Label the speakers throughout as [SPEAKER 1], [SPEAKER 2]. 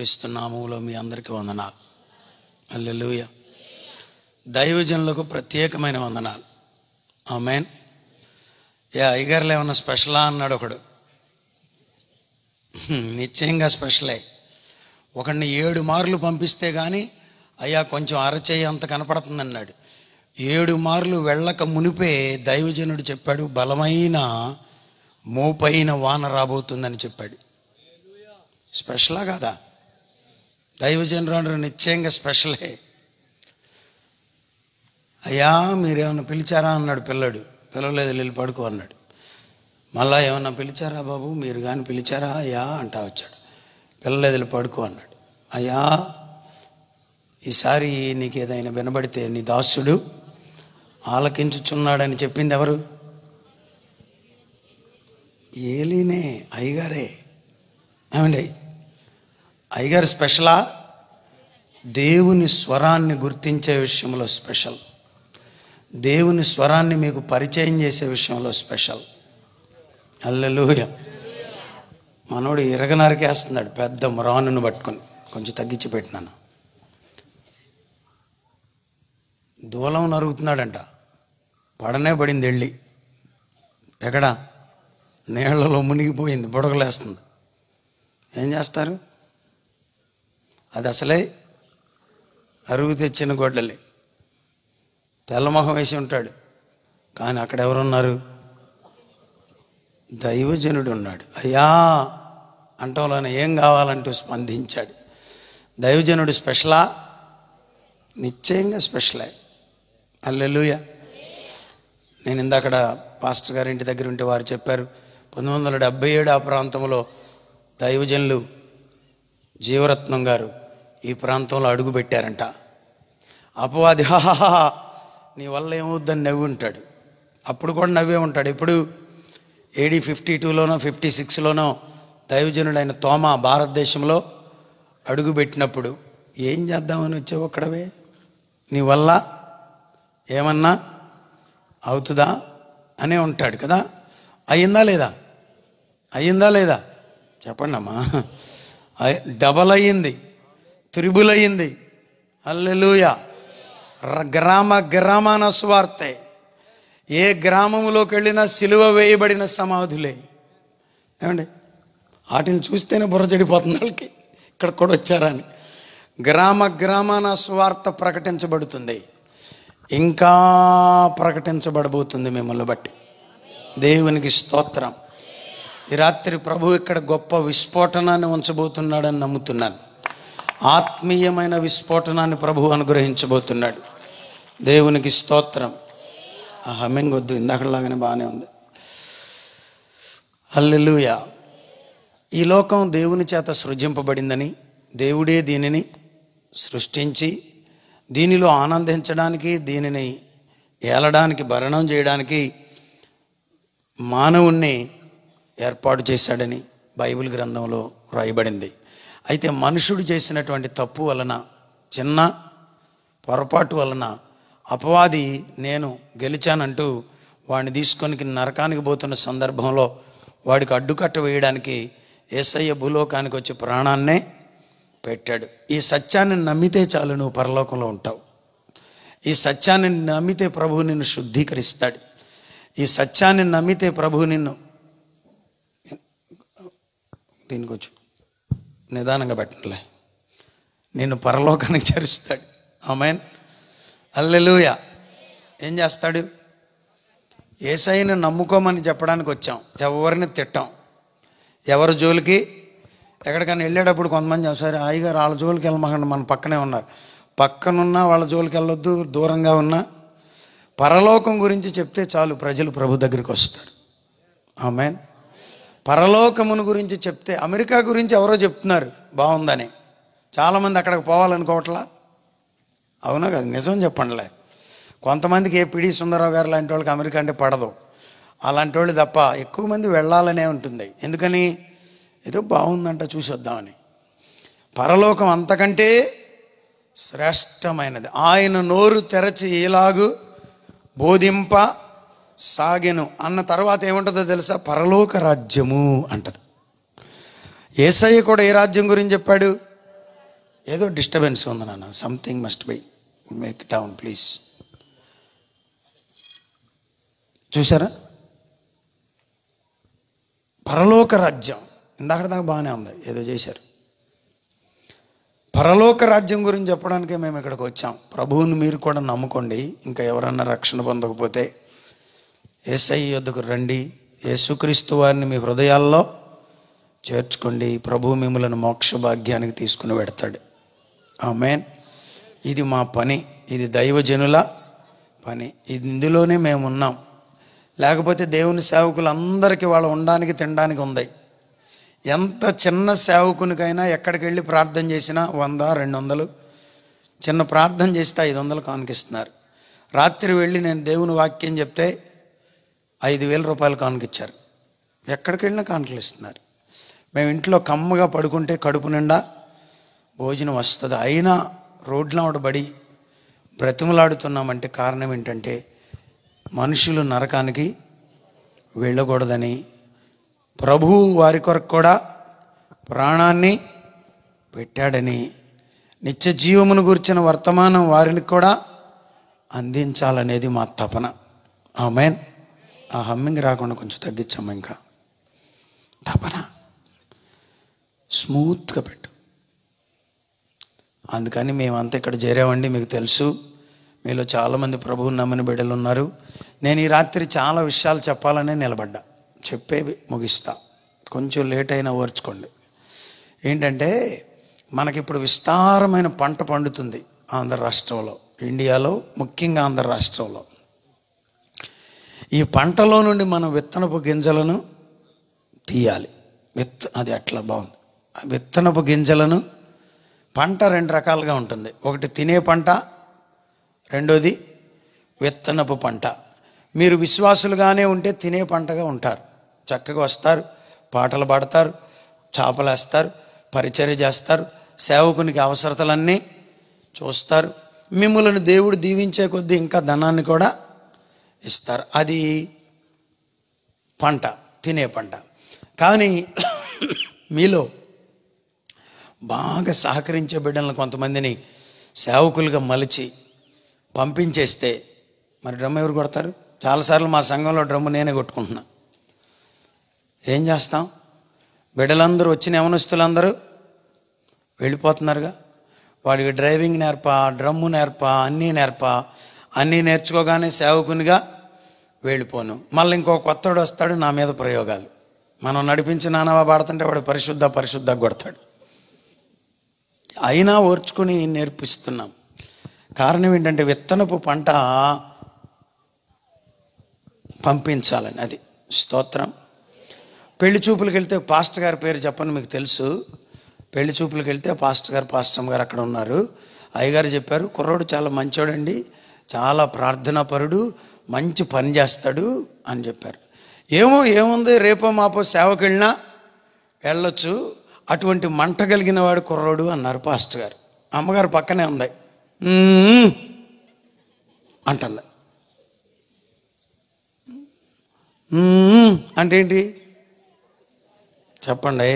[SPEAKER 1] యేసుక్రీస్తు నామంలో మీ అందరికీ వందనాలు అల్లెలుయ దైవజనులకు ప్రత్యేకమైన వందనాలు ఆమెన్ ఏ అయ్యగారులు ఏమన్నా స్పెషలా అన్నాడు ఒకడు హ్మ్, నిశ్చయంగా స్పెషలే ఒకడిని ఏడు మార్లు పంపిస్తే కానీ అయ్యా కొంచెం అరచేయి అంత కనపడుతుంది అన్నాడు ఏడు మార్లు వెళ్ళక మునిపే దైవజనుడు చెప్పాడు బలమైన మోపైన వాన రాబోతుందని చెప్పాడు స్పెషలా కాదా దైవజనుడు నిశ్చయంగా స్పెషలే అయ్యా మీరేమన్నా పిలిచారా అన్నాడు పిల్లడు పిలవలేదు వెళ్ళి పడుకో అన్నాడు మళ్ళా ఏమన్నా పిలిచారా బాబు మీరు కానీ పిలిచారా అయ్యా అంటా వచ్చాడు పిల్లలేదు వెళ్ళి పడుకో అన్నాడు అయ్యా ఈసారి నీకు ఏదైనా వినబడితే నీ దాసుడు ఆలకించుచున్నాడని చెప్పింది ఎవరు ఏలీనే అయ్యగారే ఏమండి అయ్యగారు స్పెషలా దేవుని స్వరాన్ని గుర్తించే విషయంలో స్పెషల్ దేవుని స్వరాన్ని మీకు పరిచయం చేసే విషయంలో స్పెషల్ అల్లెలూయ మనోడు ఇరగనరికేస్తున్నాడు పెద్ద మ్రానును పట్టుకొని కొంచెం తగ్గించి పెట్టినాను దూలం నరుగుతున్నాడంట పడనే పడింది వెళ్ళి ఎక్కడ నీళ్లలో మునిగిపోయింది బుడగలేస్తుంది ఏం చేస్తారు అది అసలే అరుగు తెచ్చిన గొడ్డలి తెల్లమొహం వేసి ఉంటాడు కానీ అక్కడ ఎవరున్నారు దైవజనుడు ఉన్నాడు అయ్యా అంటంలోనే ఏం కావాలంటూ స్పందించాడు దైవజనుడు స్పెషలా నిశ్చయంగా స్పెషలే అల్లెలుయ నేను ఇందాకడ పాస్టర్ గారి ఇంటి దగ్గర ఉంటే వారు చెప్పారు పంతొమ్మిది వందల డెబ్బై ఏడు ఆ ప్రాంతంలో దైవజనులు జీవరత్నం గారు ఈ ప్రాంతంలో అడుగు పెట్టారంట అపవాది హాహా నీ వల్ల ఏమవుద్దని నవ్వి ఉంటాడు అప్పుడు కూడా నవ్వే ఉంటాడు ఇప్పుడు ఏడీ ఫిఫ్టీ టూలోనో ఫిఫ్టీ సిక్స్లోనో దైవజనుడైన తోమ భారతదేశంలో అడుగు పెట్టినప్పుడు ఏం చేద్దామని వచ్చావు ఒక్కడవే నీ వల్ల ఏమన్నా అవుతుందా అనే ఉంటాడు కదా అయ్యిందా లేదా అయ్యిందా లేదా చెప్పండి అమ్మా అయ్- డబల్ అయ్యింది త్రిబుల్ అయ్యింది అల్లెలుయ గ్రామ గ్రామాన స్వార్తే ఏ గ్రామములోకి వెళ్ళినా సిలువ వేయబడిన సమాధులే ఏమండి వాటిని చూస్తేనే బుర్ర చెడిపోతుంది వాళ్ళకి ఇక్కడ కూడా వచ్చారని గ్రామ గ్రామాన స్వార్థ ప్రకటించబడుతుంది ఇంకా ప్రకటించబడబోతుంది మిమ్మల్ని బట్టి దేవునికి స్తోత్రం ఈ రాత్రి ప్రభు ఇక్కడ గొప్ప విస్ఫోటనాన్ని ఉంచబోతున్నాడని నమ్ముతున్నాను ఆత్మీయమైన విస్ఫోటనాన్ని ప్రభు అనుగ్రహించబోతున్నాడు దేవునికి స్తోత్రం ఆ హమ్మింగ్ వద్దు ఇందాకలాగానే బాగానే ఉంది హల్లెలూయ ఈ లోకం దేవుని చేత సృజింపబడిందని దేవుడే దీనిని సృష్టించి దీనిలో ఆనందించడానికి దీనిని ఏలడానికి భరణం చేయడానికి మానవుణ్ణి ఏర్పాటు చేశాడని బైబిల్ గ్రంథంలో రాయబడింది అయితే మనుషుడు చేసినటువంటి తప్పు వలన చిన్న పొరపాటు వలన అపవాది నేను గెలిచానంటూ వాడిని తీసుకొని నరకానికి పోతున్న సందర్భంలో వాడికి అడ్డుకట్ట వేయడానికి ఏసయ్య భూలోకానికి వచ్చి ప్రాణాన్నే పెట్టాడు ఈ సత్యాన్ని నమ్మితే చాలు నువ్వు పరలోకంలో ఉంటావు ఈ సత్యాన్ని నమ్మితే ప్రభువు నిన్ను శుద్ధీకరిస్తాడు ఈ సత్యాన్ని నమ్మితే ప్రభువు నిన్ను దీనికి వచ్చు నిదానంగా పెట్టలే నిన్ను పరలోకానికి చేరుస్తాడు ఆమెన్ అల్లెలుయ ఏం చేస్తాడు ఏసైని నమ్ముకోమని చెప్పడానికి వచ్చాం ఎవరిని తిట్టాం ఎవరి జోలికి ఎక్కడికైనా వెళ్ళేటప్పుడు కొంతమంది సరే హాయిగారు వాళ్ళ జోలికి వెళ్ళమాకండి మన పక్కనే ఉన్నారు పక్కనున్నా వాళ్ళ జోలికి వెళ్ళొద్దు దూరంగా ఉన్నా పరలోకం గురించి చెప్తే చాలు ప్రజలు ప్రభు దగ్గరికి వస్తారు ఆమెన్ పరలోకమును గురించి చెప్తే అమెరికా గురించి ఎవరో చెప్తున్నారు బాగుందని చాలామంది అక్కడికి పోవాలనుకోవట్లా అవునా కదా నిజం చెప్పండిలే కొంతమందికి ఏ పిడి సుందరరావు గారు లాంటి వాళ్ళకి అమెరికా అంటే పడదు అలాంటి వాళ్ళు తప్ప ఎక్కువ మంది వెళ్ళాలనే ఉంటుంది ఎందుకని ఏదో బాగుందంట చూసి వద్దామని పరలోకం అంతకంటే శ్రేష్టమైనది ఆయన నోరు తెరచి ఇలాగు బోధింప సాగెను అన్న తర్వాత ఏముంటుందో తెలుసా పరలోక రాజ్యము అంటది ఏసయ్య కూడా ఏ రాజ్యం గురించి చెప్పాడు ఏదో డిస్టర్బెన్స్ ఉంది నాన్న something must be make down please చూసారా పరలోక రాజ్యం ఇందాక దాకా బాగానే ఉంది ఏదో చేశారు పరలోక రాజ్యం గురించి చెప్పడానికే మేము ఇక్కడికి వచ్చాం ప్రభువుని మీరు కూడా నమ్ముకోండి ఇంకా ఎవరన్నా రక్షణ పొందకపోతే ఏసై యొద్దకు రండి యేసుక్రీస్తు వారిని మీ హృదయాల్లో చేర్చుకోండి ప్రభు మిమ్మలను మోక్ష భాగ్యానికి తీసుకుని పెడతాడు ఆమెన్ ఇది మా పని ఇది దైవజనుల పని ఇది ఇందులోనే మేము ఉన్నాం లేకపోతే దేవుని సేవకులందరికీ వాళ్ళు ఉండడానికి తినడానికి ఉంది ఎంత చిన్న సేవకునికైనా ఎక్కడికి వెళ్ళి ప్రార్థన చేసినా వంద రెండు వందలు చిన్న ప్రార్థన చేస్తే ఐదు వందలు కానుకిస్తున్నారు రాత్రి వెళ్ళి నేను దేవుని వాక్యం చెప్తే ఐదు వేల రూపాయలు కానుకిచ్చారు ఎక్కడికి వెళ్ళినా కానుకలు ఇస్తున్నారు మేము ఇంట్లో కమ్మగా పడుకుంటే కడుపు నిండా భోజనం వస్తుంది అయినా రోడ్ల బడి బ్రతిమలాడుతున్నామంటే కారణం ఏంటంటే మనుషులు నరకానికి వెళ్ళకూడదని ప్రభువు వారి కొరకు కూడా ప్రాణాన్ని పెట్టాడని నిత్య జీవమును గురించిన వర్తమానం వారిని కూడా అందించాలనేది మా తపన ఆమెన్ ఆ హమ్మింగ్ రాకుండా కొంచెం తగ్గించమ్మా ఇంకా తపన స్మూత్గా పెట్టు అందుకని మేమంతా ఇక్కడ చేరామండి మీకు తెలుసు మీలో చాలామంది ప్రభువుని నమ్మని బిడ్డలు ఉన్నారు నేను ఈ రాత్రి చాలా విషయాలు చెప్పాలనే నిలబడ్డా చెప్పే ముగిస్తా కొంచెం లేట్ అయినా ఓర్చుకోండి ఏంటంటే మనకిప్పుడు విస్తారమైన పంట పండుతుంది ఆంధ్ర రాష్ట్రంలో ఇండియాలో ముఖ్యంగా ఆంధ్ర రాష్ట్రంలో ఈ పంటలో నుండి మనం విత్తనపు గింజలను తీయాలి విత్ అది అట్లా బాగుంది ఆ విత్తనపు గింజలను పంట రెండు రకాలుగా ఉంటుంది ఒకటి తినే పంట రెండోది విత్తనపు పంట మీరు విశ్వాసులుగానే ఉంటే తినే పంటగా ఉంటారు చక్కగా వస్తారు పాటలు పాడతారు చేపలేస్తారు పరిచర్య చేస్తారు సేవకునికి అవసరతలన్నీ చూస్తారు మిమ్మల్ని దేవుడు దీవించే కొద్దీ ఇంకా ధనాన్ని కూడా ఇస్తారు అది పంట తినే పంట కానీ మీలో బాగా సహకరించే బిడ్డలను కొంతమందిని సేవకులుగా మలిచి పంపించేస్తే మరి డ్రమ్ ఎవరు కొడతారు చాలాసార్లు మా సంఘంలో డ్రమ్ము నేనే కొట్టుకుంటున్నా ఏం చేస్తాం బిడ్డలందరూ వచ్చిన యవనస్తులందరూ వెళ్ళిపోతున్నారుగా వాడికి డ్రైవింగ్ నేర్ప డ్రమ్ము నేర్ప అన్నీ నేర్ప అన్నీ నేర్చుకోగానే సేవకునిగా వెళ్ళిపోను మళ్ళీ ఇంకో కొత్తడు వస్తాడు నా మీద ప్రయోగాలు మనం నడిపించి నానవా పాడుతుంటే వాడు పరిశుద్ధ పరిశుద్ధ కొడతాడు అయినా ఓర్చుకుని నేర్పిస్తున్నాం కారణం ఏంటంటే విత్తనపు పంట పంపించాలని అది స్తోత్రం పెళ్లి చూపులకు వెళ్తే పాస్టర్ గారి పేరు చెప్పని మీకు తెలుసు పెళ్లి చూపులకు వెళ్తే పాస్టర్ గారు పాస్టర్ గారు అక్కడ ఉన్నారు అయ్యగారు చెప్పారు కుర్రోడు చాలా మంచోడండి చాలా ప్రార్థనాపరుడు మంచి పని చేస్తాడు అని చెప్పారు ఏమో ఏముంది రేపో మాపో సేవకి వెళ్ళినా వెళ్ళొచ్చు అటువంటి మంట కలిగిన వాడు కుర్రోడు అన్నారు పాస్టర్ గారు అమ్మగారు పక్కనే ఉంది "మ్మ్" అంటుంది "మ్మ్" అంటే ఏంటి చెప్పండి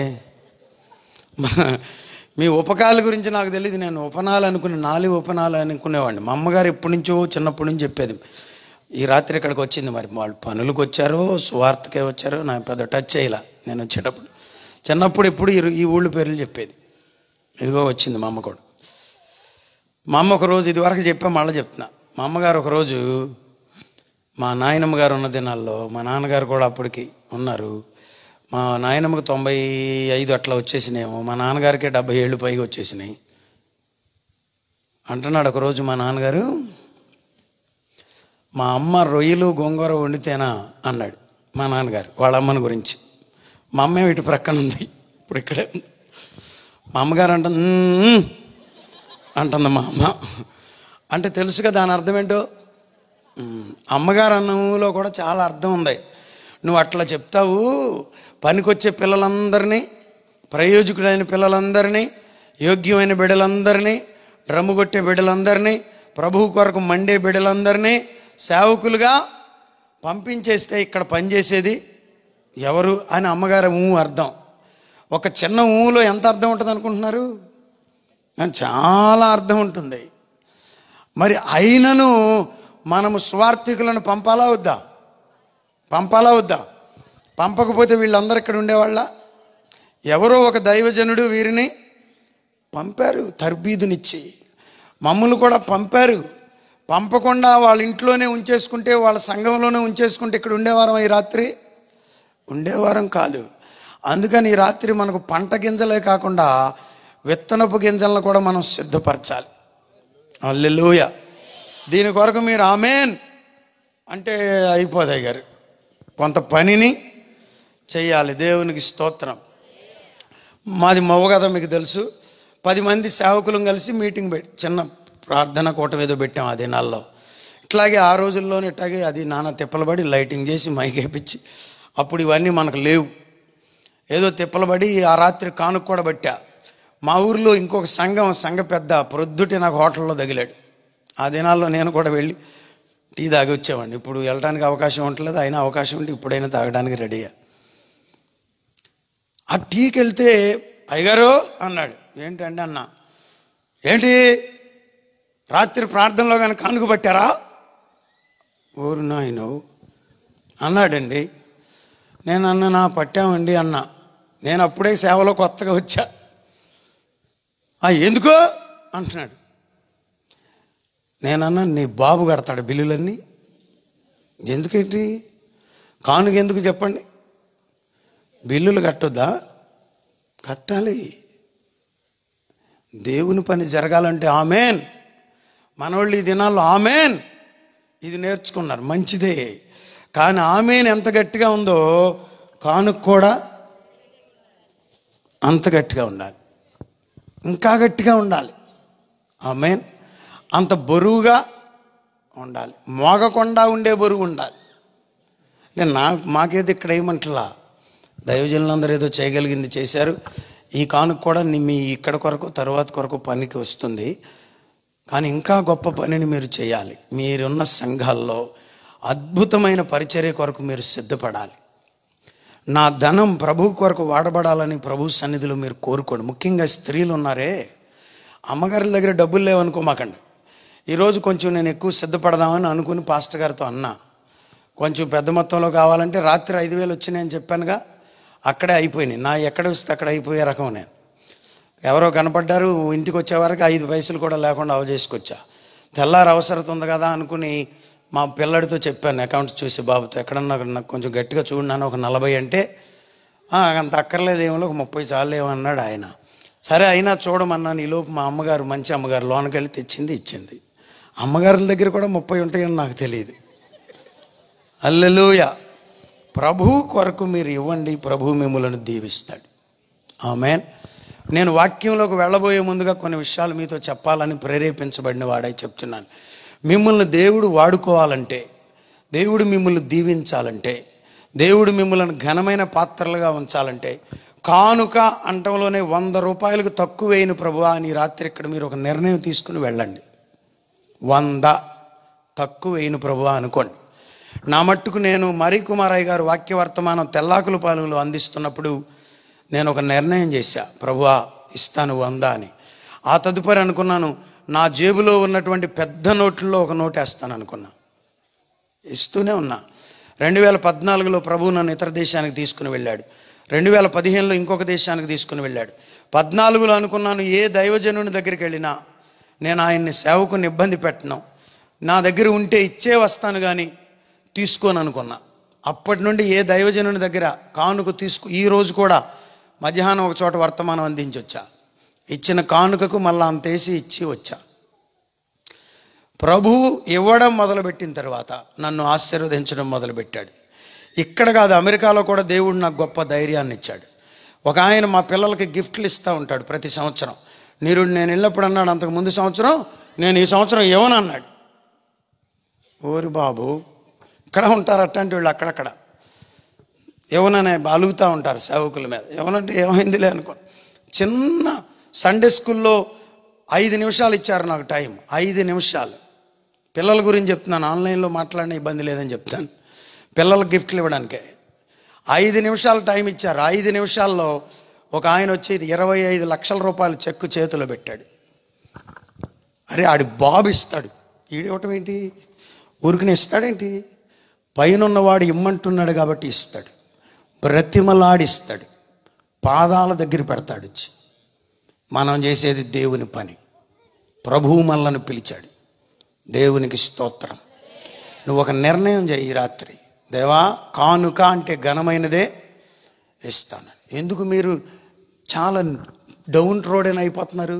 [SPEAKER 1] మీ ఉపకాల గురించి నాకు తెలియదు నేను ఉపనాలు అనుకునే నాలుగు ఉపనాలు అనుకునేవాడిని మా అమ్మగారు ఎప్పటి నుంచో చిన్నప్పటి నుంచి చెప్పేది ఈ రాత్రి ఇక్కడికి వచ్చింది మరి వాళ్ళు పనులకు వచ్చారో సువార్తకే వచ్చారో నాకు పెద్ద టచ్ చేయలే నేను వచ్చేటప్పుడు చిన్నప్పుడు ఎప్పుడు ఈ- ఈ ఊళ్ళో పేర్లు చెప్పేది ఇదిగో వచ్చింది మా అమ్మ కూడా మా అమ్మ ఒక రోజు ఇది వరకు చెప్పా మళ్ళీ చెప్తున్నా మా అమ్మగారు ఒకరోజు మా నాయనమ్మ గారు ఉన్న దినాల్లో మా నాన్నగారు కూడా అప్పటికి ఉన్నారు మా నాయనమ్మకి తొంభై ఐదు అట్లా వచ్చేసినాయేమో మా నాన్నగారికి డెబ్బై ఏళ్ళు పైగా వచ్చేసినాయి అంటున్నాడు ఒకరోజు మా నాన్నగారు మా అమ్మ రొయ్యలు గోంగూర వండితేనా అన్నాడు మా నాన్నగారు వాళ్ళ అమ్మని గురించి మా అమ్మ ఇటు ప్రక్కన ఉంది ఇప్పుడు ఇక్కడే ఉంది మా అమ్మగారు అంటుంది "మ్మ్" అంటుంది మా అమ్మ అంటే తెలుసుగా దాని అర్థం ఏంటో మ్మ్. అమ్మగారు అన్నంలో కూడా చాలా అర్థం ఉంది నువ్వు అట్లా చెప్తావు పనికొచ్చే పిల్లలందరినీ ప్రయోజకుడైన పిల్లలందరినీ యోగ్యమైన బిడ్డలందరినీ డ్రమ్ము కొట్టే బిడ్డలందరినీ ప్రభువు కొరకు మండే బిడ్డలందరినీ సేవకులుగా పంపించేస్తే ఇక్కడ పనిచేసేది ఎవరు అని అమ్మగారు ఊ అర్థం ఒక చిన్న ఊలో ఎంత అర్థం ఉంటుంది అనుకుంటున్నారు అని చాలా అర్థం ఉంటుంది మరి అయినను మనము స్వార్థికులను పంపాలా వద్దా పంపాలా వద్దా పంపకపోతే వీళ్ళందరూ ఇక్కడ ఉండేవాళ్ళ ఎవరో ఒక దైవజనుడు వీరిని పంపారు తర్బీదునిచ్చి మమ్మల్ని కూడా పంపారు పంపకుండా వాళ్ళ ఇంట్లోనే ఉంచేసుకుంటే వాళ్ళ సంఘంలోనే ఉంచేసుకుంటే ఇక్కడ ఉండేవారం ఈ రాత్రి ఉండేవారం కాదు అందుకని ఈ రాత్రి మనకు పంట గింజలే కాకుండా విత్తనపు గింజలను కూడా మనం సిద్ధపరచాలి అల్లెలుయ దీని కొరకు మీరు ఆమెన్ అంటే అయిపోదాయి గారు కొంత పనిని చేయాలి దేవునికి స్తోత్రం మాది మవ్వ కదా మీకు తెలుసు పది మంది సేవకులం కలిసి మీటింగ్ పెట్టి చిన్న ప్రార్థన కూటం ఏదో పెట్టాం ఆ దినాల్లో ఇట్లాగే ఆ రోజుల్లోనే ఇట్లాగే అది నాన్న తిప్పలబడి లైటింగ్ చేసి మైక్ వేపించి అప్పుడు ఇవన్నీ మనకు లేవు ఏదో తిప్పలబడి ఆ రాత్రి కానుక కూడా పట్టా మా ఊర్లో ఇంకొక సంఘం సంఘ పెద్ద ప్రొద్దుటి నాకు హోటల్లో తగిలాడు ఆ దినాల్లో నేను కూడా వెళ్ళి టీ తాగి వచ్చేవాడిని ఇప్పుడు వెళ్ళడానికి అవకాశం ఉండలేదు అయినా అవకాశం ఉంటే ఇప్పుడైనా తాగడానికి రెడీయా ఆ టీకి వెళ్తే అయ్యగారు అన్నాడు ఏంటంటే అన్న ఏంటి రాత్రి ప్రార్థనలో కానీ కానుక పట్టారా ఊరు నాయను అన్నాడండి నేను అన్న నా పట్టామండి అన్న నేను అప్పుడే సేవలో కొత్తగా వచ్చా "ఆ, ఎందుకో అంటున్నాడు నేనన్నా నీ బాబు కడతాడు బిల్లులన్నీ ఎందుకేంటి కానుక ఎందుకు చెప్పండి బిల్లులు కట్టొద్దా కట్టాలి దేవుని పని జరగాలంటే ఆమెన్ మనోళ్ళు ఈ దినాల్లో ఆమెన్ ఇది నేర్చుకున్నారు మంచిదే కానీ ఆమెన్ ఎంత గట్టిగా ఉందో కానుక కూడా అంత గట్టిగా ఉండాలి ఇంకా గట్టిగా ఉండాలి ఆమెన్ అంత బరువుగా ఉండాలి మోగకుండా ఉండే బరువు ఉండాలి అంటే నా మాకేది ఇక్కడ ఏమంటలా దైవజనులందరూ ఏదో చేయగలిగింది చేశారు ఈ కానుక కూడా ని- మీ ఇక్కడ కొరకు తర్వాత కొరకు పనికి వస్తుంది కానీ ఇంకా గొప్ప పనిని మీరు చేయాలి మీరున్న సంఘాల్లో అద్భుతమైన పరిచర్య కొరకు మీరు సిద్ధపడాలి నా ధనం ప్రభు కొరకు వాడబడాలని ప్రభు సన్నిధిలో మీరు కోరుకోండి ముఖ్యంగా స్త్రీలు ఉన్నారే అమ్మగారి దగ్గర డబ్బులు లేవనుకోమాకండి ఈరోజు కొంచెం నేను ఎక్కువ సిద్ధపడదామని అనుకుని పాస్టర్ గారితో అన్నా కొంచెం పెద్ద మొత్తంలో కావాలంటే రాత్రి ఐదు వేలు వచ్చినాయని చెప్పానుగా అక్కడే అయిపోయినాయి నా ఎక్కడ వస్తే అక్కడ అయిపోయే రకం నేను ఎవరో కనపడ్డారు ఇంటికి వచ్చే వరకు ఐదు పైసలు కూడా లేకుండా అవజేసుకొచ్చా తెల్లారి అవసరం ఉంది కదా అనుకుని మా పిల్లడితో చెప్పాను అకౌంట్ చూసి బాబుతో ఎక్కడన్నా నాకు కొంచెం గట్టిగా చూడన్నాను ఒక నలభై అంటే "ఆ, అంత అక్కర్లేదు ఏమో ఒక ముప్పై చాలు ఏమన్నాడు ఆయన సరే అయినా చూడమన్నాను ఈలోపు మా అమ్మగారు మంచి అమ్మగారు లోనకి వెళ్ళి తెచ్చింది ఇచ్చింది అమ్మగారుల దగ్గర కూడా ముప్పై ఉంటాయని నాకు తెలియదు అల్లెలూయ ప్రభు కొరకు మీరు ఇవ్వండి ప్రభు మిమ్మలను దీవిస్తాడు ఆమెన్ నేను వాక్యంలోకి వెళ్ళబోయే ముందుగా కొన్ని విషయాలు మీతో చెప్పాలని ప్రేరేపించబడిన వాడై చెప్తున్నాను మిమ్మల్ని దేవుడు వాడుకోవాలంటే దేవుడు మిమ్మల్ని దీవించాలంటే దేవుడు మిమ్మల్ని ఘనమైన పాత్రలుగా ఉంచాలంటే కానుక అంటంలోనే వంద రూపాయలకు తక్కువ వేయని ప్రభు అని రాత్రి ఇక్కడ మీరు ఒక నిర్ణయం తీసుకుని వెళ్ళండి వంద తక్కువ వేయను ప్రభు అనుకోండి నా మట్టుకు నేను మరీ కుమారయ్య గారు వాక్య వర్తమానం తెల్లాకుల పాలెంలో అందిస్తున్నప్పుడు నేను ఒక నిర్ణయం చేశా ప్రభువా ఇస్తాను వంద అని ఆ తదుపరి అనుకున్నాను నా జేబులో ఉన్నటువంటి పెద్ద నోట్లలో ఒక నోట్ వేస్తాను అనుకున్నా ఇస్తూనే ఉన్నా రెండు వేల పద్నాలుగులో ప్రభు నన్ను ఇతర దేశానికి తీసుకుని వెళ్ళాడు రెండు వేల పదిహేనులో ఇంకొక దేశానికి తీసుకుని వెళ్ళాడు పద్నాలుగులో అనుకున్నాను ఏ దైవజనుని దగ్గరికి వెళ్ళినా నేను ఆయన్ని సేవకుని ఇబ్బంది పెట్టను నా దగ్గర ఉంటే ఇచ్చే వస్తాను కానీ తీసుకోను అనుకున్నా అప్పటి నుండి ఏ దైవజనుని దగ్గర కానుక తీసుకు ఈ రోజు కూడా మధ్యాహ్నం ఒక చోట వర్తమానం అందించి వచ్చా ఇచ్చిన కానుకకు మళ్ళా అంతేసి ఇచ్చి వచ్చా ప్రభువు ఇవ్వడం మొదలుపెట్టిన తర్వాత నన్ను ఆశీర్వదించడం మొదలుపెట్టాడు ఇక్కడ కాదు అమెరికాలో కూడా దేవుడు నాకు గొప్ప ధైర్యాన్ని ఇచ్చాడు ఒక ఆయన మా పిల్లలకి గిఫ్ట్లు ఇస్తూ ఉంటాడు ప్రతి సంవత్సరం నీరు నేను వెళ్ళినప్పుడు అన్నాడు అంతకు ముందు సంవత్సరం నేను ఈ సంవత్సరం ఇవ్వను అన్నాడు ఓరి బాబు ఇక్కడ ఉంటారు అట్లాంటి వాళ్ళు అక్కడక్కడ ఏమననే అలుగుతూ ఉంటారు సేవకుల మీద ఏమనంటే ఏమైందిలే అనుకో చిన్న సండే స్కూల్లో ఐదు నిమిషాలు ఇచ్చారు నాకు టైం ఐదు నిమిషాలు పిల్లల గురించి చెప్తున్నాను ఆన్లైన్లో మాట్లాడిన ఇబ్బంది లేదని చెప్తాను పిల్లలకు గిఫ్ట్లు ఇవ్వడానికే ఐదు నిమిషాలు టైం ఇచ్చారు ఐదు నిమిషాల్లో ఒక ఆయన వచ్చి ఇరవై ఐదు లక్షల రూపాయలు చెక్కు చేతిలో పెట్టాడు అరే ఆడి బాబు ఇస్తాడు ఈడివ్వటం ఏంటి ఊరికనే ఇస్తాడేంటి పైన ఉన్నవాడు ఇమ్మంటున్నాడు కాబట్టి ఇస్తాడు బ్రతిమలాడిస్తాడు పాదాల దగ్గర పెడతాడు వచ్చి మనం చేసేది దేవుని పని ప్రభువు మనలను పిలిచాడు దేవునికి స్తోత్రం నువ్వు ఒక నిర్ణయం చేయి ఈ రాత్రి దేవా కానుక అంటే ఘనమైనదే ఇస్తాను ఎందుకు మీరు చాలా డౌన్ రోడ్ అని అయిపోతున్నారు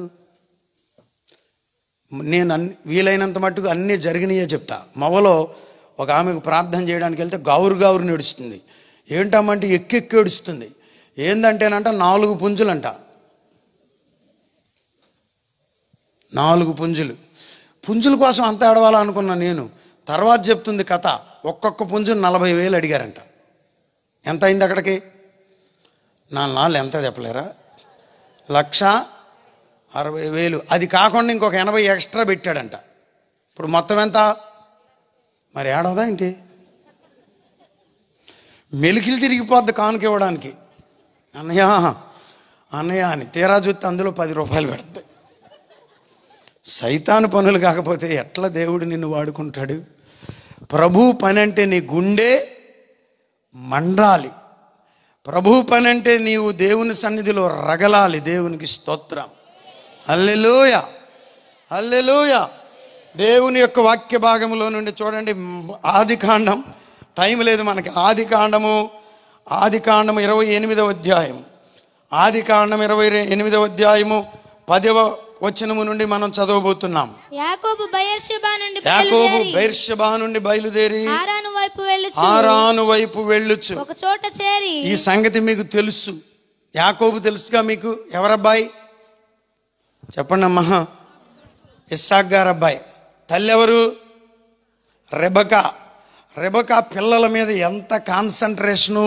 [SPEAKER 1] నేను అన్ని వీలైనంత మట్టుకు అన్నీ జరిగినాయే చెప్తా మవలో ఒక ఆమెకు ప్రార్థన చేయడానికి వెళ్తే గావురు గావురు నడుస్తుంది ఏంటమ్మంటే ఎక్కెక్కి ఏడుస్తుంది ఏందంటేనంట నాలుగు పుంజులంట నాలుగు పుంజులు పుంజుల కోసం అంత ఏడవాలా అనుకున్నా నేను తర్వాత చెప్తుంది కథ ఒక్కొక్క పుంజు నలభై వేలు అడిగారంట ఎంత అయింది అక్కడికి నా నాళ్ళు ఎంత చెప్పలేరా లక్ష అరవై వేలు అది కాకుండా ఇంకొక ఎనభై ఎక్స్ట్రా పెట్టాడంట ఇప్పుడు మొత్తం ఎంత మరి ఏడవదా ఏంటి మెలికిలు తిరిగిపోద్ది కానుక ఇవ్వడానికి అన్నయ్య అన్నయ్య అని తీరా చూస్తే అందులో పది రూపాయలు పెడతాయి సైతాను పనులు కాకపోతే ఎట్లా దేవుడు నిన్ను వాడుకుంటాడు ప్రభు పని అంటే నీ గుండె మండాలి ప్రభు పని అంటే నీవు దేవుని సన్నిధిలో రగలాలి దేవునికి స్తోత్రం అల్లెలోయ అల్లెలోయ దేవుని యొక్క వాక్య భాగంలో నుండి చూడండి ఆది కాండం టైం లేదు మనకి ఆది కాండము ఆది కాండము ఇరవై ఎనిమిదవ అధ్యాయం ఆది కాండం ఇరవై ఎనిమిదవ అధ్యాయము పదవ వచనము నుండి మనం చదవబోతున్నాం
[SPEAKER 2] యాకోబు బయర్షెబా నుండి
[SPEAKER 1] యాకోబు
[SPEAKER 2] బయలుదేరి
[SPEAKER 1] బైర్షబా నుండి బయలుదేరి
[SPEAKER 2] హారాను వైపు వెళ్ళుచు
[SPEAKER 1] ఆరాను వైపు వెళ్ళుచు
[SPEAKER 2] ఒక చోట చేరి
[SPEAKER 1] ఈ సంగతి మీకు తెలుసు యాకోబు తెలుసుగా మీకు ఎవరబ్బాయి చెప్పండి అమ్మా ఇస్సాక్ గారు అబ్బాయి తల్లి ఎవరు రెబక రెబక పిల్లల మీద ఎంత కాన్సన్ట్రేషను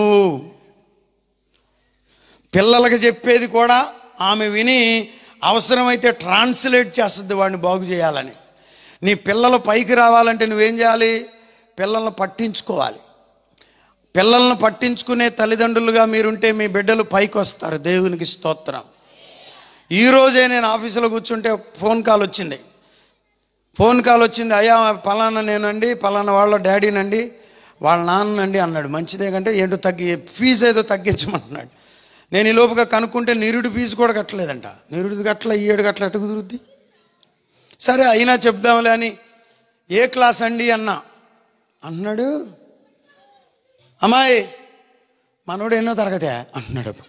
[SPEAKER 1] పిల్లలకి చెప్పేది కూడా ఆమె విని అవసరమైతే ట్రాన్స్లేట్ చేస్తుంది వాడిని బాగు చేయాలని నీ పిల్లలు పైకి రావాలంటే నువ్వేం చేయాలి పిల్లల్ని పట్టించుకోవాలి పిల్లల్ని పట్టించుకునే తల్లిదండ్రులుగా మీరుంటే మీ బిడ్డలు పైకి వస్తారు దేవునికి స్తోత్రం ఈరోజే నేను ఆఫీసులో కూర్చుంటే ఫోన్ కాల్ వచ్చింది ఫోన్ కాల్ వచ్చింది అయ్యా పలానా నేనండి పలానా వాళ్ళ డాడీనండి వాళ్ళ నాన్నండి అన్నాడు మంచిదే కంటే ఏంటో తగ్గి ఫీజు ఏదో తగ్గించమంటున్నాడు నేను ఈ లోపుగా కనుక్కుంటే నిరుడు ఫీజు కూడా కట్టలేదంట నిరుడు గట్ల ఈ ఏడు గట్ల ఎట్ట కుదురుద్ది సరే అయినా చెప్దాంలే అని ఏ క్లాస్ అండి అన్నా అన్నాడు అమ్మాయి మనోడు ఎన్నో తరగతే అంటున్నాడు అప్పుడు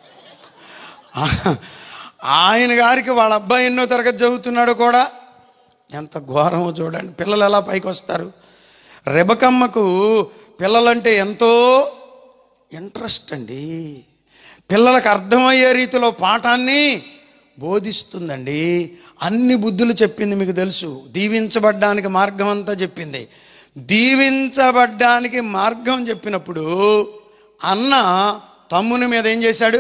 [SPEAKER 1] ఆ- ఆయన గారికి వాళ్ళ అబ్బాయి ఎన్నో తరగతి చదువుతున్నాడు కూడా ఎంత ఘోరమో చూడండి పిల్లలు ఎలా పైకి వస్తారు రెబకమ్మకు పిల్లలంటే ఎంతో ఇంట్రెస్ట్ అండి పిల్లలకు అర్థమయ్యే రీతిలో పాఠాన్ని బోధిస్తుందండి అన్ని బుద్ధులు చెప్పింది మీకు తెలుసు దీవించబడ్డానికి మార్గం అంతా చెప్పింది దీవించబడ్డానికి మార్గం చెప్పినప్పుడు అన్న తమ్ముని మీద ఏం చేశాడు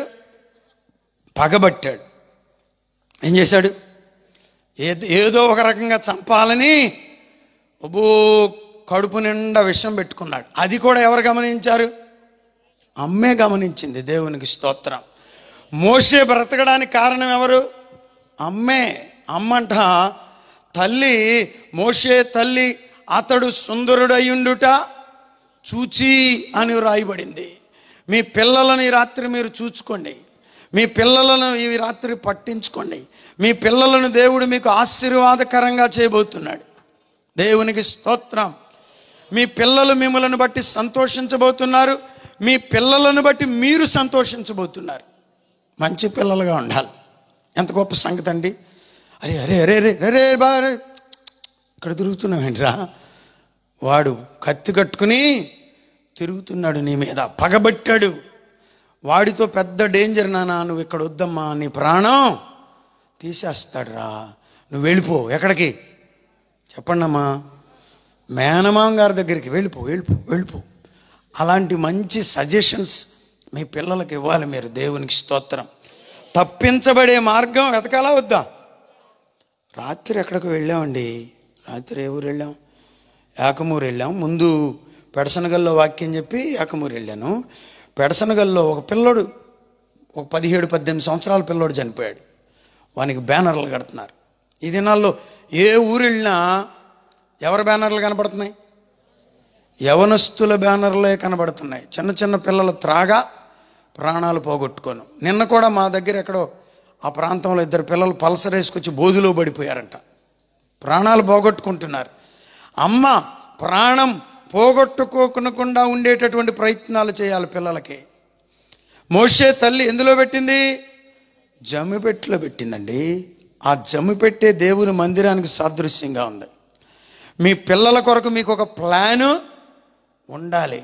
[SPEAKER 1] పగబట్టాడు ఏం చేశాడు ఏదో ఏదో ఒక రకంగా చంపాలని ఒబో కడుపు నిండా విషం పెట్టుకున్నాడు అది కూడా ఎవరు గమనించారు అమ్మే గమనించింది దేవునికి స్తోత్రం మోసే బ్రతకడానికి కారణం ఎవరు అమ్మే అమ్మంట తల్లి మోసే తల్లి అతడు సుందరుడయ్యుండుట చూచి అని రాయబడింది మీ పిల్లలను ఈ రాత్రి మీరు చూచుకోండి మీ పిల్లలను ఈ రాత్రి పట్టించుకోండి మీ పిల్లలను దేవుడు మీకు ఆశీర్వాదకరంగా చేయబోతున్నాడు దేవునికి స్తోత్రం మీ పిల్లలు మిమ్మల్ని బట్టి సంతోషించబోతున్నారు మీ పిల్లలను బట్టి మీరు సంతోషించబోతున్నారు మంచి పిల్లలుగా ఉండాలి ఎంత గొప్ప సంగతి అండి అరే అరే అరే అరే అరే బా అరే ఇక్కడ తిరుగుతున్నావేంట్రా వాడు కత్తి కట్టుకుని తిరుగుతున్నాడు నీ మీద పగబట్టాడు వాడితో పెద్ద డేంజర్ నానా నువ్వు ఇక్కడ వద్దమ్మా నీ ప్రాణం తీసేస్తాడురా నువ్వు వెళ్ళిపో ఎక్కడికి చెప్పండమ్మా మేనమాం గారి దగ్గరికి వెళ్ళిపో వెళ్ళిపో వెళ్ళిపో అలాంటి మంచి సజెషన్స్ మీ పిల్లలకి ఇవ్వాలి మీరు దేవునికి స్తోత్రం తప్పించబడే మార్గం వెతకాలా వద్దా రాత్రి ఎక్కడికి వెళ్ళామండి రాత్రి ఏ ఊరు వెళ్ళాం ఏకమూరు వెళ్ళాం ముందు పెడసనగల్లో వాక్యం చెప్పి ఏకమూరు వెళ్ళాను పెడసనగల్లో ఒక పిల్లోడు ఒక పదిహేడు పద్దెనిమిది సంవత్సరాల పిల్లోడు చనిపోయాడు వానికి బ్యానర్లు కడుతున్నారు ఈ దినాల్లో ఏ ఊరు వెళ్ళినా ఎవరి బ్యానర్లు కనబడుతున్నాయి యవనస్తుల బ్యానర్లే కనబడుతున్నాయి చిన్న చిన్న పిల్లలు త్రాగా ప్రాణాలు పోగొట్టుకోను నిన్న కూడా మా దగ్గర ఎక్కడో ఆ ప్రాంతంలో ఇద్దరు పిల్లలు పల్సర్ వేసుకొచ్చి బోధులో పడిపోయారంట ప్రాణాలు పోగొట్టుకుంటున్నారు అమ్మ ప్రాణం పోగొట్టుకోకుండా ఉండేటటువంటి ప్రయత్నాలు చేయాలి పిల్లలకి మోషే తల్లి ఎందులో పెట్టింది జమ్మిపెట్టులో పెట్టిందండి ఆ జమ్మిపెట్టే దేవుని మందిరానికి సాదృశ్యంగా ఉంది మీ పిల్లల కొరకు మీకు ఒక ప్లాను ఉండాలి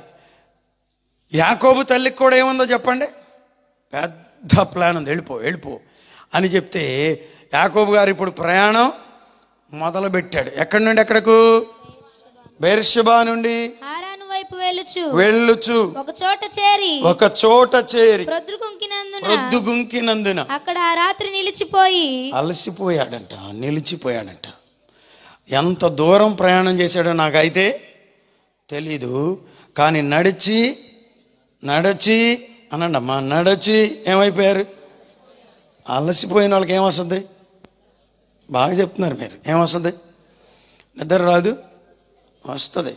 [SPEAKER 1] యాకోబు తల్లికి కూడా ఏముందో చెప్పండి పెద్ద ప్లాన్ ఉంది వెళ్ళిపో వెళ్ళిపో అని చెప్తే యాకోబు గారు ఇప్పుడు ప్రయాణం మొదలు పెట్టాడు ఎక్కడి నుండి ఎక్కడకు బెర్షబా నుండి
[SPEAKER 2] ఆరాను వైపు వెళ్ళుచు
[SPEAKER 1] వెళ్ళుచు
[SPEAKER 2] ఒక చోట చేరి
[SPEAKER 1] ఒక చోట చేరి
[SPEAKER 2] ప్రొద్దుకుంకినందున
[SPEAKER 1] రొద్దు గుంకినందున
[SPEAKER 2] అక్కడ ఆ రాత్రి నిలిచిపోయి
[SPEAKER 1] అలసిపోయాడంట నిలిచిపోయాడంట ఎంత దూరం ప్రయాణం చేశాడో నాకైతే తెలీదు కానీ నడిచి నడిచి అనండి అమ్మా నడిచి ఏమైపోయారు అలసిపోయిన వాళ్ళకి ఏమొస్తుంది బాగా చెప్తున్నారు మీరు ఏమొస్తుంది నిద్ర రాదు వస్తుంది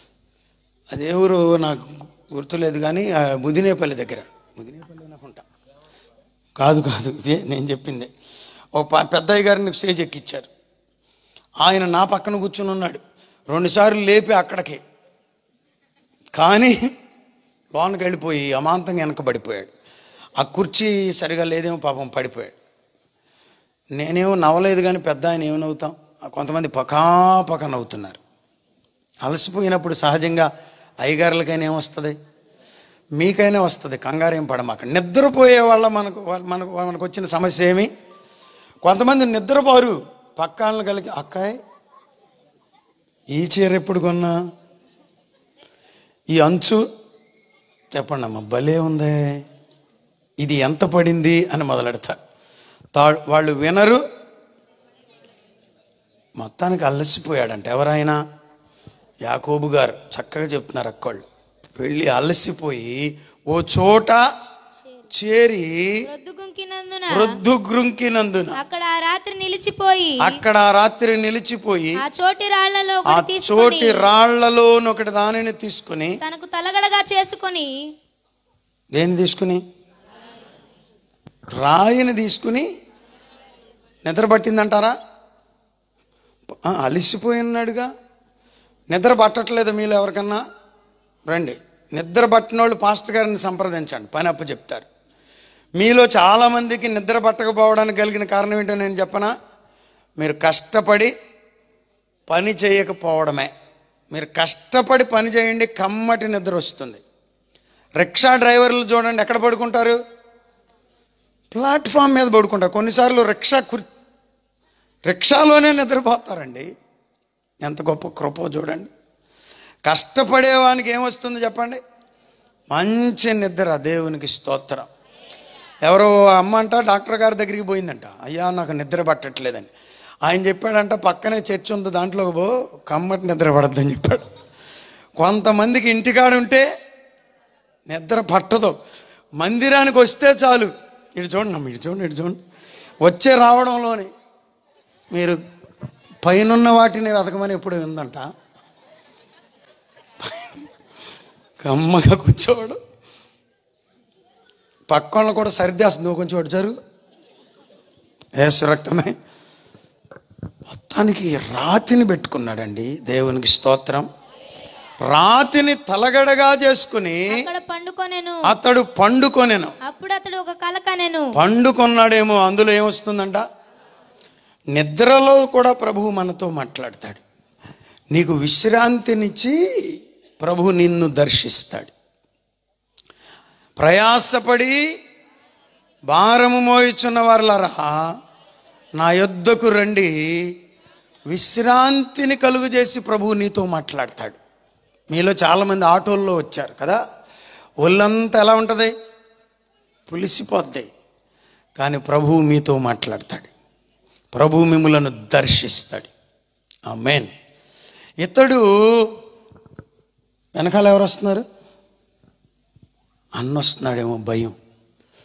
[SPEAKER 1] అదే ఊరు నాకు గుర్తులేదు కానీ ఆ ముదినేపల్లి దగ్గర ముదినేపల్లి అనుకుంటా కాదు కాదు ఇదే నేను చెప్పింది ఓ ప- పెద్దయ్య గారిని స్టేజ్ ఎక్కిచ్చారు ఆయన నా పక్కన కూర్చుని ఉన్నాడు రెండుసార్లు లేపి అక్కడికి కానీ లోనికి వెళ్ళిపోయి అమాంతంగా వెనకబడిపోయాడు ఆ కుర్చీ సరిగా లేదేమో పాపం పడిపోయాడు నేనేమో నవ్వలేదు కానీ పెద్ద ఆయన ఏమి నవ్వుతాం కొంతమంది పకా పక్క నవ్వుతున్నారు అలసిపోయినప్పుడు సహజంగా అయ్యగారులకైనా ఏమొస్తుంది మీకైనా వస్తుంది కంగారు ఏం పడమాక నిద్రపోయే వాళ్ళ మనకు వాళ్ళ- మనకు మనకు వచ్చిన సమస్య ఏమి కొంతమంది నిద్రపోరు పక్కాలను కలిగి అక్కాయ్ ఈ చీర ఎప్పుడు కొన్నా ఈ అంచు చెప్పండి అమ్మ భలే ఉందే ఇది ఎంత పడింది అని మొదలెడతారు తా వాళ్ళు వినరు మొత్తానికి అలసిపోయాడంట ఎవరైనా యాకోబు గారు చక్కగా చెప్తున్నారు అక్కోళ్ళు వెళ్ళి అలసిపోయి ఓ చోట చేరి
[SPEAKER 2] ప్రొద్దుకుంకినందున
[SPEAKER 1] వృద్ధు గృంకినందున
[SPEAKER 2] అక్కడ ఆ రాత్రి నిలిచిపోయి
[SPEAKER 1] అక్కడ ఆ రాత్రి నిలిచిపోయి
[SPEAKER 2] ఆ చోటి రాళ్లలో
[SPEAKER 1] ఆ
[SPEAKER 2] ఒకటి తీసుకొని
[SPEAKER 1] చోటి రాళ్లలో ఒకటి దానిని తీసుకుని
[SPEAKER 2] తనకు తలగడగా చేసుకొని
[SPEAKER 1] దేన్ని తీసుకుని రాయిని తీసుకుని నిద్ర పట్టిందంటారా ఆ, అలిసిపోయినాడుగా నిద్ర పట్టట్లేదు మీలో ఎవరికన్నా రండి నిద్ర పట్టిన వాళ్ళు పాస్టర్ గారిని సంప్రదించండి పని అప్పు చెప్తారు మీలో చాలామందికి నిద్ర పట్టకపోవడానికి కలిగిన కారణం ఏంటో నేను చెప్పనా మీరు కష్టపడి పని చేయకపోవడమే మీరు కష్టపడి పని చేయండి కమ్మటి నిద్ర వస్తుంది రిక్షా డ్రైవర్లు చూడండి ఎక్కడ పడుకుంటారు ప్లాట్ఫామ్ మీద పడుకుంటారు కొన్నిసార్లు రిక్షా కుర్ రిక్షాలోనే నిద్రపోతారండి ఎంత గొప్ప కృప చూడండి కష్టపడేవానికి ఏమొస్తుంది చెప్పండి మంచి నిద్ర దేవునికి స్తోత్రం ఎవరో అమ్మ అంట డాక్టర్ గారి దగ్గరికి పోయిందంట అయ్యా నాకు నిద్ర పట్టట్లేదని ఆయన చెప్పాడంట పక్కనే చర్చ్ ఉంది దాంట్లో పో కమ్మటి నిద్ర పడద్దని చెప్పాడు కొంతమందికి ఇంటికాడ ఉంటే నిద్ర పట్టదు మందిరానికి వస్తే చాలు ఇటు చూడండి అమ్మ ఇటు చూడండి ఇటు చూడండి వచ్చే రావడంలోనే మీరు పైనున్న వాటిని వెతకమని ఎప్పుడు విందంట కమ్మగా కూర్చోవడం పక్కన కూడా సర్దేస్తుంది నువ్వు కొంచెం అటు జరుగు ఏసు రక్తమే మొత్తానికి రాతిని పెట్టుకున్నాడండి దేవునికి స్తోత్రం రాతిని తలగడగా చేసుకుని
[SPEAKER 2] అక్కడ పండుకొనెను
[SPEAKER 1] అతడు పండుకొనెను
[SPEAKER 2] అప్పుడు అతడు ఒక కల కనెను
[SPEAKER 1] పండుకొన్నాడేమో అందులో ఏమొస్తుందంట నిద్రలో కూడా ప్రభువు మనతో మాట్లాడతాడు నీకు విశ్రాంతినిచ్చి ప్రభు నిన్ను దర్శిస్తాడు ప్రయాసపడి భారము మోయిచున్న వారులరా నా యొద్దకు రండి విశ్రాంతిని కలుగు చేసి ప్రభువు నీతో మాట్లాడతాడు మీలో చాలామంది ఆటోల్లో వచ్చారు కదా ఒళ్ళంతా ఎలా ఉంటుంది పులిసిపోద్ది కానీ ప్రభువు మీతో మాట్లాడతాడు ప్రభువు మిమ్మలను దర్శిస్తాడు ఆ మెయిన్ ఇతడు వెనకాల ఎవరు వస్తున్నారు అన్న వస్తున్నాడేమో భయం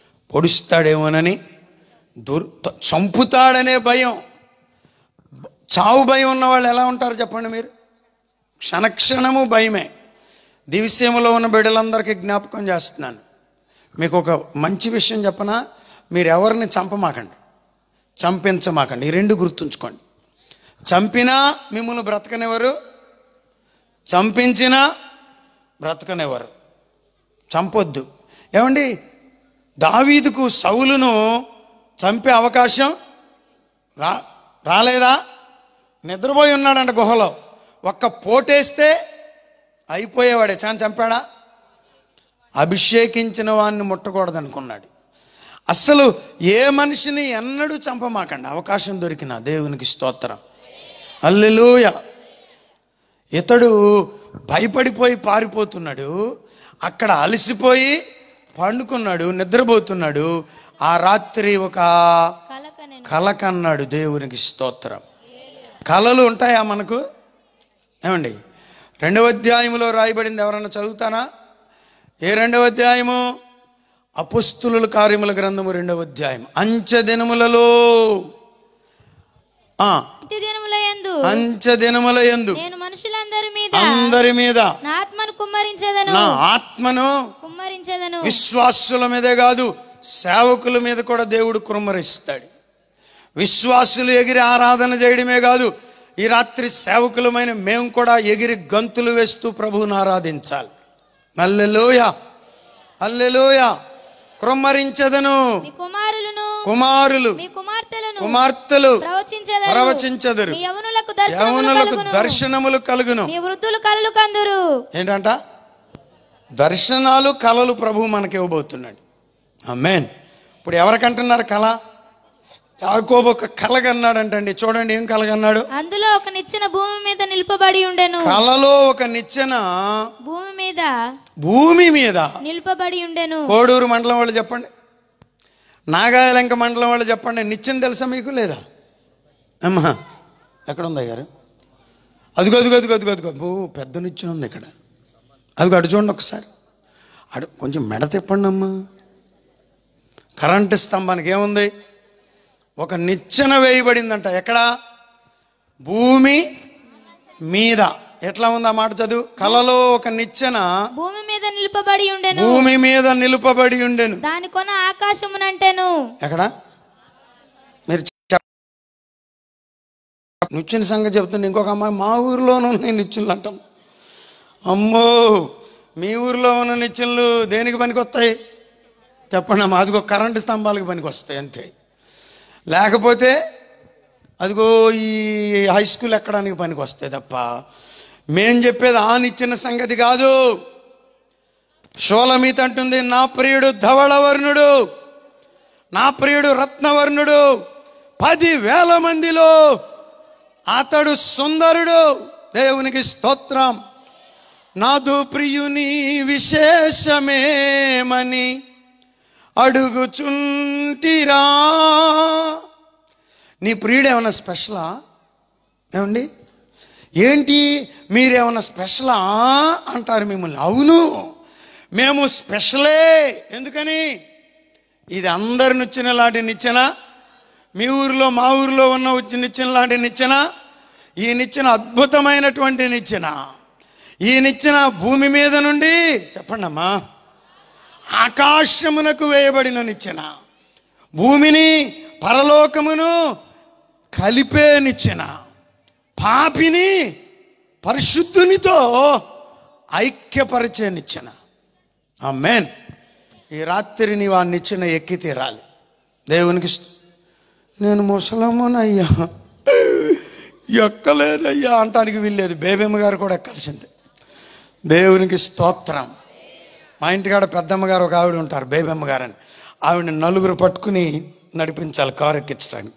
[SPEAKER 1] పొడుస్తాడేమోనని దుర్ చంపుతాడనే భయం చావు భయం ఉన్న వాళ్ళు ఎలా ఉంటారు చెప్పండి మీరు క్షణక్షణము భయమే దివిసీమలో ఉన్న బిడ్డలందరికీ జ్ఞాపకం చేస్తున్నాను మీకు ఒక మంచి విషయం చెప్పనా మీరు ఎవరిని చంపమాకండి చంపించమాకండి ఈ రెండు గుర్తుంచుకోండి చంపినా మిమ్మల్ని బ్రతకనివ్వరు చంపించినా బ్రతకనివ్వరు చంపొద్దు ఏమండి దావీదుకు సౌలును చంపే అవకాశం రా రాలేదా నిద్రపోయి ఉన్నాడంట గుహలో ఒక్క పోటేస్తే అయిపోయేవాడే చాన్ చంపాడా అభిషేకించిన వాడిని ముట్టకూడదు అనుకున్నాడు అస్సలు ఏ మనిషిని ఎన్నడూ చంపమాకండి అవకాశం దొరికిన దేవునికి స్తోత్రం అల్లెలూయ ఇతడు భయపడిపోయి పారిపోతున్నాడు అక్కడ అలసిపోయి పండుకున్నాడు నిద్రపోతున్నాడు ఆ రాత్రి ఒక
[SPEAKER 2] కలక నేను
[SPEAKER 1] కల కన్నాడు దేవునికి స్తోత్రం కళలు ఉంటాయా మనకు ఏమండి రెండవ అధ్యాయంలో రాయబడింది ఎవరన్నా చదువుతానా ఏ రెండవ అధ్యాయము అపుస్తుల కార్యముల గ్రంథము రెండవ అధ్యాయం అంచె దినములలో ఆ,
[SPEAKER 2] ఇంటి దినముల యందు
[SPEAKER 1] అంచె దినముల యందు
[SPEAKER 2] నేను మనుషులందరి మీద
[SPEAKER 1] అందరి మీద
[SPEAKER 2] నా ఆత్మను కుమ్మరించేదను
[SPEAKER 1] నా ఆత్మను
[SPEAKER 2] కుమ్మరించేదను
[SPEAKER 1] విశ్వాసుల మీదే కాదు సేవకుల మీద కూడా దేవుడు కుమ్మరిస్తాడు విశ్వాసులు ఎగిరి ఆరాధన చేయడమే కాదు ఈ రాత్రి సేవకులమైన మేము కూడా ఎగిరి గంతులు వేస్తూ ప్రభువుని ఆరాధించాలి అల్లెలోయ అల్లెలోయ కుమ్మరించదను
[SPEAKER 2] మీ కుమారులను
[SPEAKER 1] కుమారులు
[SPEAKER 2] మీ కుమార్తెలను
[SPEAKER 1] కుమార్తెలు
[SPEAKER 2] ప్రవచించెదరు
[SPEAKER 1] ప్రవచించదరు
[SPEAKER 2] మీ యవనులకు దర్శనములు
[SPEAKER 1] యవనులకు
[SPEAKER 2] కలుగును
[SPEAKER 1] దర్శనములు కలుగును
[SPEAKER 2] మీ వృద్ధులు కలలు కందురు
[SPEAKER 1] ఏంటంట దర్శనాలు కళలు ప్రభు మనకి ఇవ్వబోతున్నాడు అమ్మేన్ ఇప్పుడు ఎవరికంటున్నారు కళ యాకోబు ఒక కళ కన్నాడంటండి చూడండి ఏం కలగన్నాడు
[SPEAKER 2] అందులో ఒక నిచ్చెన భూమి మీద నిలుపబడి ఉండెను
[SPEAKER 1] కళలో ఒక నిచ్చెన
[SPEAKER 2] భూమి మీద
[SPEAKER 1] భూమి మీద
[SPEAKER 2] నిలుపబడి ఉండెను
[SPEAKER 1] కోడూరు మండలం వాళ్ళు చెప్పండి నాగాయలంక మండలం వాళ్ళు చెప్పండి నిత్యం తెలుసా మీకు లేదా అమ్మా ఎక్కడ ఉంది గారు అదిగో అదిగో అదిగో అదిగో అదిగో ఓ పెద్ద నిత్యం ఉంది ఇక్కడ అదిగో అటు చూడండి ఒకసారి అడు కొంచెం మెడ తిప్పండి అమ్మా కరెంటు స్తంభానికి ఏముంది ఒక నిచ్చెన వేయబడిందంట ఎక్కడ భూమి మీద ఎట్లా ఉంది ఆ మాట చదువు కలలో ఒక నిచ్చెన
[SPEAKER 2] భూమి మీద నిలుపబడి ఉండెను
[SPEAKER 1] భూమి మీద నిలుపబడి ఉండెను
[SPEAKER 2] దాని కొన ఆకాశమునంటెను
[SPEAKER 1] ఎక్కడ మీరు చెప్ నిచ్చిన సంగతి చెప్తుంది ఇంకొక అమ్మాయి మా ఊరిలోనూ ఉన్నాయి నిచ్చెనలు అంటాం అమ్మో మీ ఊరిలో ఉన్న నిచ్చెనలు దేనికి పనికి వస్తాయి చెప్పండి అమ్మా అదిగో కరెంటు స్తంభాలకు పనికి వస్తాయి అంతే లేకపోతే అదిగో ఈ హై స్కూల్ ఎక్కడానికి పనికి వస్తాయి తప్ప మేం చెప్పేది ఆ నిచ్చిన సంగతి కాదు షోలమీత అంటుంది నా ప్రియుడు ధవళవర్ణుడు నా ప్రియుడు రత్నవర్ణుడు పది వేల మందిలో అతడు సుందరుడు దేవునికి స్తోత్రం నాదు ప్రియుని విశేషమేమని అడుగుచుంటిరా నీ ప్రియుడు ఏమైనా స్పెషలా ఏమండి ఏంటి మీరేమన్నా స్పెషలా అంటారు మిమ్మల్ని అవును మేము స్పెషలే ఎందుకని ఇది అందరి నిచ్చెన లాంటి నిచ్చెన మీ ఊరిలో మా ఊరిలో ఉన్న వచ్చి నిచ్చెన లాంటి నిచ్చెన ఈ నిచ్చెన అద్భుతమైనటువంటి నిచ్చెన ఈ నిచ్చెన భూమి మీద నుండి చెప్పండి అమ్మా ఆకాశమునకు వేయబడిన నిచ్చెన భూమిని పరలోకమును కలిపే నిచ్చెన పాపిని పరిశుద్ధునితో ఐక్యపరిచే నిచ్చెన ఆ మేన్ ఈ రాత్రి నీవు ఆ నిచ్చెన ఎక్కి తీరాలి దేవునికి స్తు- నేను ముసలమ్మనయ్యా ఎక్కలేదయ్యా అంటానికి వీల్లేదు బేబమ్మ గారు కూడా ఎక్కాల్సిందే దేవునికి స్తోత్రం మా ఇంటికాడ పెద్దమ్మ గారు ఒక ఆవిడ ఉంటారు బేబమ్మ గారు అని ఆవిడని నలుగురు పట్టుకుని నడిపించాలి కారు ఎక్కించడానికి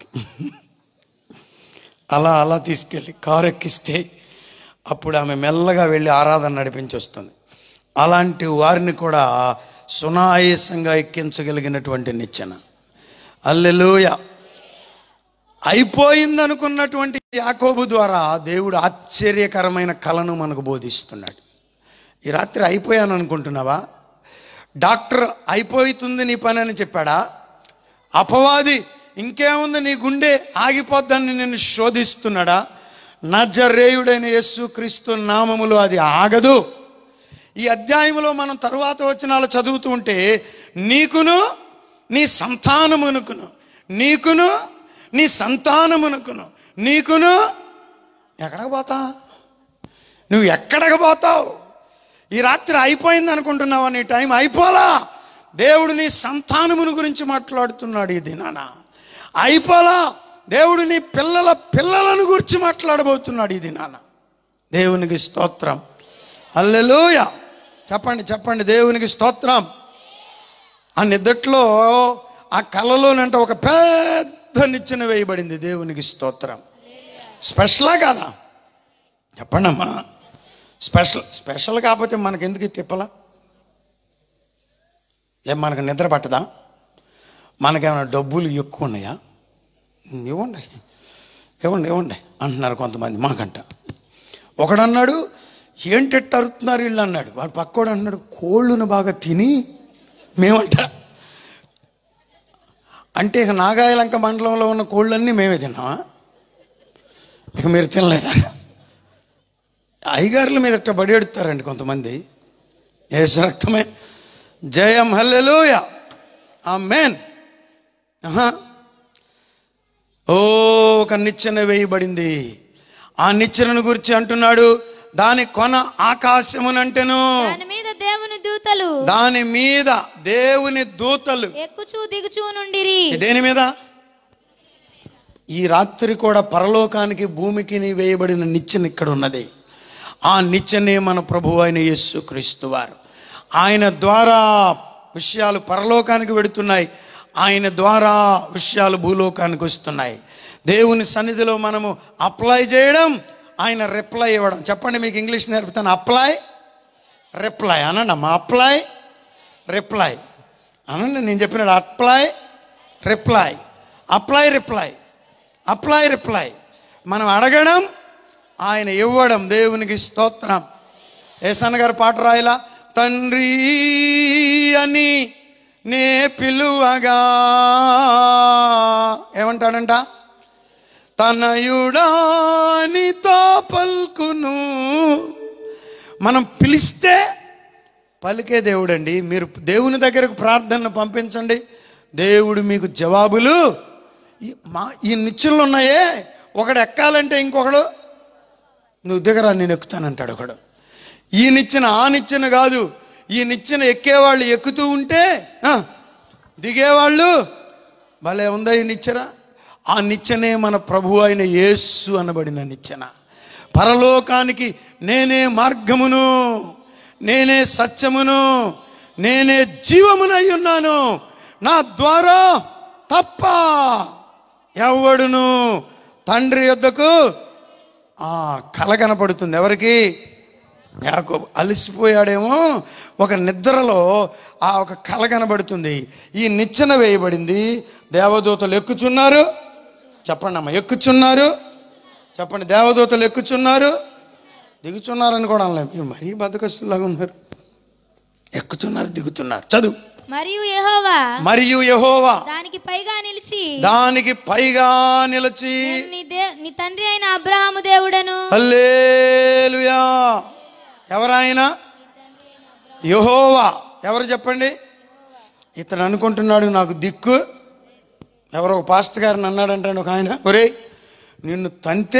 [SPEAKER 1] అలా అలా తీసుకెళ్ళి కారు ఎక్కిస్తే అప్పుడు ఆమె మెల్లగా వెళ్ళి ఆరాధన నడిపించి వస్తుంది అలాంటి వారిని కూడా సునాయాసంగా ఎక్కించగలిగినటువంటి నిచ్చెన అల్లెలూయ అయిపోయిందనుకున్నటువంటి యాకోబు ద్వారా దేవుడు ఆశ్చర్యకరమైన కళను మనకు బోధిస్తున్నాడు ఈ రాత్రి అయిపోయాను అనుకుంటున్నావా డాక్టర్ అయిపోతుంది నీ పని అని చెప్పాడా అపవాది ఇంకేముంది నీ గుండె ఆగిపోద్దని నిన్ను శోధిస్తున్నాడా నజరేయుడైన యేసు క్రీస్తు నామములో అది ఆగదు ఈ అధ్యాయంలో మనం తరువాత వచనాలు చదువుతూ ఉంటే నీకును నీ సంతానమునకును నీకును నీ సంతానమునకును నీకును ఎక్కడికి పోతా నువ్వు ఎక్కడికి పోతావు ఈ రాత్రి అయిపోయింది అనుకుంటున్నావా నీ టైం అయిపోలా దేవుడు నీ సంతానమును గురించి మాట్లాడుతున్నాడు ఈ దినాన అయిపోలా దేవుడు నీ పిల్లల పిల్లలను గురించి మాట్లాడబోతున్నాడు ఈ దినాన దేవునికి స్తోత్రం అల్లెలూయ చెప్పండి చెప్పండి దేవునికి స్తోత్రం ఆ నిద్దట్లో ఆ కళలోనంట ఒక పెద్ద నిచ్చెన వేయబడింది దేవునికి స్తోత్రం స్పెషలా కాదా చెప్పండి అమ్మా స్పెషల్ స్పెషల్ కాకపోతే మనకి ఎందుకు ఈ తిప్పల ఏం మనకు నిద్ర పట్టదా మనకేమైనా డబ్బులు ఎక్కువ ఉన్నాయా ఇవ్వండి ఇవ్వండి ఇవ్వండి అంటున్నారు కొంతమంది మాకంట ఒకడన్నాడు ఏంటెట్ట అరుతున్నారు వీళ్ళు అన్నాడు వాడు పక్కోడు అన్నాడు కోళ్ళును బాగా తిని మేమంట అంటే ఇక నాగాయలంక మండలంలో ఉన్న కోళ్ళన్నీ మేమే తిన్నామా ఇక మీరు తినలేదా అయ్యగారుల మీద ఇట్ట బడి ఎడుతారండి కొంతమంది ఏసు రక్తమే జయం హల్లెలూయ ఆ మేన్ ఓ ఒక నిచ్చెన వేయబడింది ఆ నిచ్చెనను గురించి అంటున్నాడు దాని కొన ఆకాశమునంటెను
[SPEAKER 2] దాని మీద దేవుని దూతలు
[SPEAKER 1] దాని మీద దేవుని దూతలు
[SPEAKER 2] ఎక్కుచూ దిగుచూ నుండిరి
[SPEAKER 1] దేని మీద ఈ రాత్రి కూడా పరలోకానికి భూమికి వేయబడిన నిచ్చెన ఇక్కడ ఉన్నది ఆ నిచ్చెనే మన ప్రభు అయిన యేసు క్రీస్తు వారు ఆయన ద్వారా విషయాలు పరలోకానికి వెడుతున్నాయి ఆయన ద్వారా విషయాలు భూలోకానికి వస్తున్నాయి దేవుని సన్నిధిలో మనము అప్లై చేయడం ఆయన రిప్లై ఇవ్వడం చెప్పండి మీకు ఇంగ్లీష్ నేర్పుతాను అప్లై రిప్లై అనండి అమ్మా అప్లై రిప్లై అనండి నేను చెప్పినాడు apply reply apply reply apply reply మనం అడగడం ఆయన ఇవ్వడం దేవునికి స్తోత్రం ఏసన్న గారు పాట రాయలా తండ్రి అని నే పిలువగా ఏమంటాడంట తనయుడానితో పలుకును మనం పిలిస్తే పలికే దేవుడండి మీరు దేవుని దగ్గరకు ప్రార్థనలు పంపించండి దేవుడు మీకు జవాబులు ఈ మా ఈ నిచ్చెనలు ఉన్నాయే ఒకడు ఎక్కాలంటే ఇంకొకడు నువ్వు దిగరా నేను ఎక్కుతానంటాడు ఒకడు ఈ నిచ్చెన ఆ నిచ్చెన కాదు ఈ నిచ్చెన ఎక్కేవాళ్ళు ఎక్కుతూ ఉంటే ఆ, దిగేవాళ్ళు భలే ఉందా ఈ నిచ్చెన ఆ నిచ్చెనే మన ప్రభు అయిన యేస్సు అనబడిన నిచ్చెన పరలోకానికి నేనే మార్గమును నేనే సత్యమును నేనే జీవమునై ఉన్నాను నా ద్వారా తప్ప ఎవడును తండ్రి యొద్దకు ఆ కల కనపడుతుంది ఎవరికి యాకోబు అలసిపోయాడేమో ఒక నిద్రలో ఆ ఒక కల కనబడుతుంది ఈ నిచ్చెన వేయబడింది దేవదూతలు ఎక్కుచున్నారు చెప్పండి అమ్మ ఎక్కుచున్నారు చెప్పండి దేవదూతలు ఎక్కుచున్నారు దిగుచున్నారని కూడా అనలేదు మీరు మరీ బద్దకస్తులాగా ఉన్నారు ఎక్కుతున్నారు దిగుతున్నారు చదువు
[SPEAKER 2] మరియు యెహోవా
[SPEAKER 1] మరియు యహోవా
[SPEAKER 2] దానికి పైగా నిలిచి
[SPEAKER 1] దానికి పైగా నిలిచి
[SPEAKER 2] నేను నీ దే నీ తండ్రి అయిన అబ్రహాము దేవుడను
[SPEAKER 1] హల్లేలుయా ఎవరాయన యహోవా ఎవరు చెప్పండి ఇతను అనుకుంటున్నాడు నాకు దిక్కు ఎవరో ఒక పాస్టర్ గారిని అన్నాడంటాడు ఒక ఆయన ఒరే నిన్ను తంతే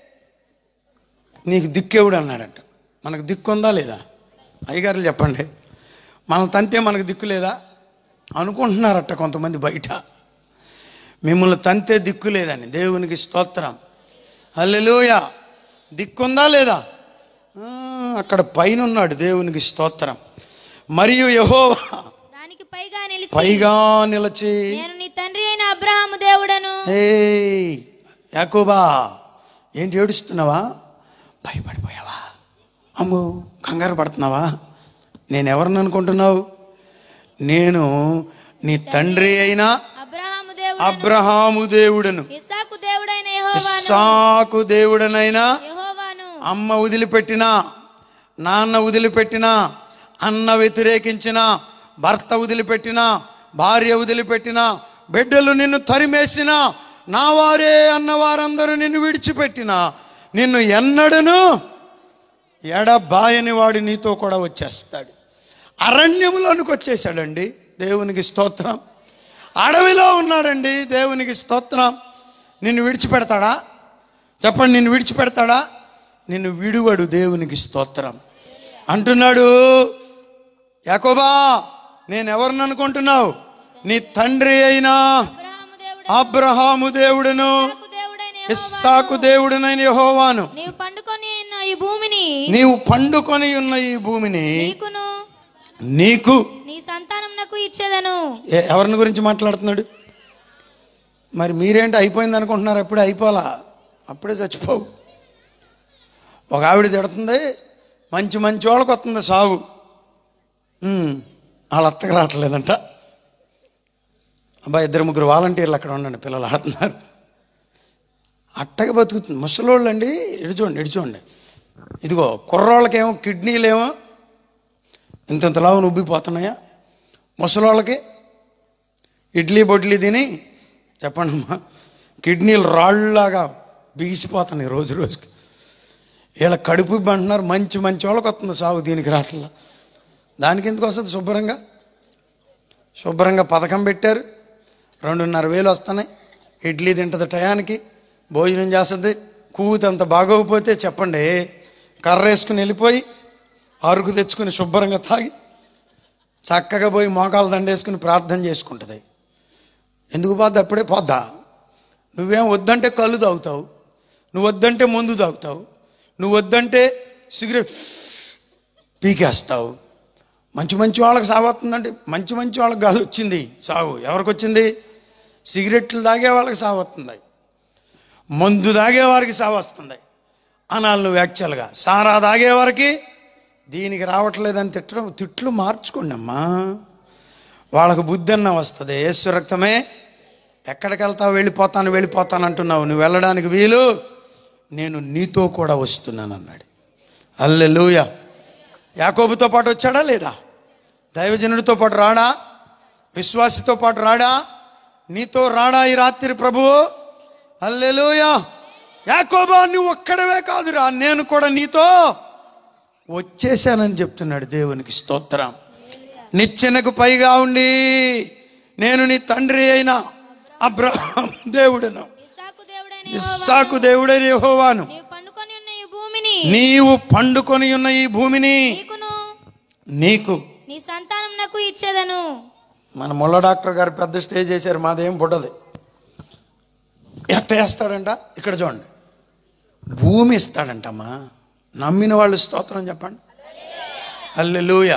[SPEAKER 1] నీకు దిక్కేవుడు అన్నాడంట మనకు దిక్కు ఉందా లేదా అయ్యగారులు చెప్పండి మనం తంతే మనకు దిక్కు లేదా అనుకుంటున్నారట కొంతమంది బయట మిమ్మల్ని తంతే దిక్కు లేదని దేవునికి స్తోత్రం హల్లెలూయా దిక్కుందా లేదా ఆ, అక్కడ పైన ఉన్నాడు దేవునికి స్తోత్రం మరియు యహోవా
[SPEAKER 2] దానికి పైగా నిలిచి
[SPEAKER 1] పైగా నిలచి
[SPEAKER 2] నేను నీ తండ్రి అయిన అబ్రహాము దేవుడను
[SPEAKER 1] హే యాకోబా ఏంటి ఏడుస్తున్నావా భయపడిపోయావా అమ్మో కంగారు పడుతున్నావా నేను ఎవరిని అనుకుంటున్నావు నేను నీ తండ్రి అయిన
[SPEAKER 2] అబ్రహాము దేవుడు
[SPEAKER 1] అబ్రహాము దేవుడను
[SPEAKER 2] ఇస్సాకు దేవుడైన యెహోవాను
[SPEAKER 1] ఇస్సాకు దేవుడనైనా
[SPEAKER 2] యెహోవాను
[SPEAKER 1] అమ్మ వదిలిపెట్టిన నాన్న వదిలిపెట్టిన అన్న వ్యతిరేకించిన భర్త వదిలిపెట్టిన భార్య వదిలిపెట్టిన బిడ్డలు నిన్ను తరిమేసిన నా వారే అన్న వారందరూ నిన్ను విడిచిపెట్టిన నిన్ను ఎన్నడను ఎడబాయని వాడు నీతో కూడా వచ్చేస్తాడు అరణ్యంలోనికి వచ్చేసాడండి దేవునికి స్తోత్రం అడవిలో ఉన్నాడండి దేవునికి స్తోత్రం నిన్ను విడిచిపెడతాడా చెప్పండి నిన్ను విడిచిపెడతాడా నిన్ను విడువడు దేవునికి స్తోత్రం అంటున్నాడు యాకోబా నేను ఎవరిని అనుకుంటున్నావు నీ తండ్రి అయినా
[SPEAKER 2] అబ్రహాము దేవుడు
[SPEAKER 1] అబ్రహాము దేవుడును
[SPEAKER 2] ఇస్సాకు దేవుడైన యెహోవా,
[SPEAKER 1] ఇస్సాకు దేవుడునైన యెహోవాను
[SPEAKER 2] నీవు పండుకొని ఉన్న ఈ భూమిని
[SPEAKER 1] నీవు పండుకొని ఉన్న ఈ భూమిని
[SPEAKER 2] నీకును
[SPEAKER 1] నీకు
[SPEAKER 2] నీ సంతానమునకు ఇచ్చేదను
[SPEAKER 1] ఏ- ఎవరిని గురించి మాట్లాడుతున్నాడు మరి మీరేంటి అయిపోయింది అనుకుంటున్నారు అప్పుడే అయిపోలా అప్పుడే చచ్చిపోవు ఒక ఆవిడ తిడుతుంది మంచి మంచి వాళ్ళకి వస్తుంది సాగు ఉమ్, వాళ్ళ అత్తకి రావట్లేదంట అబ్బా ఇద్దరు ముగ్గురు వాలంటీర్లు అక్కడ ఉండండి పిల్లలు ఆడుతున్నారు అట్టగా బతుకుతుంది ముసలోళ్ళు అండి ఇడిచోండి ఇడిచోండి ఇదిగో కుర్రోళ్ళకేమో కిడ్నీలేమో ఇంతంతలా ఉబ్బిపోతున్నాయా ముసలోళ్ళకి ఇడ్లీ బొడ్లీ తిని చెప్పండి అమ్మా కిడ్నీలు రాళ్ళలాగా బిగిసిపోతున్నాయి రోజు రోజుకి వీళ్ళ కడుపు ఇబ్బంది అంటున్నారు మంచి మంచి వాళ్ళకి వస్తుంది సాగు దీనికి రాట్లా దానికి ఎందుకు వస్తుంది శుభ్రంగా శుభ్రంగా పథకం పెట్టారు రెండున్నర వేలు వస్తున్నాయి ఇడ్లీ తింటుంది టయానికి భోజనం చేస్తుంది కూత అంత బాగోకపోతే చెప్పండి కర్ర వేసుకుని వెళ్ళిపోయి అరుకు తెచ్చుకుని శుభ్రంగా తాగి చక్కగా పోయి మోకాలు దండేసుకుని ప్రార్థన చేసుకుంటుంది ఎందుకు పోద్ది అప్పుడే పోద్దా నువ్వేం వద్దంటే కళ్ళు తాగుతావు నువ్వు వద్దంటే మందు తాగుతావు నువ్వు వద్దంటే సిగరెట్ పీకేస్తావు మంచి మంచి వాళ్ళకి సాగు వస్తుందంటే మంచి మంచి వాళ్ళకి కాదు వచ్చింది సాగు ఎవరికి వచ్చింది సిగరెట్లు తాగే వాళ్ళకి సాగు వస్తుంది మందు తాగేవారికి సాగు వస్తుంది అనాలి నువ్వు యాక్చువల్గా సారా తాగేవారికి దీనికి రావట్లేదని తిట్టడం తిట్లు మార్చుకోండి అమ్మా వాళ్ళకు బుద్ధి అన్న వస్తుంది యేసు రక్తమే ఎక్కడికి వెళ్తావు వెళ్ళిపోతాను వెళ్ళిపోతాను అంటున్నావు నువ్వు వెళ్ళడానికి వీలు నేను నీతో కూడా వస్తున్నాను అన్నాడు అల్లెలూయ యాకోబుతో పాటు వచ్చాడా లేదా దైవజనుడితో పాటు రాడా విశ్వాసితో పాటు రాడా నీతో రాడా ఈ రాత్రి ప్రభువు అల్లెలూయ యాకోబా నువ్వు ఒక్కడవే కాదురా నేను కూడా నీతో వచ్చేసానని చెప్తున్నాడు దేవునికి స్తోత్రం నిచ్చెనకు పైగా ఉండి నేను నీ తండ్రి అయిన అబ్రహాం దేవుడను
[SPEAKER 2] ఇస్సాకు దేవుడైన
[SPEAKER 1] ఇస్సాకు దేవుడైన యెహోవాను
[SPEAKER 2] నీవు పండుకొని ఉన్న ఈ భూమిని
[SPEAKER 1] నీవు పండుకొని ఉన్న ఈ భూమిని
[SPEAKER 2] నీకును
[SPEAKER 1] నీకు
[SPEAKER 2] నీ సంతానమునకు ఇచ్చేదను
[SPEAKER 1] మన ముళ్ళ డాక్టర్ గారు పెద్ద స్టేజ్ చేశారు మాదేం పుట్టదు ఎట్ట వేస్తాడంట ఇక్కడ చూడండి భూమి ఇస్తాడంటమ్మా నమ్మిన వాళ్ళు స్తోత్రం చెప్పండి అల్లెలూయ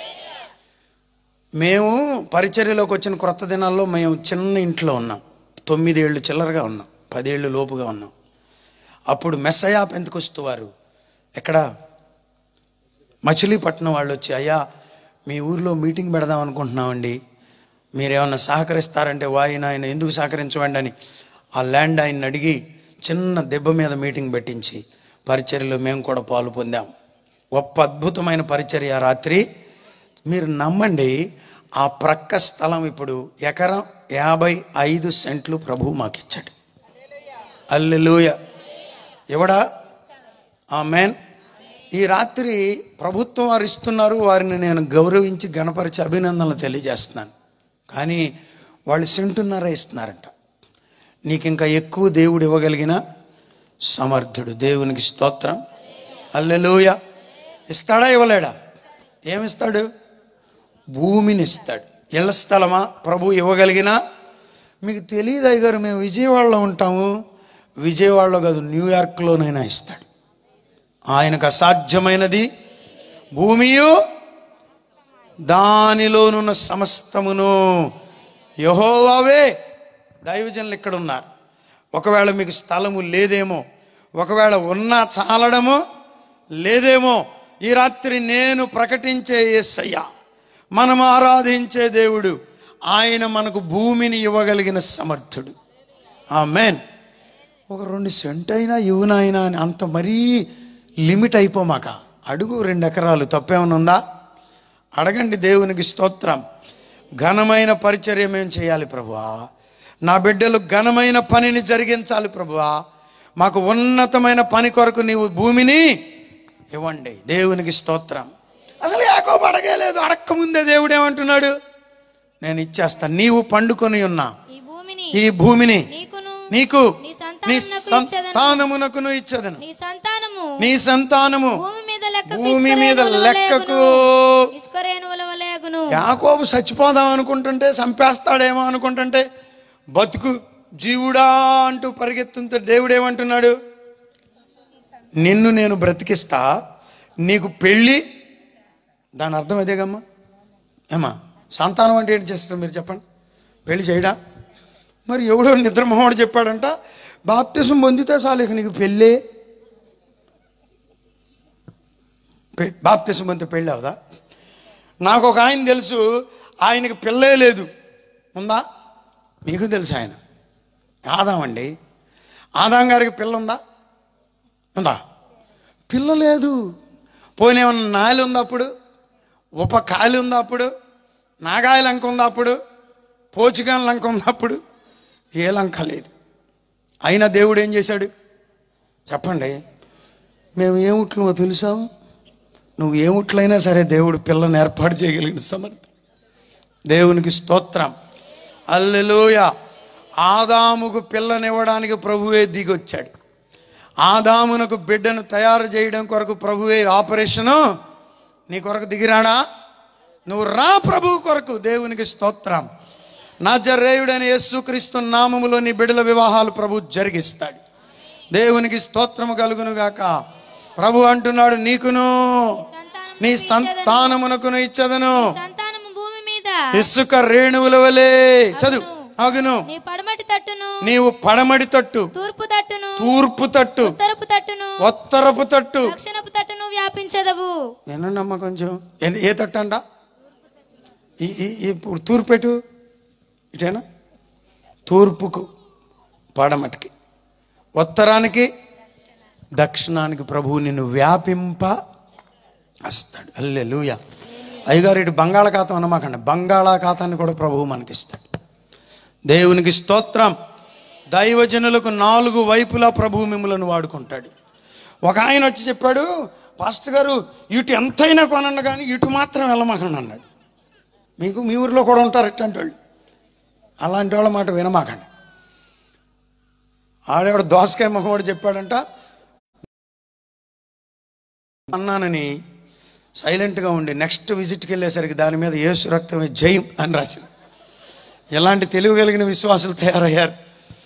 [SPEAKER 1] మేము పరిచర్యలోకి వచ్చిన క్రొత్త దినాల్లో మేము చిన్న ఇంట్లో ఉన్నాం తొమ్మిదేళ్ళు చిల్లరగా ఉన్నాం పదేళ్ళు లోపుగా ఉన్నాం అప్పుడు మెస్సయా పెంతుకొస్తూ వారు ఎక్కడ మచిలీపట్నం వాళ్ళు వచ్చి అయ్యా మీ ఊర్లో మీటింగ్ పెడదాం అనుకుంటున్నామండి మీరేమన్నా సహకరిస్తారంటే వాయిన ఆయన ఎందుకు సహకరించవండి అని ఆ ల్యాండ్ ఆయన్ని అడిగి చిన్న దెబ్బ మీద మీటింగ్ పెట్టించి పరిచర్యలో మేము కూడా పాలు పొందాం గొప్ప అద్భుతమైన పరిచర్య ఆ రాత్రి మీరు నమ్మండి ఆ ప్రక్క స్థలం ఇప్పుడు ఎకరం యాభై ఐదు సెంట్లు ప్రభువు మాకు ఇచ్చాడు అల్లెలూయ ఎవడా ఆ మేన్ ఈ రాత్రి ప్రభుత్వం వారు ఇస్తున్నారు వారిని నేను గౌరవించి గణపరిచి అభినందనలు తెలియజేస్తున్నాను కానీ వాళ్ళు సెంటున్నర ఇస్తున్నారంట నీకు ఇంకా ఎక్కువ దేవుడు ఇవ్వగలిగిన సమర్థుడు దేవునికి స్తోత్రం అల్లెలూయ ఇస్తాడా ఇవ్వలేడా ఏమిస్తాడు భూమిని ఇస్తాడు ఇళ్ల స్థలమా ప్రభు ఇవ్వగలిగిన మీకు తెలియదు అయ్యగారు మేము విజయవాడలో ఉంటాము విజయవాడలో కాదు న్యూయార్క్లోనైనా ఇస్తాడు ఆయనకు అసాధ్యమైనది భూమియు దానిలోనున్న సమస్తమును యహోవావే దైవజనులు ఇక్కడ ఉన్నారు ఒకవేళ మీకు స్థలము లేదేమో ఒకవేళ ఉన్నా చాలడము లేదేమో ఈ రాత్రి నేను ప్రకటించే యేసయ్య మనం ఆరాధించే దేవుడు ఆయన మనకు భూమిని ఇవ్వగలిగిన సమర్థుడు ఆ మేన్ ఒక రెండు సెంట్ అయినా ఇవ్వనైనా అని అంత మరీ లిమిట్ అయిపోమాక అడుగు రెండు ఎకరాలు తప్పేమైనా ఉందా అడగండి దేవునికి స్తోత్రం ఘనమైన పరిచర్య మేము చేయాలి ప్రభువా నా బిడ్డలు ఘనమైన పనిని జరిగించాలి ప్రభువా మాకు ఉన్నతమైన పని కొరకు నీవు భూమిని ఇవ్వండి దేవునికి స్తోత్రం అసలు యాకోబు అడగలేదు అడక్క ముందే దేవుడు ఏమంటున్నాడు నేను ఇచ్చేస్తా నీవు పండుకొని ఉన్నా
[SPEAKER 2] ఈ భూమిని
[SPEAKER 1] ఈ భూమిని
[SPEAKER 2] నీకును
[SPEAKER 1] నీకు
[SPEAKER 2] నీ
[SPEAKER 1] నీ
[SPEAKER 2] సంతానమునకు ఇచ్చేదను.
[SPEAKER 1] సంతానమునకును ఇచ్చదను
[SPEAKER 2] నీ సంతానము
[SPEAKER 1] నీ సంతానము
[SPEAKER 2] భూమి మీద లెక్కకు
[SPEAKER 1] భూమి మీద
[SPEAKER 2] ఇసుక రేణువుల వలె
[SPEAKER 1] లెక్కకు
[SPEAKER 2] అగును. ఇసుక రేణువుల వలె అగును
[SPEAKER 1] యాకోబు చచ్చిపోదాం అనుకుంటుంటే చంపేస్తాడేమో అనుకుంటుంటే బతుకు జీవుడా అంటూ పరిగెత్తుంటే దేవుడు ఏమంటున్నాడు నిన్ను నేను బ్రతికిస్తా నీకు పెళ్ళి దాని అర్థం అదేగమ్మా ఏమా సంతానం అంటే ఏంటి చేస్తారు మీరు చెప్పండి పెళ్లి చేయడా మరి ఎవడో నిద్రమోహుడు చెప్పాడంట బాప్తిసం పొందితే చాలు ఇక నీకు పెళ్ళే పె- బాప్తిసం పొందితే పెళ్ళి అవదా నాకు ఒక ఆయన తెలుసు ఆయనకి పిల్లే లేదు ఉందా మీకు తెలుసు ఆయన ఆదాం అండి ఆదాం గారికి పిల్ల ఉందా ఉందా పిల్ల లేదు పోనీ ఏమన్నా నాలి ఉందా అప్పుడు ఉప కాలి ఉందా అప్పుడు నాగాయ లంక ఉందా అప్పుడు పోచుగాన్ లంక ఉందా అప్పుడు ఏ లంక లేదు అయినా దేవుడు ఏం చేశాడు చెప్పండి మేము ఏముట్లువో తెలుసా నువ్వు ఏముట్లయినా సరే దేవుడు పిల్లని ఏర్పాటు చేయగలిగిన సమర్థ దేవునికి స్తోత్రం అల్లెలోయ ఆదాముకు పిల్లనివ్వడానికి ప్రభువే దిగొచ్చాడు ఆదామునకు బిడ్డను తయారు చేయడం కొరకు ప్రభువే ఆపరేషను నీ కొరకు దిగిరాడా నువ్వు రా ప్రభు కొరకు దేవునికి స్తోత్రం నా జర్రేయుడైన యేసుక్రీస్తు నామములో నీ బిడ్డల వివాహాలు ప్రభు జరిగిస్తాడు దేవునికి స్తోత్రము కలుగును గాక ప్రభు అంటున్నాడు నీకును
[SPEAKER 2] సంతానము
[SPEAKER 1] నీ
[SPEAKER 2] నీకు ఇచ్చేదను.
[SPEAKER 1] సంతానమునకును ఇచ్చదను
[SPEAKER 2] సంతానము భూమి మీద
[SPEAKER 1] ఇసుక రేణువుల వలె చదువు అగును
[SPEAKER 2] నీ పడమటి తట్టును
[SPEAKER 1] నీవు పడమడి తట్టు
[SPEAKER 2] తూర్పు తట్టును
[SPEAKER 1] తూర్పు తట్టు
[SPEAKER 2] ఉత్తరపు తట్టును
[SPEAKER 1] ఉత్తరపు తట్టు
[SPEAKER 2] దక్షిణపు తట్టును వ్యాపించదవు
[SPEAKER 1] వినండమ్మా కొంచెం ఏ- ఏ తట్టు అంట ఈ ఈ- ఈ ఇప్పుడు తూర్పు ఎటు ఇటేనా తూర్పుకు పడమటికి ఉత్తరానికి దక్షిణానికి ప్రభువు నిన్ను వ్యాపింప వస్తాడు అల్లే లూయ అయ్యగారు ఇటు బంగాళాఖాతం అన్నమాకండి బంగాళాఖాతాన్ని కూడా ప్రభువు మనకిస్తాడు దేవునికి స్తోత్రం దైవజనులకు నాలుగు వైపులా ప్రభువు మిమ్మలను వాడుకుంటాడు ఒక ఆయన వచ్చి చెప్పాడు పాస్టర్ గారు ఇటు ఎంతైనా కొనండి కానీ ఇటు మాత్రం వెళ్ళమాకండి అన్నాడు మీకు మీ ఊరిలో కూడా ఉంటారు ఇట్లాంటి వాళ్ళు అలాంటి వాళ్ళ మాట వినమాకండి ఆడేవాడు దోసకాయ మొహమ్మడు చెప్పాడంట అన్నానని సైలెంట్గా ఉండి నెక్స్ట్ విజిట్కి వెళ్ళేసరికి దాని మీద యేసు రక్తమే జయం అని రాసింది ఎలాంటి తెలివి కలిగిన విశ్వాసులు తయారయ్యారు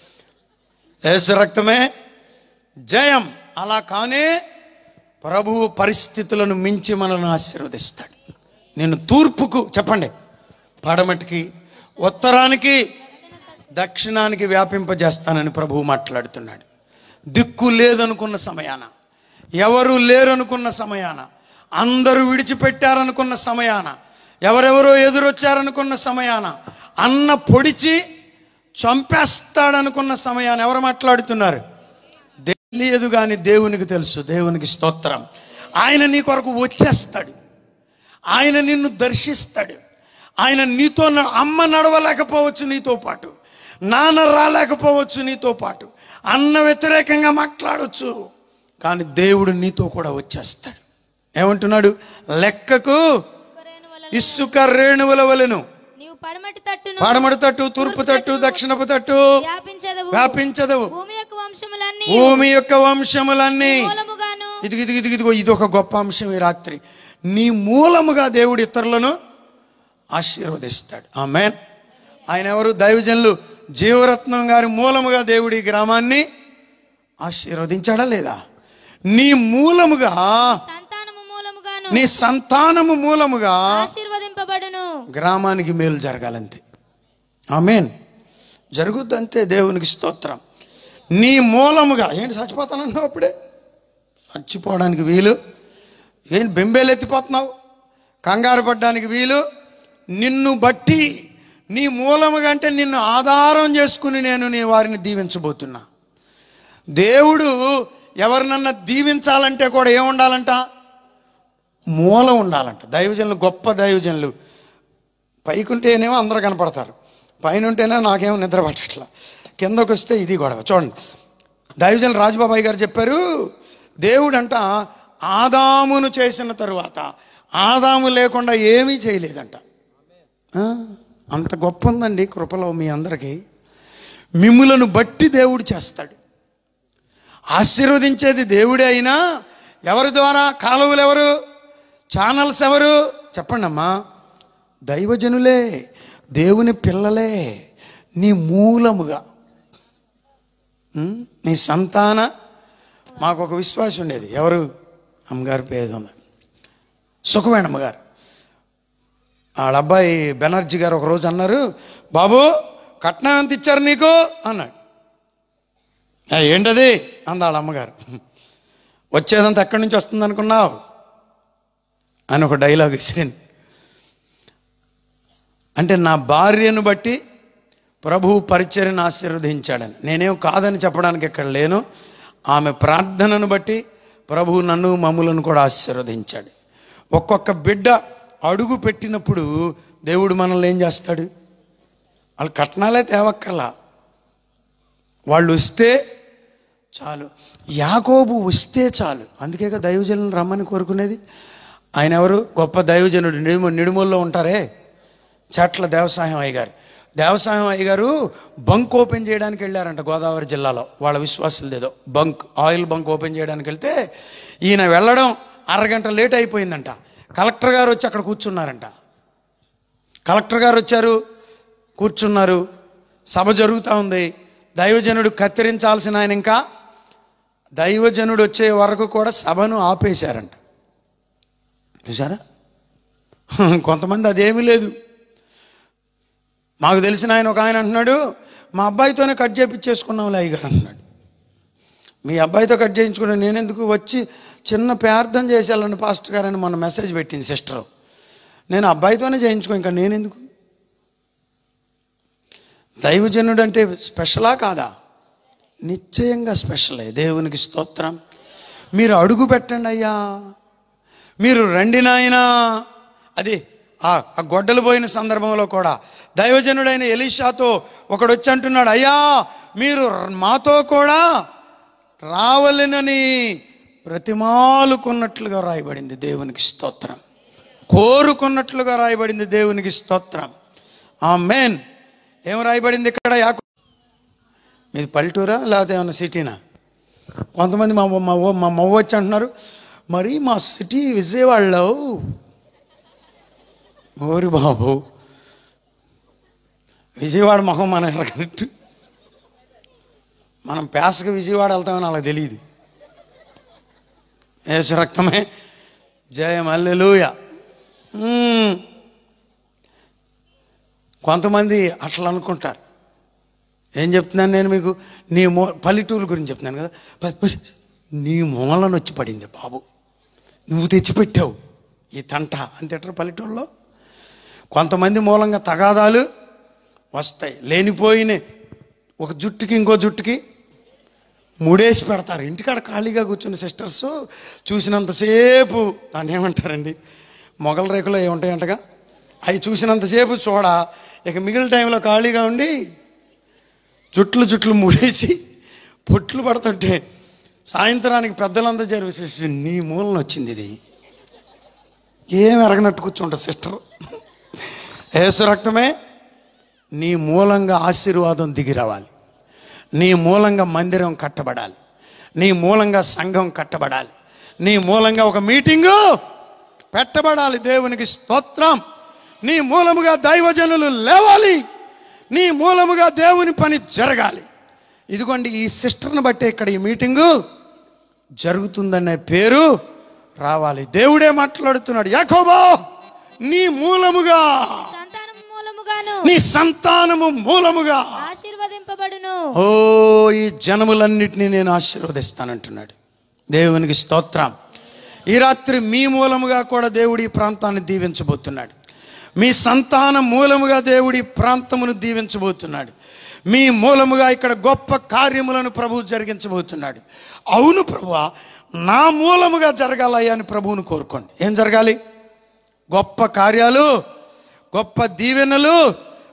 [SPEAKER 1] యేసు రక్తమే జయం అలా కానే ప్రభువు పరిస్థితులను మించి మనల్ని ఆశీర్వదిస్తాడు నేను తూర్పుకు చెప్పండి పడమటికి ఉత్తరానికి దక్షిణానికి వ్యాపింపజేస్తానని ప్రభువు మాట్లాడుతున్నాడు దిక్కు లేదనుకున్న సమయాన ఎవరు లేరనుకున్న సమయాన అందరూ విడిచిపెట్టారనుకున్న సమయాన ఎవరెవరో ఎదురొచ్చారనుకున్న సమయాన అన్న పొడిచి చంపేస్తాడనుకున్న సమయాన ఎవరు మాట్లాడుతున్నారు తెలియదు కానీ దేవునికి తెలుసు దేవునికి స్తోత్రం ఆయన నీ కొరకు వచ్చేస్తాడు ఆయన నిన్ను దర్శిస్తాడు ఆయన నీతో న- అమ్మ నడవలేకపోవచ్చు నీతో పాటు నాన్న రాలేకపోవచ్చు నీతో పాటు అన్న వ్యతిరేకంగా మాట్లాడవచ్చు కానీ దేవుడు నీతో కూడా వచ్చేస్తాడు ఏమంటున్నాడు లెక్కకు
[SPEAKER 2] ఇసుక రేణువుల
[SPEAKER 1] ఇసుక రేణువుల వలెను
[SPEAKER 2] నీవు పడమటి తట్టును
[SPEAKER 1] పడమడి తట్టు తూర్పు తట్టు దక్షిణపు తట్టు
[SPEAKER 2] వ్యాపించదవు
[SPEAKER 1] వ్యాపించదవు
[SPEAKER 2] భూమి యొక్క వంశములన్నీ
[SPEAKER 1] భూమి యొక్క వంశములన్నీ
[SPEAKER 2] మూలముగాను
[SPEAKER 1] ఇదిగో ఇదిగో ఇదిగో ఇదిగో ఇది ఒక గొప్ప అంశం ఈ రాత్రి నీ మూలముగా దేవుడు ఇతరులను ఆశీర్వదిస్తాడు ఆమెన్ ఆయన ఎవరు దైవజనులు జీవరత్నం గారి మూలముగా దేవుడు ఈ గ్రామాన్ని ఆశీర్వదించాడా లేదా నీ మూలముగా
[SPEAKER 2] సంతానము మూలముగాను
[SPEAKER 1] నీ సంతానము మూలముగా
[SPEAKER 2] ఆశీర్వదింపబడును
[SPEAKER 1] గ్రామానికి మేలు జరగాలంతే ఆమెన్ జరుగుద్ది అంతే దేవునికి స్తోత్రం నీ మూలముగా ఏంటి చచ్చిపోతానన్నావు అప్పుడే చచ్చిపోవడానికి వీలు ఏంటి బెంబేలు ఎత్తిపోతున్నావు కంగారు పడ్డానికి వీలు నిన్ను బట్టి నీ మూలముగా అంటే నిన్ను ఆధారం చేసుకుని నేను నీ వారిని దీవించబోతున్నా దేవుడు ఎవరినన్నా దీవించాలంటే కూడా ఏముండాలంట మూలం ఉండాలంట దైవజనులు గొప్ప దైవజనులు పైకుంటేనేమో అందరూ కనపడతారు పైన ఉంటేనే నాకేమో నిద్ర పట్టట్లా కిందకు వస్తే ఇది గొడవ చూడండి దైవజన్ రాజబాబాయ్ గారు చెప్పారు దేవుడంట ఆదామును చేసిన తరువాత ఆదాము లేకుండా ఏమీ చేయలేదంట ఆ, అంత గొప్ప ఉందండి కృపలో మీ అందరికీ మిమ్ములను బట్టి దేవుడు చేస్తాడు ఆశీర్వదించేది దేవుడే అయినా ఎవరి ద్వారా కాలువలు ఎవరు ఛానల్స్ ఎవరు చెప్పండి అమ్మా దైవజనులే దేవుని పిల్లలే నీ మూలముగా ఉం? నీ సంతాన మాకు ఒక విశ్వాసం ఉండేది ఎవరు అమ్మగారి పేరు ఉంది సుఖమైన అమ్మగారు వాళ్ళ అబ్బాయి బెనర్జీ గారు ఒకరోజు అన్నారు బాబు కట్నం ఎంత ఇచ్చారు నీకు అన్నాడు "ఆ, ఏంటది అంది వాళ్ళ అమ్మగారు వచ్చేదంతా ఎక్కడి నుంచి వస్తుంది అనుకున్నావు అని ఒక డైలాగ్ ఇచ్చింది అంటే నా భార్యను బట్టి ప్రభువు పరిచర్యను ఆశీర్వదించాడని నేనేం కాదని చెప్పడానికి ఇక్కడ లేను ఆమె ప్రార్థనను బట్టి ప్రభువు నన్ను మమ్ములను కూడా ఆశీర్వదించాడు ఒక్కొక్క బిడ్డ అడుగు పెట్టినప్పుడు దేవుడు మనల్ని ఏం చేస్తాడు వాళ్ళు కట్నాలే తేవక్కర్లా వాళ్ళు వస్తే చాలు యాకోబు వస్తే చాలు అందుకే కదా దైవజనులు రమ్మని కోరుకునేది ఆయన ఎవరు గొప్ప దైవజనుడు నిడుము నిడుమల్లో ఉంటారే చెట్ల దేవసాయం అయ్య గారు దేవసాయం అయ్య గారు బంక్ ఓపెన్ చేయడానికి వెళ్ళారంట గోదావరి జిల్లాలో వాళ్ళ విశ్వాసులు ఏదో బంక్ ఆయిల్ బంక్ ఓపెన్ చేయడానికి వెళ్తే ఈయన వెళ్ళడం అరగంట లేట్ అయిపోయిందంట కలెక్టర్ గారు వచ్చి అక్కడ కూర్చున్నారంట కలెక్టర్ గారు వచ్చారు కూర్చున్నారు సభ జరుగుతూ ఉంది దైవజనుడు కత్తిరించాల్సిన ఆయన ఇంకా దైవజనుడు వచ్చే వరకు కూడా సభను ఆపేశారంట చూసారా కొంతమంది అదేమీ లేదు మాకు తెలిసిన ఆయన ఒక ఆయన అంటున్నాడు మా అబ్బాయితోనే కట్ చేయించేసుకున్నాం అయ్య గారు అంటున్నాడు మీ అబ్బాయితో కట్ చేయించుకున్నా నేనెందుకు వచ్చి చిన్న ప్రార్థన చేసేయాలని పాస్టర్ గారు అని మొన్న మెసేజ్ పెట్టింది సిస్టర్ నేను అబ్బాయితోనే చేయించుకో ఇంకా నేనెందుకు దైవజనుడు అంటే స్పెషలా కాదా నిశ్చయంగా స్పెషలే దేవునికి స్తోత్రం మీరు అడుగు పెట్టండి అయ్యా మీరు రండి నాయనా అది ఆ ఆ గొడ్డలు పోయిన సందర్భంలో కూడా దైవజనుడైన ఎలీషాతో ఒకడు వచ్చి అంటున్నాడు అయ్యా మీరు మాతో కూడా రావలెనని ప్రతిమాలుకున్నట్లుగా రాయబడింది దేవునికి స్తోత్రం కోరుకున్నట్లుగా రాయబడింది దేవునికి స్తోత్రం ఆ మెయిన్ ఏం రాయబడింది ఇక్కడ యాకు మీది పల్లెటూరా లేకపోతే ఏమన్నా సిటీనా కొంతమంది మా మా ఊ- మా మవ్వ వచ్చి అంటున్నారు మరి మా సిటీ విజయవాడలో ఓరి బాబు విజయవాడ మొహం మనం ఎరగనట్టు మనం పేసకి విజయవాడ వెళ్తామని వాళ్ళకి తెలియదు ఏసు రక్తమే జయం అల్లెలూయ మ్మ్. కొంతమంది అట్లా అనుకుంటారు ఏం చెప్తున్నాను నేను మీకు నీ మూ పల్లెటూరు గురించి చెప్తున్నాను కదా ప- ప- నీ మూలను వచ్చి పడింది బాబు నువ్వు తెచ్చిపెట్టావు ఈ తంట అంతేటారు పల్లెటూరులో కొంతమంది మూలంగా తగాదాలు వస్తాయి లేనిపోయిన ఒక జుట్టుకి ఇంకో జుట్టుకి ముడేసి పెడతారు ఇంటికాడ ఖాళీగా కూర్చున్న సిస్టర్స్ చూసినంతసేపు దాన్ని ఏమంటారండి మొగల రేకులో ఏముంటాయంటగా అవి చూసినంతసేపు చూడ ఇక మిగిలిన టైంలో ఖాళీగా ఉండి జుట్లు జుట్లు ముడేసి పొట్లు పడుతుంటే సాయంత్రానికి పెద్దలంతా జరిగి నీ మూలన వచ్చింది ఇది ఏం ఎరగనట్టు కూర్చుంటుంది సిస్టర్ ఏసు రక్తమే నీ మూలంగా ఆశీర్వాదం దిగి రావాలి నీ మూలంగా మందిరం కట్టబడాలి నీ మూలంగా సంఘం కట్టబడాలి నీ మూలంగా ఒక మీటింగు పెట్టబడాలి దేవునికి స్తోత్రం నీ మూలముగా దైవజనులు లేవాలి నీ మూలముగా దేవుని పని జరగాలి ఇదిగోండి ఈ సిస్టర్ని బట్టే ఇక్కడ ఈ మీటింగు జరుగుతుందనే పేరు రావాలి దేవుడే మాట్లాడుతున్నాడు యాకోబా నీ మూలముగా
[SPEAKER 2] సంతానము మూలముగాను
[SPEAKER 1] నీ సంతానము మూలముగా
[SPEAKER 2] ఆశీర్వదింపబడును
[SPEAKER 1] ఓ ఈ జనములన్నిటినీ నేను ఆశీర్వదిస్తానంటున్నాడు దేవునికి స్తోత్రం ఈ రాత్రి మీ మూలముగా కూడా దేవుడి ఈ ప్రాంతాన్ని దీవించబోతున్నాడు మీ సంతానం మూలముగా దేవుడి ప్రాంతమును దీవించబోతున్నాడు మీ మూలముగా ఇక్కడ గొప్ప కార్యములను ప్రభువు జరిగించబోతున్నాడు అవును ప్రభువా నా మూలముగా జరగాలయ్యా అని ప్రభువును కోరుకోండి ఏం జరగాలి గొప్ప కార్యాలు గొప్ప దీవెనలు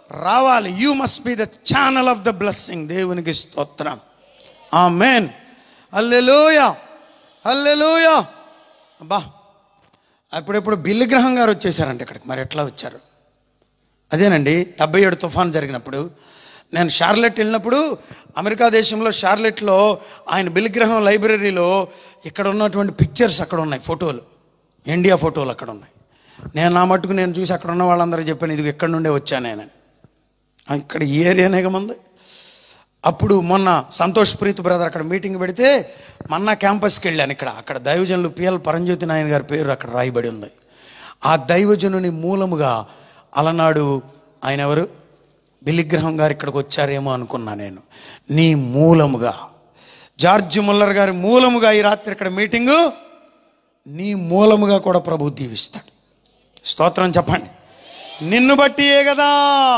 [SPEAKER 1] రావాలి you must be the channel of the blessing దేవునికి స్తోత్రం ఆ మేన్ హల్లెలూయ హల్లెలూయ అబ్బా అప్పుడెప్పుడు బిల్లి గ్రహం గారు వచ్చేసారంట ఇక్కడికి మరి ఎట్లా వచ్చారు అదేనండి డెబ్బై ఏడు తుఫాన్ జరిగినప్పుడు నేను షార్లెట్ వెళ్ళినప్పుడు అమెరికా దేశంలో షార్లెట్లో ఆయన బిలిగ్రహం లైబ్రరీలో ఇక్కడ ఉన్నటువంటి పిక్చర్స్ అక్కడ ఉన్నాయి ఫోటోలు ఇండియా ఫోటోలు అక్కడ ఉన్నాయి నేను నా మట్టుకు నేను చూసి అక్కడ ఉన్న వాళ్ళందరూ చెప్పాను ఇది ఇక్కడ నుండే వచ్చాను నేను ఇక్కడ ఈ ఏరియానే మంది అప్పుడు మొన్న సంతోష్ ప్రీత్ బ్రదర్ అక్కడ మీటింగ్ పెడితే మొన్న క్యాంపస్కి వెళ్ళాను ఇక్కడ అక్కడ దైవజనులు పిఎల్ పరంజ్యోతి నాయన్ గారి పేరు అక్కడ రాయబడి ఉంది ఆ దైవజనుని మూలముగా అలనాడు ఆయన ఎవరు బిలిగ్రహం గారు ఇక్కడికి వచ్చారేమో అనుకున్నా నేను నీ మూలముగా జార్జ్ ముల్లర్ గారి మూలముగా ఈ రాత్రి ఇక్కడ మీటింగు నీ మూలముగా కూడా ప్రభు దీవిస్తాడు స్తోత్రం చెప్పండి నిన్ను బట్టియే కదా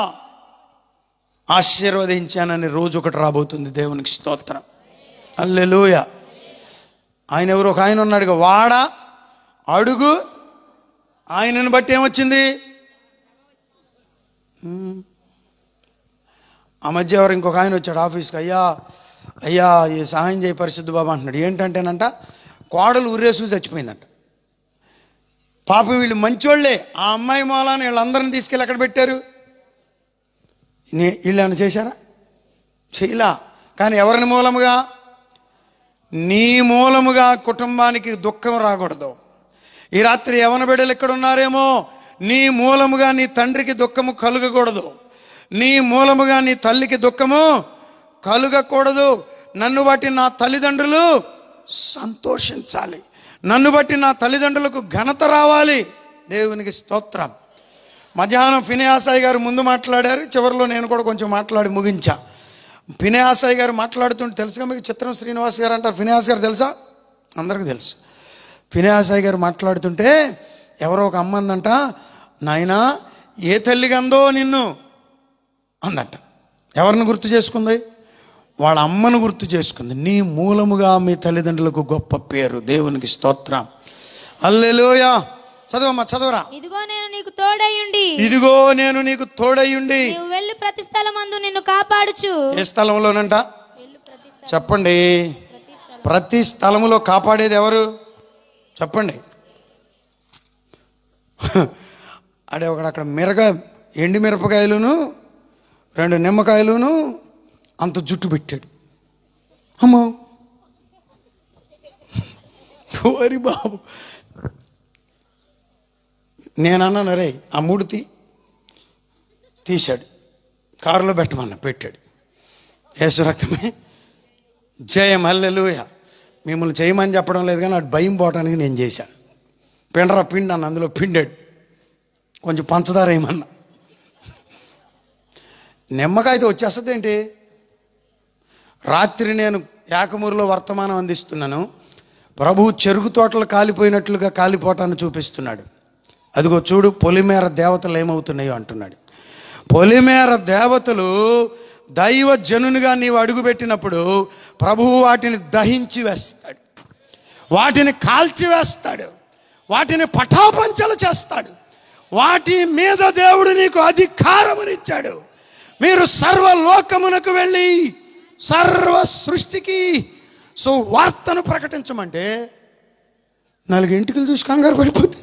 [SPEAKER 1] ఆశీర్వదించానని రోజు ఒకటి రాబోతుంది దేవునికి స్తోత్రం అల్లెలూయ ఆయన ఎవరు ఒక ఆయన ఉన్నాడుగా వాడ అడుగు ఆయనను బట్టి ఏమొచ్చింది ఉమ్. ఆ మధ్య ఎవరు ఇంకొక ఆయన వచ్చాడు ఆఫీస్కి అయ్యా అయ్యా ఈ సహాయం చేయ పరిశుద్ధ బాబా అంటున్నాడు ఏంటంటేనంట కోడలు ఉరేసు చచ్చిపోయిందంట పాపం వీళ్ళు మంచోళ్ళే ఆ అమ్మాయి మూలాన్ని వీళ్ళందరిని తీసుకెళ్ళి ఎక్కడ పెట్టారు నీ- వీళ్ళు ఏమైనా చేశారా చేయలా కానీ ఎవరిని మూలముగా నీ మూలముగా కుటుంబానికి దుఃఖం రాకూడదు ఈ రాత్రి యవన బిడ్డలు ఎక్కడ ఉన్నారేమో నీ మూలముగా నీ తండ్రికి దుఃఖము కలుగకూడదు నీ మూలముగా నీ తల్లికి దుఃఖము కలుగకూడదు నన్ను బట్టి నా తల్లిదండ్రులు సంతోషించాలి నన్ను బట్టి నా తల్లిదండ్రులకు ఘనత రావాలి దేవునికి స్తోత్రం మధ్యాహ్నం ఫినియాసాయి గారు ముందు మాట్లాడారు చివరిలో నేను కూడా కొంచెం మాట్లాడి ముగించా ఫినియాసాయి గారు మాట్లాడుతుంటే తెలుసుగా మీకు చిత్రం శ్రీనివాస్ గారు అంటారు ఫినియాస్ గారు తెలుసా అందరికీ తెలుసు ఫినియాసాయి గారు మాట్లాడుతుంటే ఎవరో ఒక అమ్మ అందంట నాయనా ఏ తల్లి కందో నిన్ను అందంట ఎవరిని గుర్తు చేసుకుంది వాళ్ళ అమ్మను గుర్తు చేసుకుంది నీ మూలముగా మీ తల్లిదండ్రులకు గొప్ప పేరు దేవునికి స్తోత్రం అల్లెలోయా చదవమ్మా చదవరా
[SPEAKER 2] ఇదిగో నేను నీకు తోడయ్యుండి
[SPEAKER 1] ఇదిగో నేను నీకు తోడయ్యుండి
[SPEAKER 2] నీవు వెళ్ళి ప్రతి స్థలమందు నిన్ను కాపాడుచు
[SPEAKER 1] ఏ స్థలంలోనంట
[SPEAKER 2] వెళ్ళు ప్రతి స్థలం
[SPEAKER 1] చెప్పండి
[SPEAKER 2] ప్రతి స్థలం
[SPEAKER 1] ప్రతి స్థలములో కాపాడేది ఎవరు చెప్పండి అడే ఒకడు అక్కడ మిరక ఎండి మిరపకాయలును రెండు నిమ్మకాయలును అంత జుట్టు పెట్టాడు అమ్మో ఓరి బాబు నేనన్నాను రే ఆ మూడు తీ తీశాడు కారులో పెట్టమన్నా పెట్టాడు యేసు రక్తమే జయం హల్లెలూయ మిమ్మల్ని చేయమని చెప్పడం లేదు కానీ అటు భయం పోవటానికి నేను చేశాను పిండరా పిండి అన్న అందులో పిండాడు కొంచెం పంచదార ఏమన్నా నిమ్మకాయతో వచ్చేస్తుంది ఏంటి రాత్రి నేను యాకమూరులో వర్తమానం అందిస్తున్నాను ప్రభువు చెరుకు తోటలు కాలిపోయినట్లుగా కాలిపోవటాన్ని చూపిస్తున్నాడు అదిగో చూడు పొలిమేర దేవతలు ఏమవుతున్నాయో అంటున్నాడు పొలిమేర దేవతలు దైవ జనునిగా నీవు అడుగుపెట్టినప్పుడు ప్రభువు వాటిని దహించి వేస్తాడు వాటిని కాల్చి వేస్తాడు వాటిని పటాపంచలు చేస్తాడు వాటి మీద దేవుడు నీకు అధికారమునిచ్చాడు మీరు సర్వలోకమునకు వెళ్ళి సర్వ సృష్టికి సో వార్తను ప్రకటించమంటే నాలుగు ఇంటికి చూసి కంగారు పడిపోతుంది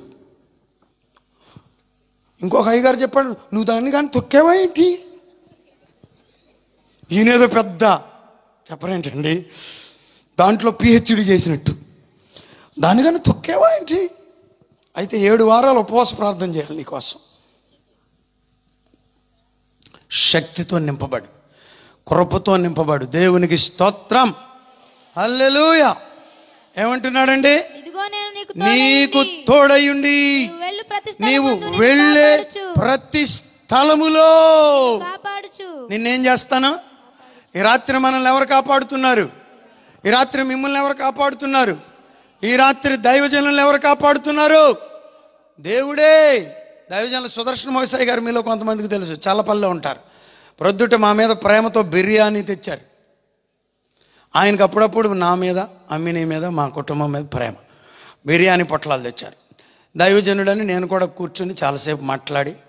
[SPEAKER 1] ఇంకొక అయ్యగారు చెప్పాడు నువ్వు దాన్ని కానీ తొక్కేవా ఏంటి ఈయనేదో పెద్ద చెప్పరేంటండి దాంట్లో పిహెచ్డి చేసినట్టు దాన్ని కానీ తొక్కేవా ఏంటి అయితే ఏడు వారాలు ఉపవాస ప్రార్థన చేయాలి నీకోసం శక్తితో నింపబడు కృపతో నింపబడు దేవునికి స్తోత్రం హల్లెలూయ ఏమంటున్నాడండి
[SPEAKER 2] ఇదిగో నేను నీకు
[SPEAKER 1] నీకు
[SPEAKER 2] తోడయ్యుండి
[SPEAKER 1] తోడయుండి
[SPEAKER 2] నీవు
[SPEAKER 1] నీవు
[SPEAKER 2] వెళ్ళు ప్రతి స్థలమందు నిన్ను
[SPEAKER 1] వెళ్ళే
[SPEAKER 2] కాపాడుచు.
[SPEAKER 1] ప్రతి స్థలములో
[SPEAKER 2] కాపాడుచు
[SPEAKER 1] నిన్నేం చేస్తాను ఈ రాత్రి మనల్ని ఎవరు కాపాడుతున్నారు ఈ రాత్రి మిమ్మల్ని ఎవరు కాపాడుతున్నారు ఈ రాత్రి దైవజనులను ఎవరు కాపాడుతున్నారు దేవుడే దైవజనులు సుదర్శన మోసాయి గారు మీలో కొంతమందికి తెలుసు చల్లపల్లిలో ఉంటారు ప్రొద్దుట మా మీద ప్రేమతో బిర్యానీ తెచ్చారు ఆయనకు అప్పుడప్పుడు నా మీద అమ్మిని మీద మా కుటుంబం మీద ప్రేమ బిర్యానీ పొట్లాలు తెచ్చారు దైవజనుడని నేను కూడా కూర్చొని చాలాసేపు మాట్లాడి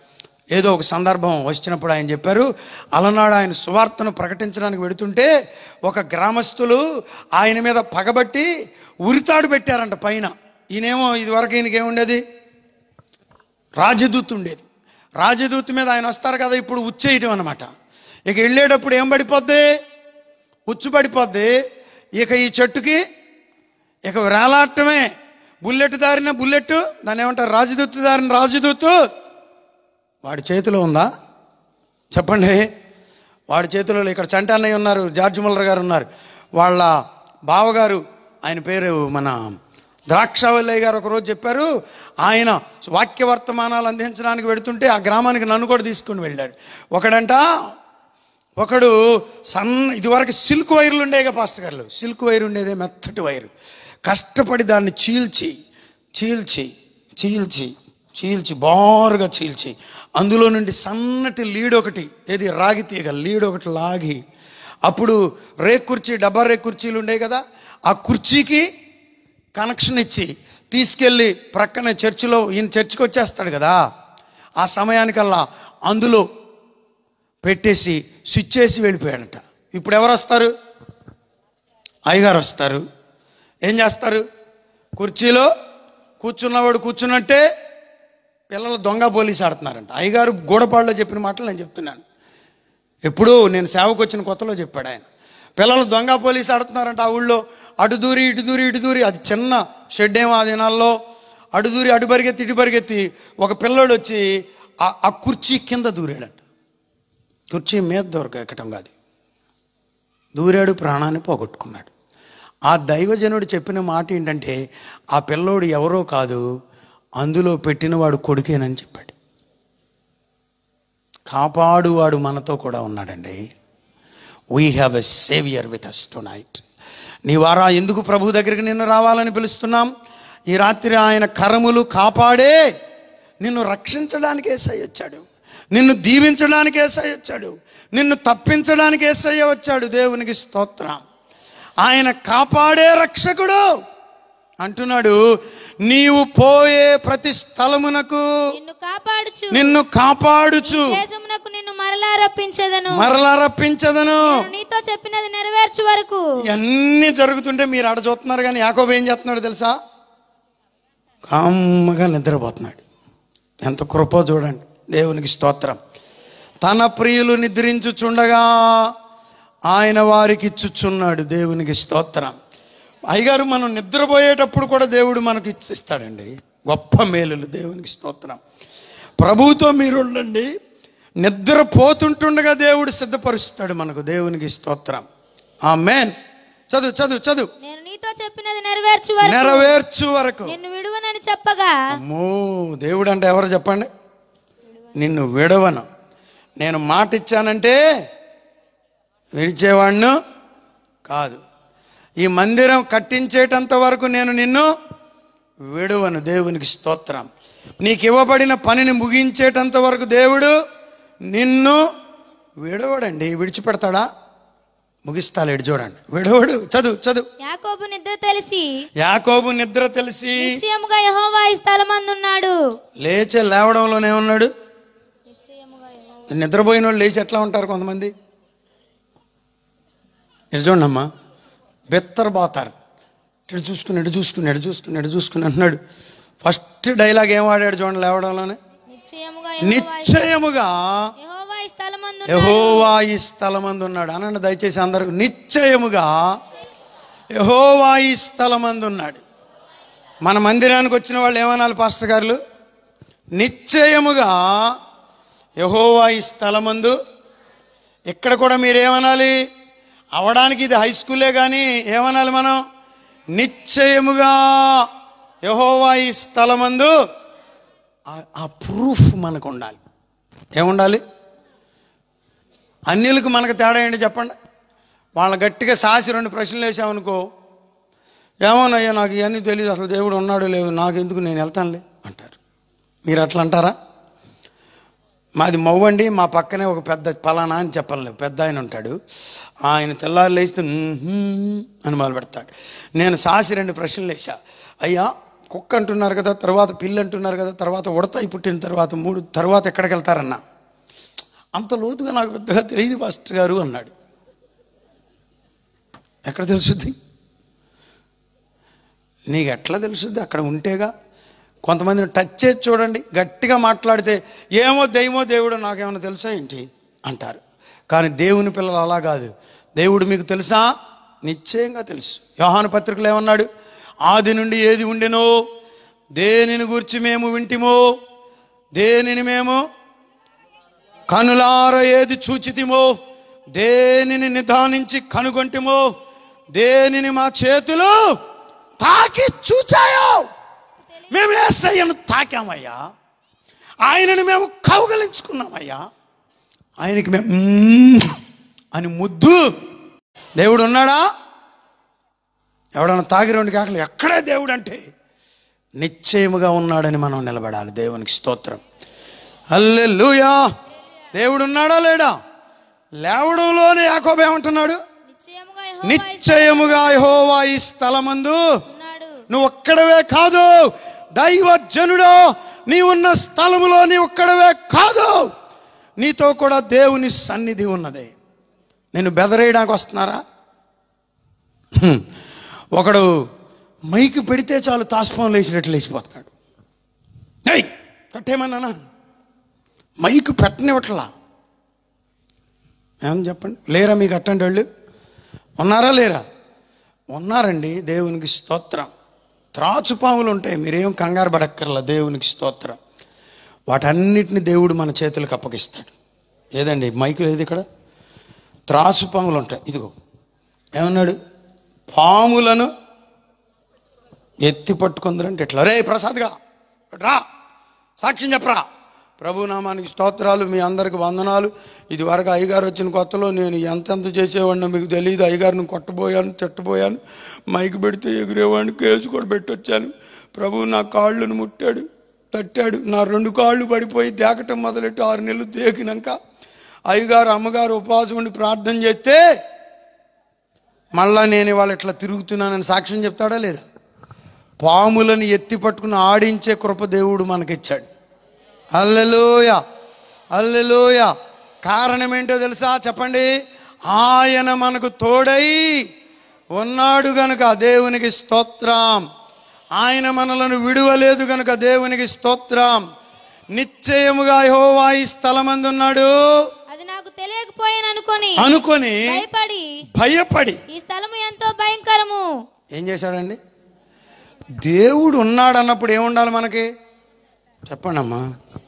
[SPEAKER 1] ఏదో ఒక సందర్భం వచ్చినప్పుడు ఆయన చెప్పారు అలనాడు ఆయన సువార్తను ప్రకటించడానికి వెడుతుంటే ఒక గ్రామస్తులు ఆయన మీద పగబట్టి ఉరితాడు పెట్టారంట పైన ఈయనేమో ఇదివరకు ఈయనకేముండేది రాజదూత్ ఉండేది రాజదూత్ మీద ఆయన వస్తారు కదా ఇప్పుడు ఉచ్చేయటం అనమాట ఇక వెళ్ళేటప్పుడు ఏం పడిపోద్ది ఉచ్చు పడిపోద్ది ఇక ఈ చెట్టుకి ఇక వేలాడటమే బుల్లెట్ దారిన బుల్లెట్ దాన్ని ఏమంటారు రాజదూత్ దారిన రాజదూత్ వాడి చేతిలో ఉందా చెప్పండి వాడి చేతిలో లే- ఇక్కడ చంటి అన్నయ్య ఉన్నారు జార్జ్ ముల్లర్ గారు ఉన్నారు వాళ్ళ బావగారు ఆయన పేరు మన ద్రాక్షావల్లయ్య గారు ఒకరోజు చెప్పారు ఆయన వాక్య వర్తమానాలు అందించడానికి వెడుతుంటే ఆ గ్రామానికి నన్ను కూడా తీసుకుని వెళ్ళాడు ఒకడంట ఒకడు సన్న ఇదివరకు సిల్క్ వైర్లు ఉండేగా పాస్టర్ గారు సిల్క్ వైర్ ఉండేదే మెత్తటి వైరు కష్టపడి దాన్ని చీల్చి చీల్చి చీల్చి చీల్చి బారుగా చీల్చి అందులో నుండి సన్నటి లీడ్ ఒకటి ఏది రాగి తీగ లీడ్ ఒకటి లాగి అప్పుడు రేక్ కుర్చీ డబ్బా రేక్ కుర్చీలు ఉండే కదా ఆ కుర్చీకి కనెక్షన్ ఇచ్చి తీసుకెళ్ళి ప్రక్కన చర్చిలో ఈయన చర్చికి వచ్చేస్తాడు కదా ఆ సమయానికల్లా అందులో పెట్టేసి స్విచ్ చేసి వెళ్ళిపోయాడంట ఇప్పుడు ఎవరు వస్తారు అయ్యగారు వస్తారు ఏం చేస్తారు కుర్చీలో కూర్చున్నవాడు కూర్చున్నట్టే పిల్లలు దొంగ పోలీసు ఆడుతున్నారంట అయ్యగారు గూడపాడులో చెప్పిన మాటలు నేను చెప్తున్నాను ఎప్పుడూ నేను సేవకు వచ్చిన కొత్తలో చెప్పాడు ఆయన పిల్లలు దొంగ పోలీసు ఆడుతున్నారంట ఆ ఊళ్ళో అటు దూరి ఇటు దూరి ఇటు దూరి అది చిన్న షెడ్ ఏమో ఆ దినాల్లో అటు దూరి అటు పరిగెత్తి ఇటు పరిగెత్తి ఒక పిల్లోడు వచ్చి ఆ ఆ కుర్చీ కింద దూరాడంట కుర్చీ మీద దొరక ఎక్కటం కాదు దూరాడు ప్రాణాన్ని పోగొట్టుకున్నాడు ఆ దైవజనుడు చెప్పిన మాట ఏంటంటే ఆ పిల్లోడు ఎవరో కాదు అందులో పెట్టినవాడు కొడుకేనని చెప్పాడు కాపాడువాడు మనతో కూడా ఉన్నాడండి we have a saviour with us tonight నీ వారా ఎందుకు ప్రభు దగ్గరికి నిన్ను రావాలని పిలుస్తున్నాం ఈ రాత్రి ఆయన కరములు కాపాడే నిన్ను రక్షించడానికి ఏసై వచ్చాడు నిన్ను దీవించడానికి ఏసై వచ్చాడు నిన్ను తప్పించడానికి ఏసయ్య వచ్చాడు దేవునికి స్తోత్రం ఆయన కాపాడే రక్షకుడు అంటున్నాడు నీవు పోయే ప్రతి స్థలమునకు
[SPEAKER 2] నిన్ను కాపాడుచు
[SPEAKER 1] నిన్ను కాపాడుచు
[SPEAKER 2] దేశమునకు నిన్ను మరలా రప్పించదను
[SPEAKER 1] మరలా రప్పించదను
[SPEAKER 2] నేను నీతో చెప్పినది నెరవేర్చు వరకు
[SPEAKER 1] ఇవన్నీ జరుగుతుంటే మీరు ఆడ చూస్తున్నారు కానీ యాకోబు ఏం చేస్తున్నాడు తెలుసా కామ్మగా నిద్రపోతున్నాడు ఎంత కృపో చూడండి దేవునికి స్తోత్రం తన ప్రియులు నిద్రించుచుండగా ఆయన వారికి ఇచ్చుచున్నాడు దేవునికి స్తోత్రం అయ్యగారు మనం నిద్రపోయేటప్పుడు కూడా దేవుడు మనకి ఇచ్చిస్తాడండి గొప్ప మేలులు దేవునికి స్తోత్రం ప్రభువుతో మీరు ఉండండి నిద్రపోతుంటుండగా దేవుడు సిద్ధపరుస్తాడు మనకు దేవునికి స్తోత్రం ఆ మేన్ చదువు చదువు చదువు
[SPEAKER 2] నేను నీతో చెప్పినది నెరవేర్చు వరకు
[SPEAKER 1] నెరవేర్చు వరకు
[SPEAKER 2] నిన్ను విడువనని చెప్పగా
[SPEAKER 1] అమ్మో దేవుడు అంటే ఎవరు చెప్పండి నిన్ను విడవను నేను మాట ఇచ్చానంటే విడిచేవాణ్ణు కాదు ఈ మందిరం కట్టించేటంత వరకు నేను నిన్ను విడువను దేవునికి స్తోత్రం నీకు ఇవ్వబడిన పనిని ముగించేటంత వరకు దేవుడు నిన్ను విడవడండి విడిచిపెడతాడా ముగిస్తాలేడు చూడండి విడవడు చదువు చదువు
[SPEAKER 2] యాకోబు నిద్ర తెలిసి
[SPEAKER 1] యాకోబు నిద్ర తెలిసి
[SPEAKER 2] నిశ్చయముగా యెహోవా ఈ స్థలమందున్నాడు
[SPEAKER 1] లేచే లేవడంలోనే ఉన్నాడు
[SPEAKER 2] నిశ్చయముగా యెహోవా
[SPEAKER 1] నిద్రపోయిన వాళ్ళు లేచి ఎట్లా ఉంటారు కొంతమంది ఇటు చూడండి అమ్మా బెత్తరపోతారు ఇటు చూసుకుని ఇటు చూసుకుని ఇటు చూసుకుని ఇటు చూసుకుని అంటున్నాడు ఫస్ట్ డైలాగ్ ఏం వాడాడు చూడండి లేవడంలోనే
[SPEAKER 2] నిశ్చయముగా యెహోవా ఈ-
[SPEAKER 1] నిశ్చయముగా
[SPEAKER 2] యెహోవా ఈ స్థలమందు
[SPEAKER 1] యహోవా ఈ స్థలమందు ఉన్నాడు అనండి దయచేసి అందరూ నిశ్చయముగా యహోవా ఈ స్థలమందు ఉన్నాడు మన మందిరానికి వచ్చిన వాళ్ళు ఏమనాలి పాస్టర్ గారు నిశ్చయముగా యహోవా ఈ స్థలమందు ఇక్కడ కూడా మీరు ఏమనాలి అవడానికి ఇది హై స్కూలే కానీ ఏమనాలి మనం నిశ్చయముగా యహోవా ఈ స్థలమందు ఆ- ఆ ప్రూఫ్ మనకు ఉండాలి ఏముండాలి అన్యులకు మనకు తేడా ఏంటి చెప్పండి వాళ్ళ గట్టిగా సాసి రెండు ప్రశ్నలు వేసామనుకో ఏమోనయ్యా నాకు ఇవన్నీ తెలియదు అసలు దేవుడు ఉన్నాడు లేదు నాకు ఎందుకు నేను వెళ్తానులే అంటారు మీరు అట్లా అంటారా మాది మవ్వండి మా పక్కనే ఒక పెద్ద పలానా అని చెప్పాలి పెద్ద ఆయన ఉంటాడు ఆయన తెల్లారు లేస్తే "మ్మ్హ్మ్" అని మొదలు పెడతాడు నేను సాసి రెండు ప్రశ్నలు వేసా అయ్యా కుక్క అంటున్నారు కదా తర్వాత పిల్లి అంటున్నారు కదా తర్వాత ఉడతాయి పుట్టిన తర్వాత మూడు తర్వాత ఎక్కడికి వెళ్తారన్నా అంత లోతుగా నాకు పెద్దగా తెలియదు పాస్టర్ గారు అన్నాడు ఎక్కడ తెలుసుద్ది నీకు ఎట్లా తెలుసుద్ది అక్కడ ఉంటేగా కొంతమందిని టచ్ చేసి చూడండి గట్టిగా మాట్లాడితే ఏమో దైవమో దేవుడు నాకేమైనా తెలుసా ఏంటి అంటారు కానీ దేవుని పిల్లలు అలా కాదు దేవుడు మీకు తెలుసా నిశ్చయంగా తెలుసు యోహాను పత్రికలు ఏమన్నాడు ఆది నుండి ఏది ఉండెనో దేనిని గురించి మేము వింటిమో దేనిని మేము కనులార ఏది చూచితిమో దేనిని నిదానించి కనుగొంటిమో దేనిని మా చేతులు తాకి చూచాయో మేము ఏసయ్యను తాకామయ్యా ఆయనను మేము కౌగలించుకున్నామయ్యా ఆయనకి మేము "మ్మ్" అని ముద్దు దేవుడు ఉన్నాడా ఎవడన్నా తాగి రెండు కాకలు ఎక్కడే దేవుడు అంటే నిశ్చయముగా ఉన్నాడని మనం నిలబడాలి దేవునికి స్తోత్రం అల్లెలుయా దేవుడు ఉన్నాడా లేడా లేవడంలోనే యాకోబు ఏమంటున్నాడు
[SPEAKER 2] నిశ్చయముగా యెహోవా
[SPEAKER 1] నిశ్చయముగా యెహోవా ఈ స్థలమందు
[SPEAKER 2] ఉన్నాడు
[SPEAKER 1] నువ్వు ఒక్కడవే కాదు దైవజనుడో నీ ఉన్న స్థలములో నీ ఒక్కడవే కాదు నీతో కూడా దేవుని సన్నిధి ఉన్నది నేను బెదరేయడానికి వస్తున్నారా హ్మ్. ఒకడు మైకి పెడితే చాలు తాస్పం లేచినట్లు లేచిపోతాడు ఏయ్ కట్టేమన్నానా మైకు పెట్టనివ్వట్లా ఏమని చెప్పండి లేరా మీకు అట్టండి వాళ్ళు ఉన్నారా లేరా ఉన్నారండి దేవునికి స్తోత్రం త్రాచుపాములు ఉంటాయి మీరేం కంగారు పడక్కర్లా దేవునికి స్తోత్రం వాటన్నిటిని దేవుడు మన చేతులకు అప్పగిస్తాడు ఏదండి మైకు లేదు ఇక్కడ త్రాచుపాములు ఉంటాయి ఇదిగో ఏమన్నాడు పాములను ఎత్తి పట్టుకుందరంటే ఎట్లా రే ప్రసాద్గా రా సాక్ష్యం చెప్పరా ప్రభు నామానికి స్తోత్రాలు మీ అందరికి వందనాలు ఇది వరకు అయ్యగారు వచ్చిన కొత్తలో నేను ఎంతెంత చేసేవాడినో మీకు తెలియదు అయ్యగారిని కొట్టబోయాను తిట్టబోయాను మైక్ పెడితే ఎగిరేవాడిని కేసు కూడా పెట్టొచ్చాను ప్రభు నా కాళ్ళను ముట్టాడు తట్టాడు నా రెండు కాళ్ళు పడిపోయి దేకటం మొదలెట్టి ఆరు నెలలు దేకినాక అయ్యగారు అమ్మగారు ఉపవాసం ఉండి ప్రార్థన చేస్తే మళ్ళా నేను ఇవాళ ఇట్లా తిరుగుతున్నానని సాక్ష్యం చెప్తాడా లేదా పాములను ఎత్తి పట్టుకుని ఆడించే కృప దేవుడు మనకిచ్చాడు అల్లెలోయ అల్లెలోయ కారణం ఏంటో తెలుసా చెప్పండి ఆయన మనకు తోడై ఉన్నాడు గనుక దేవునికి స్తోత్రం ఆయన మనలను విడువలేదు గనుక దేవునికి స్తోత్రం నిశ్చయముగా యెహోవా ఈ స్థలమందు ఉన్నాడు
[SPEAKER 2] అది నాకు తెలియకపోయాను అనుకొని
[SPEAKER 1] అనుకొని
[SPEAKER 2] భయపడి
[SPEAKER 1] భయపడి
[SPEAKER 2] ఈ స్థలము ఎంతో భయంకరము
[SPEAKER 1] ఏం చేశాడండి దేవుడు ఉన్నాడు అన్నప్పుడు ఏముండాలి మనకి చెప్పండి అమ్మా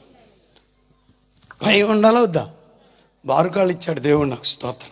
[SPEAKER 1] భయం ఉండాలా వద్దా బారుకాళ్ళు ఇచ్చాడు దేవుడు నాకు స్తోత్రం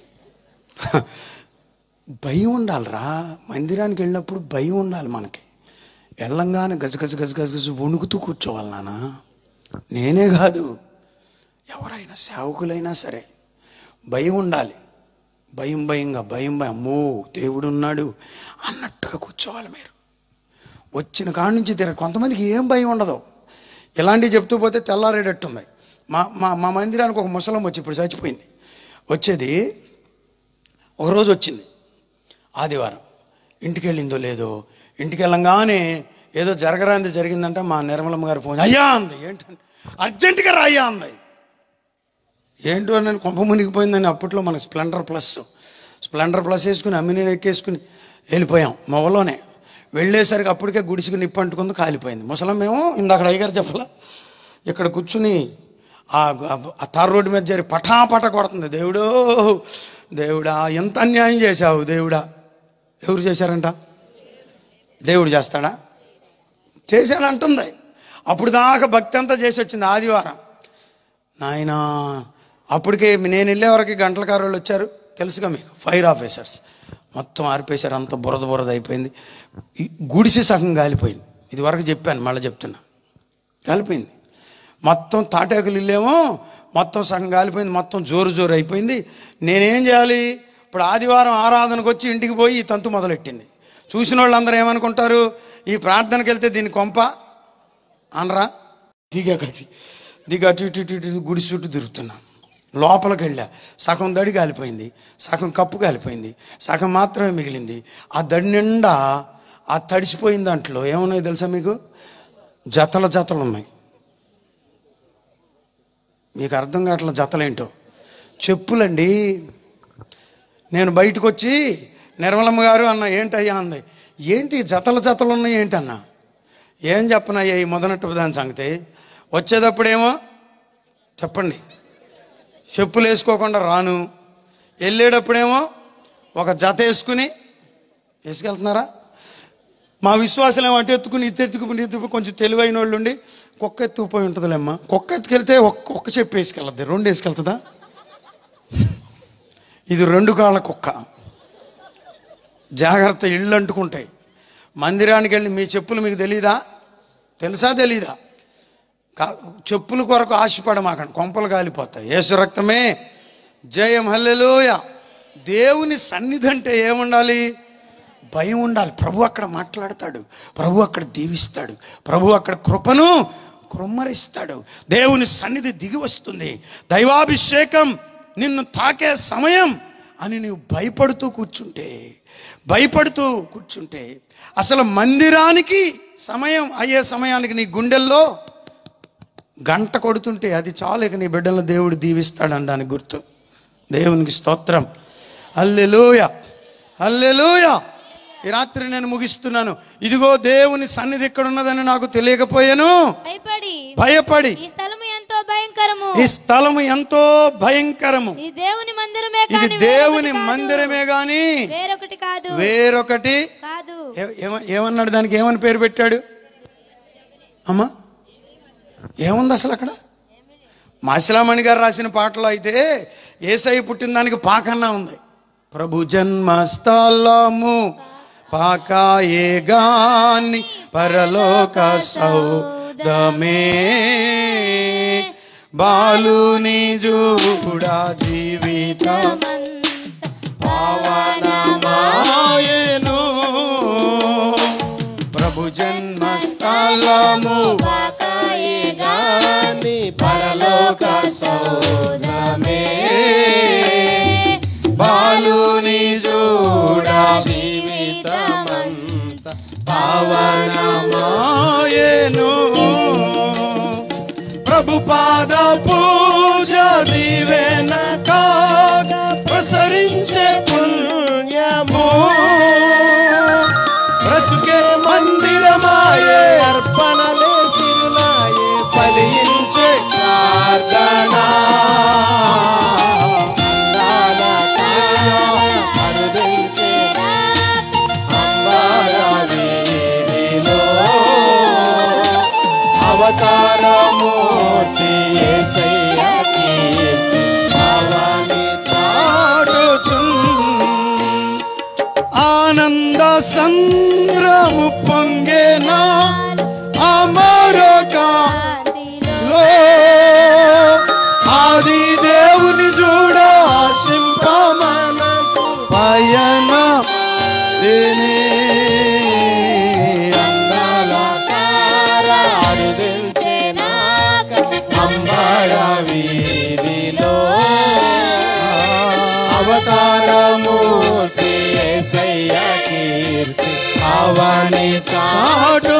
[SPEAKER 1] భయం ఉండాలిరా మందిరానికి వెళ్ళినప్పుడు భయం ఉండాలి మనకి వెళ్ళంగానే గజగజ గజగజ గజ వణుకుతూ కూర్చోవాలి నాన్న నేనే కాదు ఎవరైనా సేవకులైనా సరే భయం ఉండాలి భయం భయంగా భయం భయం అమ్మో దేవుడు ఉన్నాడు అన్నట్టుగా కూర్చోవాలి మీరు వచ్చిన కాడ నుంచి తిరగ కొంతమందికి ఏం భయం ఉండదు ఇలాంటివి చెప్తూ పోతే తెల్లారేటట్టుంది మా మా మా మందిరానికి ఒక ముసలం వచ్చి ఇప్పుడు చచ్చిపోయింది వచ్చేది ఒకరోజు వచ్చింది ఆదివారం ఇంటికి వెళ్ళిందో లేదో ఇంటికి వెళ్ళంగానే ఏదో జరగరాంది జరిగిందంటే మా నిర్మలమ్మ గారు ఫోన్ అయ్యా అంది ఏంటంటే అర్జెంటుగా రాయ్యా అంది ఏంటో నేను కొంప మునిగిపోయిందని అప్పట్లో మన స్ప్లెండర్ ప్లస్ స్ప్లెండర్ ప్లస్ వేసుకుని అమ్మిని ఎక్కేసుకుని వెళ్ళిపోయాం మొగలోనే వెళ్ళేసరికి అప్పటికే గుడిసికి నిప్పు అంటుకుంది కాలిపోయింది ముసలం మేము ఇందాక అయ్యగారు చెప్పలా ఇక్కడ కూర్చుని ఆ ఆ తార్ రోడ్డు మీద జరి పటాపట కొడుతుంది దేవుడు దేవుడా ఎంత అన్యాయం చేశావు దేవుడా ఎవరు చేశారంట దేవుడు చేస్తాడా చేశాడు అంటుంది అప్పుడు దాకా భక్తి అంతా చేసి వచ్చింది ఆదివారం నాయన అప్పటికే నేను వెళ్ళే వరకు గంటల కారోళ్ళు వచ్చారు తెలుసుగా మీకు ఫైర్ ఆఫీసర్స్ మొత్తం ఆర్పేశారు అంత బురద బురద అయిపోయింది ఈ గుడిసి సగం కాలిపోయింది ఇది వరకు చెప్పాను మళ్ళీ చెప్తున్నా కాలిపోయింది మొత్తం తాటాకులు ఇల్లేమో మొత్తం సగం కాలిపోయింది మొత్తం జోరు జోరు అయిపోయింది నేనేం చేయాలి ఇప్పుడు ఆదివారం ఆరాధనకు వచ్చి ఇంటికి పోయి ఈ తంతు మొదలెట్టింది చూసిన వాళ్ళందరూ ఏమనుకుంటారు ఈ ప్రార్థనకి వెళ్తే దీని కొంప అనరా దిగా కది దిగా అటు ఇటు ఇటు ఇటు గుడి చుట్టూ తిరుగుతున్నాం లోపలికి వెళ్ళా సగం దడి కాలిపోయింది సగం కప్పు కాలిపోయింది సగం మాత్రమే మిగిలింది ఆ దడి నిండా ఆ తడిసిపోయిన దాంట్లో ఏమున్నాయి తెలుసా మీకు జతల జతలు ఉన్నాయి మీకు అర్థం కావట్ల జతలేంటో చెప్పులండి నేను బయటకు వచ్చి నిర్మలమ్మ గారు అన్న ఏంటయ్యా అంది ఏంటి జతల జతలు ఉన్నాయి ఏంటన్నా ఏం చెప్పనయ్యా ఈ మొదనట్టు దాని సంగతి వచ్చేటప్పుడేమో చెప్పండి చెప్పులు వేసుకోకుండా రాను వెళ్ళేటప్పుడేమో ఒక జత వేసుకుని వేసుకెళ్తున్నారా మా విశ్వాసం ఏమో అటు ఎత్తుకుని ఇటు ఎత్తుకుని ఇటు కొంచెం తెలివైన వాళ్ళు ఉండి కుక్క ఎత్తుకుపోయి ఉంటుందిలేమ్మా కుక్క ఎత్తుకెళ్తే ఒక్క ఒక్క చెప్పు వేసుకెళ్ళద్ది రెండు వేసుకెళ్తుందా ఇది రెండు కాళ్ళ కుక్క జాగ్రత్త ఇళ్ళు అంటుకుంటాయి మందిరానికి వెళ్ళి మీ చెప్పులు మీకు తెలీదా తెలుసా తెలీదా కా చెప్పుల కొరకు ఆశపడమాకండి కొంపలు కాలిపోతాయి యేసు రక్తమే జయం హల్లెలూయ దేవుని సన్నిధి అంటే ఏముండాలి భయం ఉండాలి ప్రభు అక్కడ మాట్లాడతాడు ప్రభు అక్కడ దీవిస్తాడు ప్రభు అక్కడ కృపను కృమ్మరిస్తాడు దేవుని సన్నిధి దిగి వస్తుంది దైవాభిషేకం నిన్ను తాకే సమయం అని నీవు భయపడుతూ కూర్చుంటే భయపడుతూ కూర్చుంటే అసలు మందిరానికి సమయం అయ్యే సమయానికి నీ గుండెల్లో గంట కొడుతుంటే అది చాలు ఇక నీ బిడ్డలను దేవుడు దీవిస్తాడని దానికి గుర్తు దేవునికి స్తోత్రం అల్లెలూయ అల్లెలూయ ఈ రాత్రి నేను ముగిస్తున్నాను ఇదిగో దేవుని సన్నిధి ఇక్కడ ఉన్నదని నాకు తెలియకపోయాను
[SPEAKER 2] భయపడి
[SPEAKER 1] భయపడి
[SPEAKER 2] ఈ స్థలము ఎంతో భయంకరము
[SPEAKER 1] ఈ స్థలము ఎంతో భయంకరము
[SPEAKER 2] ఇది దేవుని మందిరమే
[SPEAKER 1] ఇది
[SPEAKER 2] కాని
[SPEAKER 1] దేవుని
[SPEAKER 2] వేరొకటి కాదు.
[SPEAKER 1] మందిరమే గాని
[SPEAKER 2] వేరొకటి కాదు
[SPEAKER 1] వేరొకటి
[SPEAKER 2] కాదు
[SPEAKER 1] ఏ- ఏమ- ఏమన్నాడు దానికి ఏమని పేరు పెట్టాడు అమ్మా ఏముంది అసలు అక్కడ మాసిలామణి గారు రాసిన పాటలో అయితే ఏసై పుట్టిన దానికి పాకన్నా ఉంది ప్రభు జన్మస్థలము పాకాయే గాని పరలోక సౌదమే బాలుని జూడా జీవితం పావనమాయను ప్రభు జన్మస్థలము
[SPEAKER 2] గాని
[SPEAKER 1] పరలోక సౌదమే బాలుని జూడా జీవితమంత పావనమాయను ప్రభు పాద పూజ దివెన కాగ ప్రసరించే పుణ్యము బ్రతుకే మందిరమాయే
[SPEAKER 3] అర్పణలే సిరులాయే
[SPEAKER 1] ఫలించే ప్రార్థన
[SPEAKER 3] అందాల తార అరుదించే
[SPEAKER 1] అంబార వీధిలో అవతారమూర్తి యేసయ్య కీర్తి భవాని చాటుచున్ ఆనంద సంద్రము పొంగేనా అమరక లో ఆది దేవుని చూడ సింపమన పయన దేని అందాల
[SPEAKER 3] తార అరుదించే
[SPEAKER 1] అంబర వీధిలో
[SPEAKER 3] అవతారమూర్తి యేసయ్య కీర్తి
[SPEAKER 1] అవని చాటు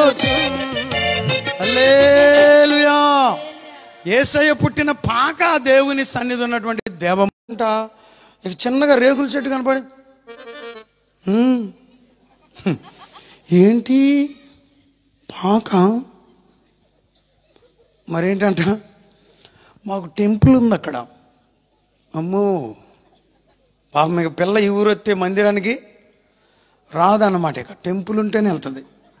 [SPEAKER 1] హల్లెలూయా ఏసయ్య పుట్టిన పాక దేవుని సన్నిధి ఉన్నటువంటి దేవమంట ఇక చిన్నగా రేకుల చెట్టు కనపడి హ్మ్. హ్మ్. ఏంటి పాక మరేంటంట మాకు టెంపుల్ ఉంది అక్కడ అమ్మో పాపం ఇక పిల్ల ఈ ఊరు వస్తే మందిరానికి రాదన్నమాట ఇక టెంపుల్ ఉంటేనే వెళ్తుంది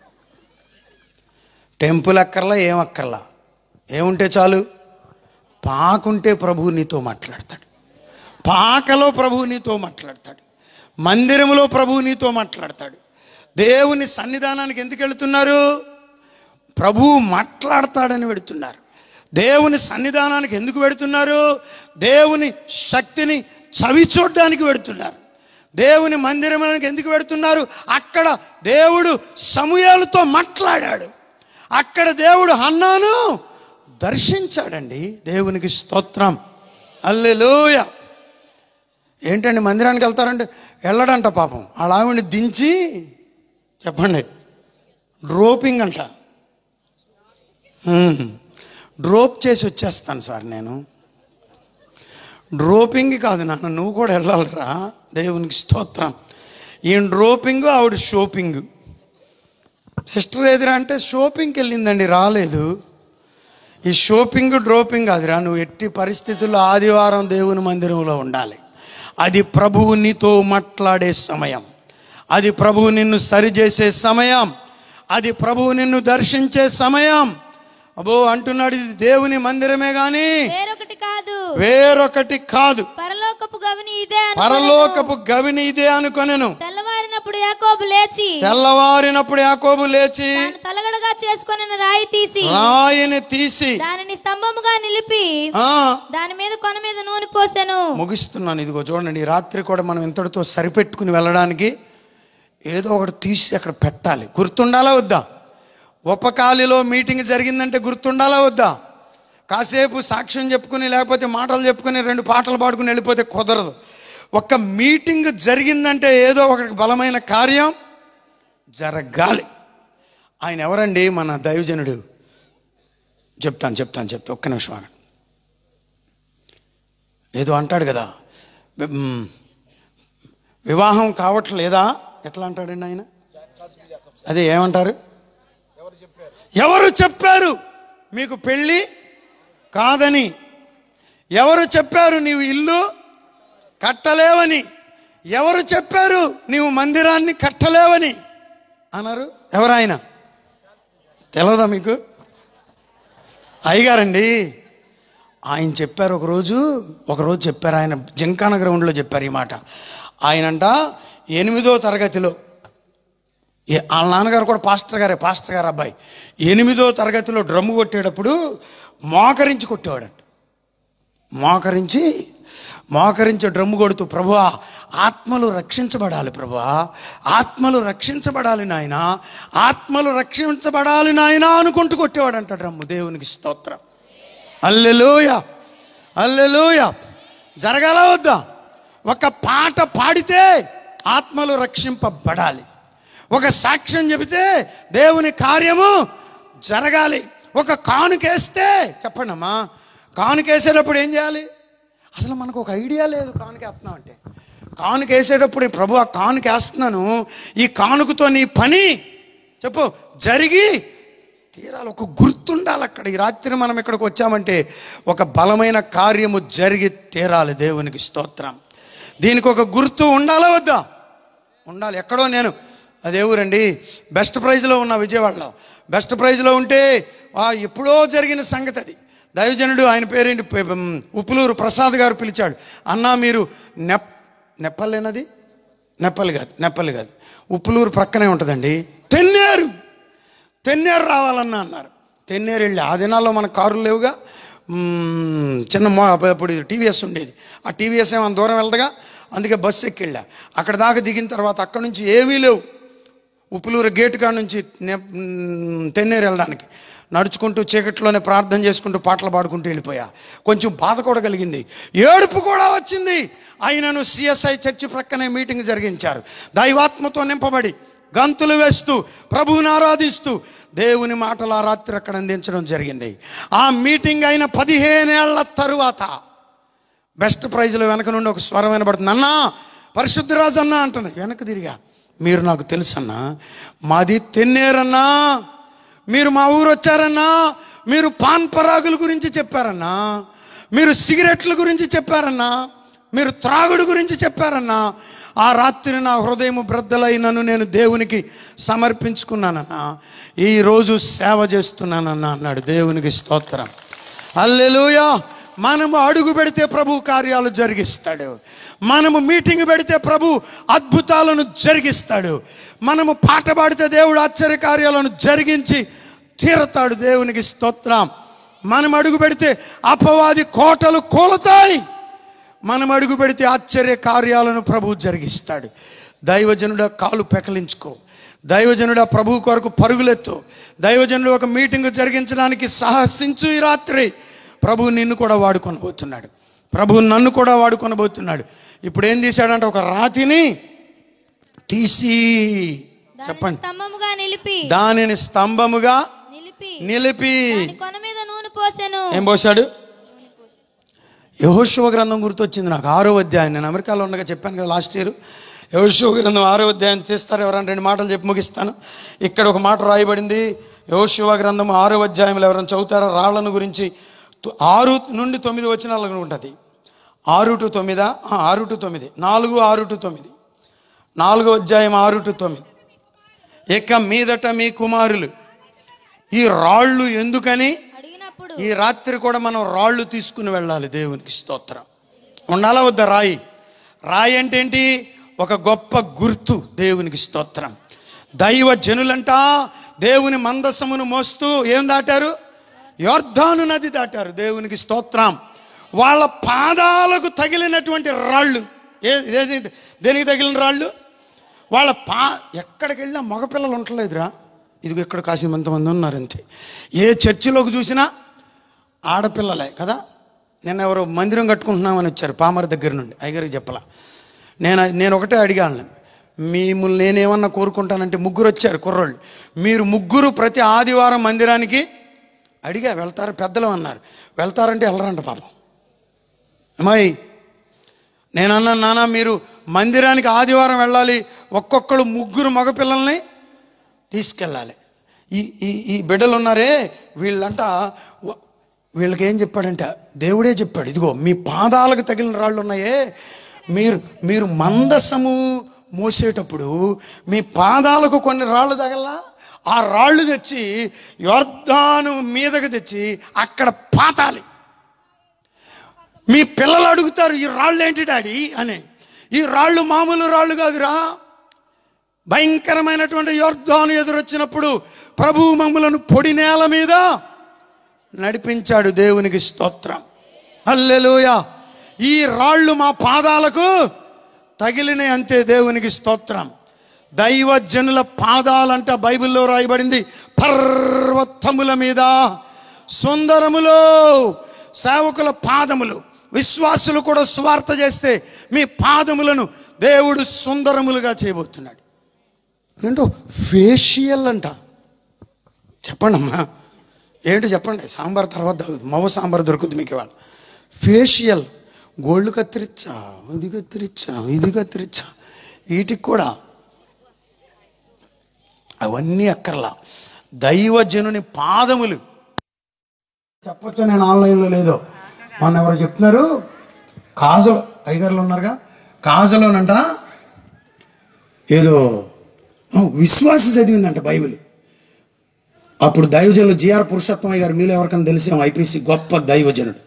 [SPEAKER 1] టెంపుల్ అక్కర్లా ఏం అక్కర్లా ఏముంటే చాలు పాకుంటే ప్రభువు నీతో మాట్లాడతాడు పాకలో ప్రభువు నీతో మాట్లాడతాడు మందిరంలో ప్రభువు నీతో మాట్లాడతాడు దేవుని సన్నిధానానికి ఎందుకు వెళుతున్నారు ప్రభువు మాట్లాడతాడని వెడుతున్నారు దేవుని సన్నిధానానికి ఎందుకు వెడుతున్నారు దేవుని శక్తిని చవి చూడడానికి వెడుతున్నారు దేవుని మందిరానికి ఎందుకు వెడుతున్నారు అక్కడ దేవుడు సమూహాలతో మాట్లాడాడు అక్కడ దేవుడు హన్నాను దర్శించాడండి దేవునికి స్తోత్రం అల్లెలోయ ఏంటండి మందిరానికి వెళ్తారంటే వెళ్ళడంట పాపం వాళ్ళ ఆవిడని దించి చెప్పండి డ్రోపింగ్ అంట మ్మ్. డ్రోప్ చేసి వచ్చేస్తాను సార్ నేను డ్రోపింగ్ కాదు నాన్న నువ్వు కూడా వెళ్ళాలిరా దేవునికి స్తోత్రం ఈయన డ్రోపింగ్ ఆవిడ షోపింగ్ సిస్టర్ ఎదురా అంటే షోపింగ్కి వెళ్ళిందండి రాలేదు ఈ షోపింగ్ డ్రోపింగ్ కాదురా నువ్వు ఎట్టి పరిస్థితుల్లో ఆదివారం దేవుని మందిరంలో ఉండాలి అది ప్రభువు నీతో మాట్లాడే సమయం అది ప్రభువు నిన్ను సరిచేసే సమయం అది ప్రభువు నిన్ను దర్శించే సమయం అబో అంటున్నాడు ఇది దేవుని మందిరమే కానీ
[SPEAKER 2] వేరొకటి కాదు
[SPEAKER 1] వేరొకటి కాదు
[SPEAKER 2] పరలోకపు గవిని ఇదే అనుకొనెను.
[SPEAKER 1] పరలోకపు గవిని ఇదే అనుకొనెను
[SPEAKER 2] తెల్లవారినప్పుడు యాకోబు లేచి
[SPEAKER 1] తెల్లవారినప్పుడు యాకోబు లేచి
[SPEAKER 2] తాను తలగడగా చేసుకొని రాయి తీసి
[SPEAKER 1] రాయిని తీసి
[SPEAKER 2] దానిని స్తంభముగా నిలిపి
[SPEAKER 1] ఆ
[SPEAKER 2] దాని మీద కొన మీద నూనె పోసెను
[SPEAKER 1] ముగిస్తున్నాను ఇదిగో చూడండి ఈ రాత్రి కూడా మనం ఇంతటితో సరిపెట్టుకుని వెళ్ళడానికి ఏదో ఒకటి తీసి అక్కడ పెట్టాలి గుర్తుండాలా వద్దా ఉపకాలిలో మీటింగ్ జరిగిందంటే గుర్తుండాలా వద్దా కాసేపు సాక్ష్యం చెప్పుకుని లేకపోతే మాటలు చెప్పుకుని రెండు పాటలు పాడుకుని వెళ్ళిపోతే కుదరదు ఒక మీటింగ్ జరిగిందంటే ఏదో ఒకటి బలమైన కార్యం జరగాలి ఆయన ఎవరండి మన దైవజనుడు చెప్తాను చెప్తాను చెప్తా ఒక్క నిమిషం ఆగండి ఏదో అంటాడు కదా వి- మ్, వివాహం కావట్లేదా ఎట్లా అంటాడండి ఆయన అదే ఏమంటారు ఎవరు చెప్పారు మీకు పెళ్ళి కాదని ఎవరు చెప్పారు నీవు ఇల్లు కట్టలేవని ఎవరు చెప్పారు నీవు మందిరాన్ని కట్టలేవని అన్నారు ఎవరాయన తెలవదా మీకు అయ్యగారండి ఆయన చెప్పారు ఒకరోజు ఒకరోజు చెప్పారు ఆయన జింకాన గ్రౌండ్లో చెప్పారు ఈ మాట ఆయనంట ఎనిమిదో తరగతిలో ఏ- వాళ్ళ నాన్నగారు కూడా పాస్టర్ గారే పాస్టర్ గారు అబ్బాయి ఎనిమిదో తరగతిలో డ్రమ్ము కొట్టేటప్పుడు మోకరించి కొట్టేవాడంట మోకరించి మోకరించి డ్రమ్ము కొడుతూ ప్రభువా ఆత్మలు రక్షించబడాలి ప్రభువా ఆత్మలు రక్షించబడాలి నాయన ఆత్మలు రక్షించబడాలి నాయన అనుకుంటూ కొట్టేవాడంట డ్రమ్ము దేవునికి స్తోత్రం అల్లెలోయ అల్లెలోయ జరగాల వద్దా ఒక పాట పాడితే ఆత్మలు రక్షింపబడాలి ఒక సాక్ష్యం చెబితే దేవుని కార్యము జరగాలి ఒక కానుకేస్తే చెప్పండి అమ్మా కానుకేసేటప్పుడు ఏం చేయాలి అసలు మనకు ఒక ఐడియా లేదు కానుకేస్తున్నాం అంటే కానుకేసేటప్పుడు ప్రభు ఆ కానుకేస్తున్నాను ఈ కానుకతో నీ పని చెప్పు జరిగి తీరాలి ఒక గుర్తుండాలి అక్కడ ఈ రాత్రి మనం ఇక్కడికి వచ్చామంటే ఒక బలమైన కార్యము జరిగి తీరాలి దేవునికి స్తోత్రం దీనికి ఒక గుర్తు ఉండాలా వద్దా ఉండాలి ఎక్కడో నేను అదే ఊరండి బెస్ట్ ప్రైజ్లో ఉన్న విజయవాడలో బెస్ట్ ప్రైజ్లో ఉంటే ఆ ఎప్పుడో జరిగిన సంగతి అది దైవజనుడు ఆయన పేరేంటి పె- ఉమ్, ఉప్పులూరు ప్రసాద్ గారు పిలిచాడు అన్నా మీరు నెప్ నెప్పలేనది నెప్పలు కాదు నెప్పలు కాదు ఉప్పులూరు ప్రక్కనే ఉంటుందండి తెన్నేరు తెన్నేరు రావాలన్నా అన్నారు తెన్నేరు వెళ్ళి ఆ దినాల్లో మన కారులు లేవుగా మ్మ్, చిన్న మో అప్పుడు టీవీఎస్ ఉండేది ఆ టీవీఎస్ ఏమైనా దూరం వెళ్తగా అందుకే బస్సు ఎక్కి వెళ్ళా అక్కడ దాకా దిగిన తర్వాత అక్కడ నుంచి ఏమీ లేవు ఉప్పులూరు గేటు కాడ నుంచి నె- మ్మ్, తెన్నేరు వెళ్ళడానికి నడుచుకుంటూ చీకట్లోనే ప్రార్థన చేసుకుంటూ పాటలు పాడుకుంటూ వెళ్ళిపోయా కొంచెం బాధ కూడా కలిగింది ఏడుపు కూడా వచ్చింది అయినను సిఎస్ఐ చర్చి ప్రక్కనే మీటింగ్ జరిగించారు దైవాత్మతో నింపబడి గంతులు వేస్తూ ప్రభువుని ఆరాధిస్తూ దేవుని మాటలు ఆ రాత్రి అక్కడ అందించడం జరిగింది ఆ మీటింగ్ అయిన పదిహేనేళ్ల తరువాత బెస్ట్ ప్రైజ్లో వెనక నుండి ఒక స్వరం వినబడుతుంది అన్నా పరిశుద్ధరాజు అన్నా అంటున్నా వెనక తిరిగా మీరు నాకు తెలుసన్నా మాది తెన్నేరన్నా మీరు మా ఊరు వచ్చారన్నా మీరు పాన్ పరాగుల గురించి చెప్పారన్నా మీరు సిగరెట్ల గురించి చెప్పారన్నా మీరు త్రాగుడు గురించి చెప్పారన్నా ఆ రాత్రి నా హృదయం బ్రద్దలైనను నేను దేవునికి సమర్పించుకున్నానన్నా ఈరోజు సేవ చేస్తున్నానన్నా అన్నాడు దేవునికి స్తోత్రం అల్లెలుయా మనము అడుగు పెడితే ప్రభు కార్యాలు జరిగిస్తాడు మనము మీటింగ్ పెడితే ప్రభు అద్భుతాలను జరిగిస్తాడు మనము పాట పాడితే దేవుడు ఆశ్చర్య కార్యాలను జరిగించి తీరతాడు దేవునికి స్తోత్రం మనం అడుగు పెడితే అపవాది కోటలు కూలతాయి మనం అడుగు పెడితే ఆశ్చర్య కార్యాలను ప్రభు జరిగిస్తాడు దైవజనుడ కాలు పెకలించుకో దైవజనుడ ప్రభు కొరకు పరుగులెత్తు దైవజనుడు ఒక మీటింగ్ జరిగించడానికి సాహసించు ఈ రాత్రి ప్రభు నిన్ను కూడా వాడుకొనబోతున్నాడు ప్రభు నన్ను కూడా వాడుకొనబోతున్నాడు ఇప్పుడు ఏం తీశాడంటే ఒక రాతిని తీసి
[SPEAKER 2] దానిని
[SPEAKER 1] చెప్పండి
[SPEAKER 2] స్తంభముగా నిలిపి
[SPEAKER 1] దానిని స్తంభముగా
[SPEAKER 2] నిలిపి
[SPEAKER 1] నిలిపి
[SPEAKER 2] దాని కొన మీద నూనె పోసెను
[SPEAKER 1] ఏం పోశాడు యహోశివ గ్రంథం గుర్తొచ్చింది నాకు ఆరో అధ్యాయం నేను అమెరికాలో ఉండగా చెప్పాను కదా లాస్ట్ ఇయర్ యహోశివ గ్రంథం ఆరో అధ్యాయం తీస్తారు ఎవరైనా రెండు మాటలు చెప్పి ముగిస్తాను ఇక్కడ ఒక మాట రాయబడింది యహోశివ గ్రంథం ఆరో అధ్యాయంలో ఎవరైనా చదువుతారో రాళ్లను గురించి తు- ఆరు నుండి తొమ్మిది వచ్చినాలకు ఉంటుంది ఆరు టు తొమ్మిదా ఆ, ఆరు టు తొమ్మిది నాలుగు ఆరు టు తొమ్మిది నాలుగో అధ్యాయం ఆరు టు తొమ్మిది ఇక మీదట మీ కుమారులు ఈ రాళ్ళు ఎందుకని
[SPEAKER 2] అడిగినప్పుడు
[SPEAKER 1] ఈ రాత్రి కూడా మనం రాళ్ళు తీసుకుని వెళ్ళాలి దేవునికి స్తోత్రం ఉండాలా వద్దా రాయి రాయి అంటే ఏంటి ఒక గొప్ప గుర్తు దేవునికి స్తోత్రం దైవ జనులంట దేవుని మందసమును మోస్తూ ఏం దాటారు యోర్ధాను నది దాటారు దేవునికి స్తోత్రం వాళ్ళ పాదాలకు తగిలినటువంటి రాళ్ళు ఏ ఏది- దేనికి తగిలిన రాళ్ళు వాళ్ళ పా ఎక్కడికి వెళ్ళినా మగపిల్లలు ఉండలేదురా ఇదిగో ఇక్కడ కాసిన మంది ఉన్నారు అంతే ఏ చర్చిలోకి చూసినా ఆడపిల్లలే కదా నిన్న ఎవరు మందిరం కట్టుకుంటున్నామని వచ్చారు పామర్ దగ్గర నుండి అయ్యగారికి చెప్పలా నేను నేను ఒకటే అడిగాను మిమ్మల్ని నేనేమన్నా కోరుకుంటానంటే ముగ్గురు వచ్చారు కుర్రోళ్ళు మీరు ముగ్గురు ప్రతి ఆదివారం మందిరానికి అడిగా వెళ్తారు పెద్దలు అన్నారు వెళ్తారంటే వెళ్ళరంట పాపం అమ్మాయి నేను అన్నాను నాన్న మీరు మందిరానికి ఆదివారం వెళ్ళాలి ఒక్కొక్కరు ముగ్గురు మగపిల్లల్ని తీసుకెళ్ళాలి ఈ ఈ ఈ బిడ్డలు ఉన్నారే వీళ్ళంట వ- వీళ్ళకి ఏం చెప్పాడంటే దేవుడే చెప్పాడు ఇదిగో మీ పాదాలకు తగిలిన రాళ్ళు ఉన్నాయే మీరు మీరు మందసము మోసేటప్పుడు మీ పాదాలకు కొన్ని రాళ్ళు తగలా ఆ రాళ్ళు తెచ్చి యోర్ధాను మీదకి తెచ్చి అక్కడ పాతాలి మీ పిల్లలు అడుగుతారు ఈ రాళ్ళు ఏంటి డాడీ అని ఈ రాళ్ళు మామూలు రాళ్ళు కాదురా భయంకరమైనటువంటి యోర్ధాను ఎదురొచ్చినప్పుడు ప్రభు మమ్ములను పొడి నేల మీద నడిపించాడు దేవునికి స్తోత్రం హల్లెలూయ ఈ రాళ్ళు మా పాదాలకు తగిలిన అంతే దేవునికి స్తోత్రం దైవజనుల పాదాలంట బైబిల్లో రాయబడింది పర్వతముల మీద సుందరములో సేవకుల పాదములు విశ్వాసులు కూడా స్వార్థ చేస్తే మీ పాదములను దేవుడు సుందరములుగా చేయబోతున్నాడు ఏంటో ఫేషియల్ అంట చెప్పండి అమ్మా ఏంటి చెప్పండి సాంబార్ తర్వాత దొరుకుతుంది మవ సాంబార్ దొరుకుతుంది మీకు ఇవాళ ఫేషియల్ గోళ్ళు కత్తిరించా ఇది కత్తిరించా ఇది కత్తిరించా వీటికి కూడా అవన్నీ అక్కర్లా దైవజనుని పాదములు చెప్పొచ్చు నేను ఆన్లైన్లో లేదో మొన్న ఎవరు చెప్తున్నారు కాజలో టైగర్లు ఉన్నారుగా కాజలోనంట ఏదో ఆ, విశ్వాసి చదివిందంట బైబిల్ అప్పుడు దైవజనులు జిఆర్ పురుషోత్తమయ్య గారు మీలో ఎవరికైనా తెలిసాం ఐపీసీ గొప్ప దైవజనుడు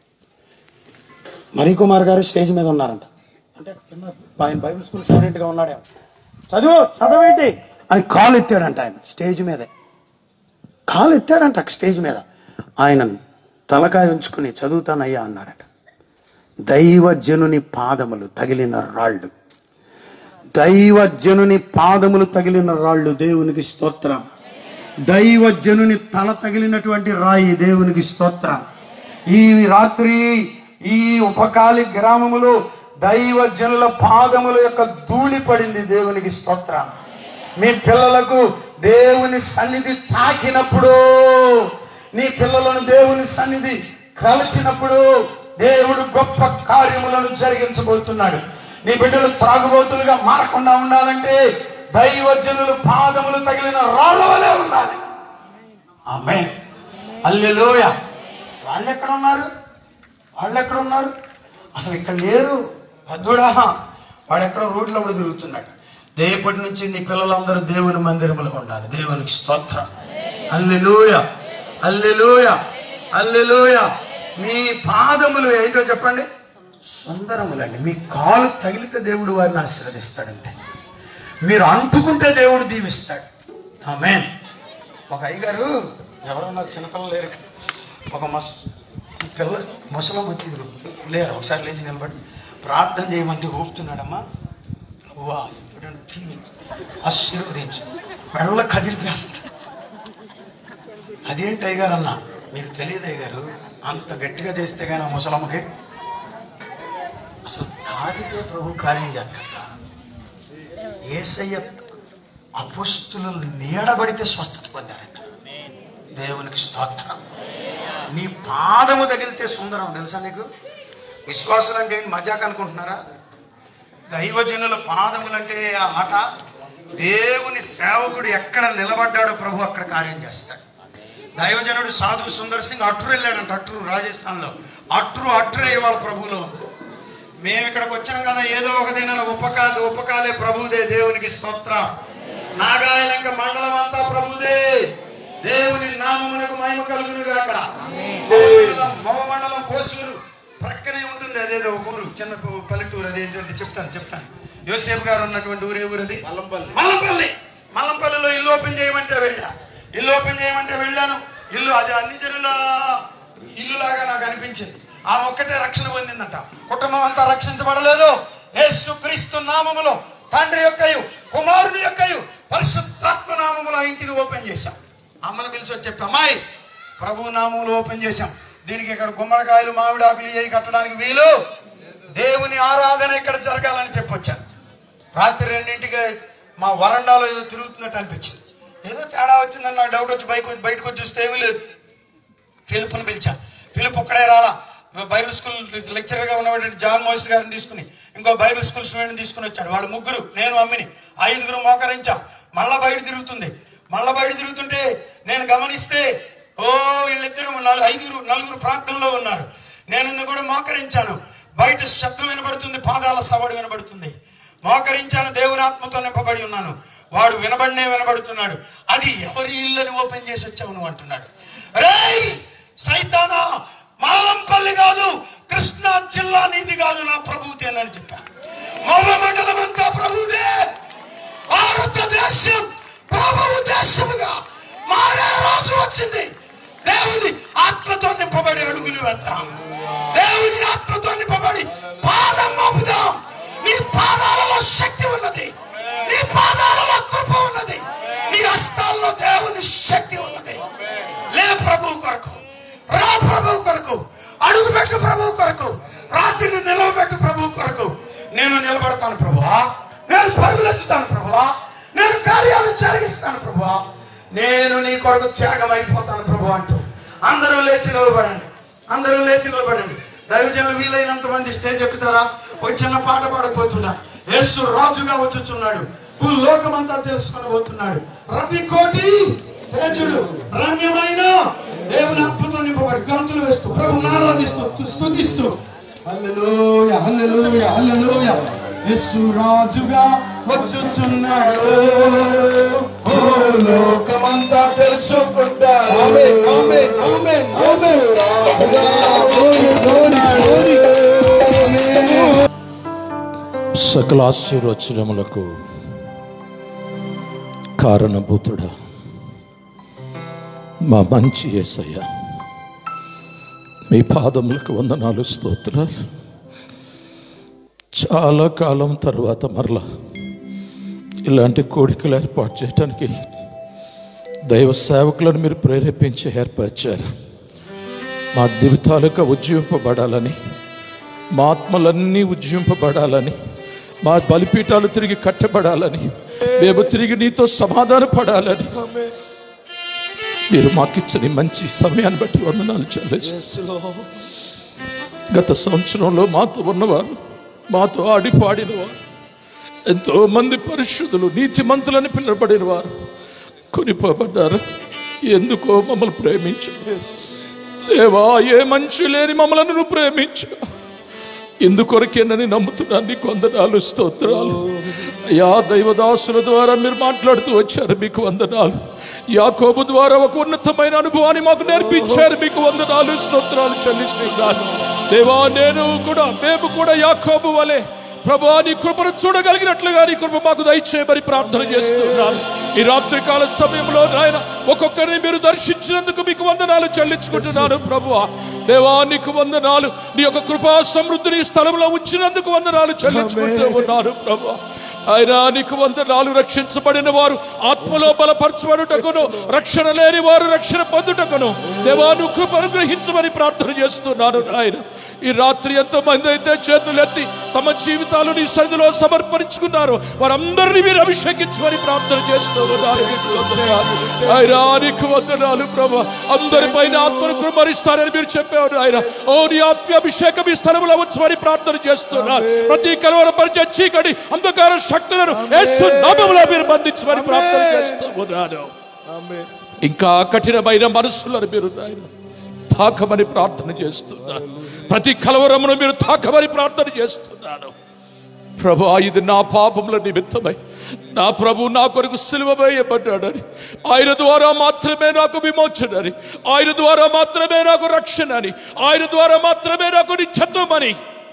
[SPEAKER 1] మరీ కుమార్ గారు స్టేజ్ మీద ఉన్నారంట అంటే కింద ఆయన బైబిల్ స్కూల్ స్టూడెంట్గా ఉన్నాడేమో చదువు చదవేంటి అని కాలు ఎత్తాడంట ఆయన స్టేజ్ మీదే కాలు ఎత్తాడంట స్టేజ్ మీద ఆయన తలకాయ ఉంచుకుని చదువుతానయ్యా అన్నాడట దైవజనుని పాదములు తగిలిన రాళ్ళు దైవజనుని పాదములు తగిలిన రాళ్ళు దేవునికి స్తోత్రం దైవజనుని తల తగిలినటువంటి రాయి దేవునికి స్తోత్రం ఈ రాత్రి ఈ ఉపకాలి గ్రామములో దైవజనుల పాదముల యొక్క ధూళి పడింది దేవునికి స్తోత్రం మీ పిల్లలకు దేవుని సన్నిధి తాకినప్పుడు నీ పిల్లలను దేవుని సన్నిధి కలిచినప్పుడు దేవుడు గొప్ప కార్యములను జరిగించబోతున్నాడు నీ బిడ్డలు త్రాగుబోతులుగా మారకుండా ఉండాలంటే దైవజనులు పాదములు తగిలిన రాళ్ళ వలె ఉండాలి ఆమె అల్లెలోయ వాళ్ళు ఎక్కడ ఉన్నారు వాళ్ళు ఎక్కడ ఉన్నారు అసలు ఇక్కడ లేరు పెద్దోడా వాడు ఎక్కడో రోడ్లో కూడా తిరుగుతున్నాడు దేపటి నుంచి నీ పిల్లలందరూ దేవుని మందిరములో ఉండాలి దేవునికి స్తోత్రం అల్లెలోయ అల్లెలోయ అల్లెలోయ మీ పాదములు ఏంటో చెప్పండి సుందరములండి మీ కాలు తగిలితే దేవుడు వారిని ఆశీర్వదిస్తాడంతే మీరు అంటుకుంటే దేవుడు దీవిస్తాడు ఆమెన్ ఒక అయ్యగారు ఎవరన్నారు చిన్నపిల్లలు లేరు ఇక్కడ. ఒక మస్ ఈ పిల్ల ముసలం వచ్చి లేరు ఒకసారి లేచి నిలబడి ప్రార్థన చేయమంటే ఊపుతున్నాడమ్మా ప్రభువా ఇప్పుడు తీవి ఆశీర్వదించు మెళ్ళ కదిలిపేస్తా అదేంటి అయ్యగారు అన్న మీకు తెలియదు అయ్యగారు అంత గట్టిగా చేస్తే కానీ ఆ ముసలమ్మకి అసలు తాగితే ప్రభు కార్యం చేస్తాడా ఏసయ్య అపోస్తులు నీడబడితే స్వస్థత పొందారంట దేవునికి స్తోత్రం నీ పాదము తగిలితే సుందరం తెలుసా నీకు విశ్వాసులు అంటే ఏంటి మజాక్ అనుకుంటున్నారా దైవజనుల పాదములంటే ఆ ఆట దేవుని సేవకుడు ఎక్కడ నిలబడ్డాడో ప్రభు అక్కడ కార్యం చేస్తాడు దైవజనుడు సాధు సుందర్ సింగ్ అట్రు వెళ్ళాడంట అట్రు రాజస్థాన్లో అట్రు అట్రే ఇవాళ ప్రభువులో ఉంది మేము ఇక్కడికి వచ్చాం కదా ఏదో ఒక దిన ఉపకాలు ఉపకాలే ప్రభుదే దేవునికి స్తోత్ర నాగాయలంక మండలం అంతా ప్రభుదే దేవుని నామమునకు మహిమ కలుగును గాక మండలం మవ మండలం పోసూరు ప్రక్కనే ఉంటుంది అదేదో ఒక ఊరు చిన్న ప- పల్లెటూరు అదేంటంటే చెప్తాను చెప్తాను యోసేపు గారు ఉన్నటువంటి ఊరే ఊరు అది
[SPEAKER 3] మల్లంపల్లి.
[SPEAKER 1] మల్లంపల్లి మల్లంపల్లిలో ఇల్లు ఓపెన్ చేయమంటే వెళ్ళా ఇల్లు ఓపెన్ చేయమంటే వెళ్ళాను ఇల్లు అది అన్ని జనుల ఇల్లులాగా నాకు అనిపించింది ఆమె ఒక్కటే రక్షణ పొందిందట కుటుంబం అంతా రక్షించబడలేదు యేసు క్రీస్తు నామములో తండ్రి యొక్కయు కుమారుని యొక్కయు పరిశుద్ధాత్మ నామములో ఆ ఇంటిని ఓపెన్ చేశాం అమ్మను పిలిచి వచ్చి చెప్పి అమ్మాయి ప్రభు నామములో ఓపెన్ చేశాం దీనికి ఇక్కడ గుమ్మడికాయలు మామిడాకులు ఇవి కట్టడానికి వీలు దేవుని ఆరాధన ఇక్కడ జరగాలని చెప్పొచ్చాను రాత్రి రెండింటికి మా వరండాలో ఏదో తిరుగుతున్నట్టు అనిపించింది ఏదో తేడా వచ్చిందని నాకు డౌట్ వచ్చి బయట బయటకు వచ్చి చూస్తే ఏమీ లేదు ఫిలిప్ని పిలిచా ఫిలిప్ ఒక్కడే రాలా బైబిల్ స్కూల్ లెక్చరర్గా ఉన్నటువంటి జాన్ మోయిస్ గారిని తీసుకుని ఇంకో బైబిల్ స్కూల్ స్టూడెంట్ తీసుకుని వచ్చాడు వాళ్ళు ముగ్గురు నేను అమ్మిని ఐదుగురు మోకరించాం మళ్ళా బయట తిరుగుతుంది మళ్ళా బయట తిరుగుతుంటే నేను గమనిస్తే ఓ వీళ్ళిద్దరు నలు ఐదుగురు నలుగురు ప్రాంతంలో ఉన్నారు నేను ఇందు కూడా మోకరించాను బయట శబ్దం వినబడుతుంది పాదాల సవడి వినబడుతుంది మోకరించాను దేవుని ఆత్మతో నింపబడి ఉన్నాను వాడు వినబడినే వినబడుతున్నాడు అది ఎవరి ఇల్లని ఓపెన్ చేసి వచ్చావు నువ్వు అంటున్నాడు రేయ్ సైతానా మల్లంపల్లి కాదు కృష్ణా జిల్లా నీది కాదు నా ప్రభుదేనని చెప్పాను మౌన మండలం అంతా ప్రభుదే భారతదేశం ప్రభువు దేశముగా మారే రోజు వచ్చింది దేవుని ఆత్మతో నింపబడి అడుగులు వేద్దాం దేవుని ఆత్మతో నింపబడి పాదం మోపుదాం నీ పాదాలలో శక్తి ఉన్నది నీ పాదాలలో కృప ఉన్నది నీ హస్తాల్లో దేవుని శక్తి ఉన్నది లే ప్రభు కొరకు రా ప్రభు కొరకు అడుగు పెట్టు ప్రభు కొరకు రాత్రిని నిలవబెట్టు ప్రభు కొరకు నేను నిలబడతాను ప్రభువా నేను పరుగులెత్తుతాను ప్రభువా నేను కార్యాలు జరిగిస్తాను ప్రభువా నేను నీ కొరకు త్యాగం అయిపోతాను ప్రభు అంటూ అందరూ లేచి నిలబడండి అందరూ లేచి నిలబడండి దైవజనులు వీలైనంత మంది స్టేజ్ ఎక్కుతారా ఒక చిన్న పాట పాడకపోతున్నా యేసు రాజుగా వచ్చుచున్నాడు లోకమంతా తెలుసుకొని పోతున్నాడు రవి కోటి తేజుడు రమ్యమైన దేవుని అద్భుతం నింపబడి గంతులు వేస్తూ ప్రభు ఆరాధిస్తూ స్తుతిస్తూ హల్లెలూయ హల్లెలూయ హల్లెలూయ యేసు రాజుగా వచ్చుచున్నాడు
[SPEAKER 3] ఓ లోకమంతా తెలుసుకుంటారు
[SPEAKER 1] ఆమేన్, ఆమేన్, ఆమేన్, ఆమేన్.
[SPEAKER 3] రాజుగా ఊరుతున్నాడు.
[SPEAKER 4] సకల ఆశీర్వచనములకు కారణభూతుడా మా మంచి యేసయ్య మీ పాదములకు వందనాలు స్తోత్రాలు చాలా కాలం తర్వాత మరలా ఇలాంటి కోడికలు ఏర్పాటు చేయడానికి దైవ సేవకులను మీరు ప్రేరేపించి ఏర్పరిచారు మా జీవితాలకు ఉజ్జీవింపబడాలని మా ఆత్మలన్నీ ఉజ్జింపబడాలని మా బలిపీఠాలు తిరిగి కట్టబడాలని మేము తిరిగి నీతో సమాధాన పడాలని మీరు మాకిచ్చిన ఈ మంచి సమయాన్ని బట్టి వందనాలు చెల్లిస్తూ గత సంవత్సరంలో మాతో ఉన్నవారు మాతో ఆడి పాడినవారు ఎంతో మంది పరిశుద్ధులు నీతిమంతులని పిలువబడిన వారు కొనిపోబడ్డారు ఎందుకో మమ్మల్ని ప్రేమించు దేవా ఏ మంచి లేని మమ్మల్ని నువ్వు ప్రేమించు ఎందుకొరకేనని నమ్ముతున్నాను నీకు వందనాలు స్తోత్రాలు అయ్యా దైవదాసుల ద్వారా మీరు మాట్లాడుతూ వచ్చారు మీకు వందనాలు యాకోబు ద్వారా ఒక ఉన్నతమైన అనుభవాన్ని మాకు నేర్పించారు మీకు వందనాలు స్తోత్రాలు చెల్లిస్తున్నాను దేవా నేను కూడా మేము కూడా యాకోబు వలె ప్రభా నీ కృపను చూడగలిగినట్లుగా నీ కృప మాకు దయచేయమని ప్రార్థన చేస్తున్నాను ఈ రాత్రి కాల సమయంలో నాయన ఒక్కొక్కరిని మీరు దర్శించినందుకు మీకు వందనాలు చెల్లించుకుంటున్నాను ప్రభువా దేవా నీకు వందనాలు నీ యొక్క కృపా సమృద్ధిని ఈ స్థలంలో ఉంచినందుకు వందనాలు చెల్లించుకుంటూ ఉన్నాను ప్రభు ఆయన నీకు వందనాలు రక్షించబడిన వారు ఆత్మలో బలపరచబడుటకును రక్షణ లేని వారు రక్షణ పొందుటకును దేవా నువ్వు కృప అనుగ్రహించమని ప్రార్థన చేస్తున్నాను ఆయన ఈ రాత్రి ఎంతో మంది అయితే చేతులెత్తి తమ జీవితాలు నీ సన్నిధిలో సమర్పించుకున్నారు వారందరినీ మీరు అభిషేకించమని ప్రార్థన చేస్తూ ఉన్నారు మీకు వందనాలు. ఆయన నీకు వందనాలు ప్రభు అందరిపైన ఆత్మను కుమరిస్తారని మీరు చెప్పారు ఆయన ఓ నీ ఆత్మీయ అభిషేకం ఈ స్థలంలో వచ్చమని ప్రార్థన చేస్తున్నారు ప్రతి కలవరపరిచే చీకటి అంధకార శక్తులను యేసు నామములో మీరు బంధించమని ప్రార్థన చేస్తూ ఉన్నారు ఇంకా కఠినమైన మనస్సులను మీరు నాయన తాకమని ప్రార్థన చేస్తున్నాను ప్రతి కలవరమును మీరు తాకమని ప్రార్థన చేస్తున్నాను ప్రభు ఇది నా పాపముల నిమిత్తమై నా ప్రభు నా కొరకు సిలువ వేయబడ్డాడని ఆయన ద్వారా మాత్రమే నాకు విమోచనని ఆయన ద్వారా మాత్రమే నాకు రక్షణ అని ఆయన ద్వారా మాత్రమే నాకు నిత్యత్వమని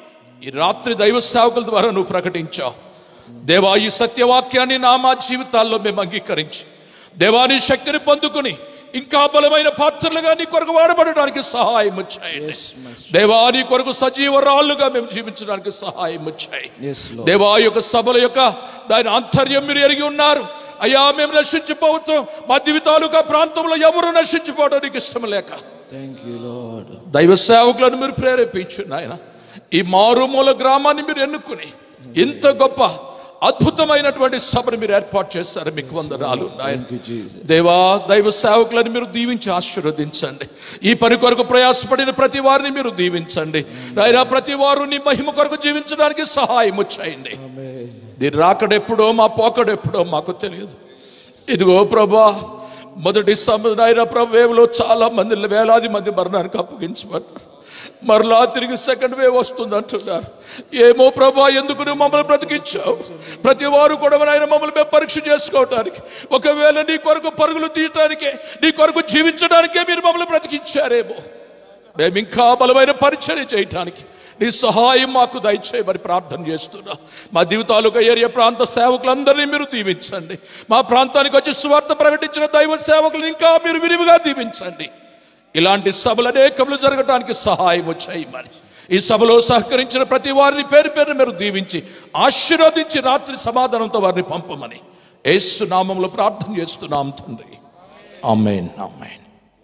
[SPEAKER 4] ఈ రాత్రి దైవ సేవకుల ద్వారా నువ్వు ప్రకటించావు దేవా ఈ సత్యవాక్యాన్ని నా మా జీవితాల్లో మేము అంగీకరించి దేవాని శక్తిని పొందుకుని ఇంకా బలమైన పాత్రలుగా నీ కొరకు వాడబడడానికి సహాయం వచ్చాయి దేవా నీ కొరకు సజీవ రాళ్ళుగా మేము జీవించడానికి సహాయం వచ్చాయి
[SPEAKER 3] Yes, Lord.
[SPEAKER 4] దేవా ఈ యొక్క సభల యొక్క దాని ఆంతర్యం మీరు ఎరిగి ఉన్నారు అయ్యా మేము నశించిపోవటం మా దివితాలుగా ప్రాంతంలో ఎవరు నశించిపోవడానికి ఇష్టం లేక
[SPEAKER 3] థ్యాంక్ యూ లార్డ్
[SPEAKER 4] దైవ సేవకులను మీరు ప్రేరేపించు నాయన ఈ మారుమూల గ్రామాన్ని మీరు ఎన్నుకుని ఇంత గొప్ప అద్భుతమైనటువంటి సభను మీరు ఏర్పాటు చేస్తారు మీకు వందనాలు నాయన
[SPEAKER 3] థ్యాంక్ యూ జీసస్
[SPEAKER 4] దేవా దైవ సేవకులను మీరు దీవించి ఆశీర్వదించండి ఈ పని కొరకు ప్రయాసపడిన ప్రతి వారిని మీరు దీవించండి నాయన ప్రతి వారు నీ మహిమ కొరకు జీవించడానికి సహాయం చేయండి దీని రాకడెప్పుడో మా పోకడెప్పుడో మాకు తెలియదు ఇదిగో ప్రభా మొదటి సముదాయ వేవ్లో చాలా మంది వేలాది మంది మరణానికి అప్పగించబడ్డారు మరలా తిరిగి సెకండ్ వేవ్ వస్తుంది అంటున్నారు ఏమో ప్రభా ఎందుకు నువ్వు మమ్మల్ని బ్రతికించావు ప్రతి వారు కూడా ఆయన మమ్మల్ని మేము పరీక్ష చేసుకోవటానికి ఒకవేళ నీ కొరకు పరుగులు తీయటానికే నీ కొరకు జీవించడానికే మీరు మమ్మల్ని బ్రతికించారేమో మేము ఇంకా బలమైన పరిచర్య చేయటానికి నీ సహాయం మాకు దయచేయమని ప్రార్థన చేస్తున్నా మా జీవితాలుగా ఏరియా ప్రాంత సేవకులందరినీ మీరు దీవించండి మా ప్రాంతానికి వచ్చి స్వార్థ ప్రకటించిన దైవ సేవకులను ఇంకా మీరు విరివిగా దీవించండి ఇలాంటి సభలు అనేకములు జరగడానికి సహాయం వచ్చాయి మరి ఈ సభలో సహకరించిన ప్రతి వారిని పేరు పేరు మీరు దీవించి ఆశీర్వదించి రాత్రి సమాధానంతో వారిని పంపమని యేసు నామంలో ప్రార్థన చేస్తున్నాం తండ్రి ఆమెన్ ఆమెన్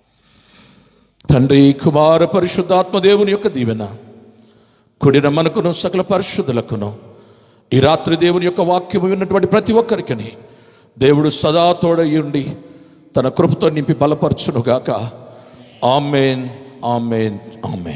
[SPEAKER 4] తండ్రి కుమార పరిశుద్ధాత్మ దేవుని యొక్క దీవెన కుడిన మనకును సకల పరిశుద్ధులకును ఈ రాత్రి దేవుని యొక్క వాక్యము విన్నటువంటి ప్రతి ఒక్కరికి దేవుడు సదా తోడయుండి తన కృపతో నింపి బలపరచునుగాక ఆమెన్ ఆమెన్ ఆమెన్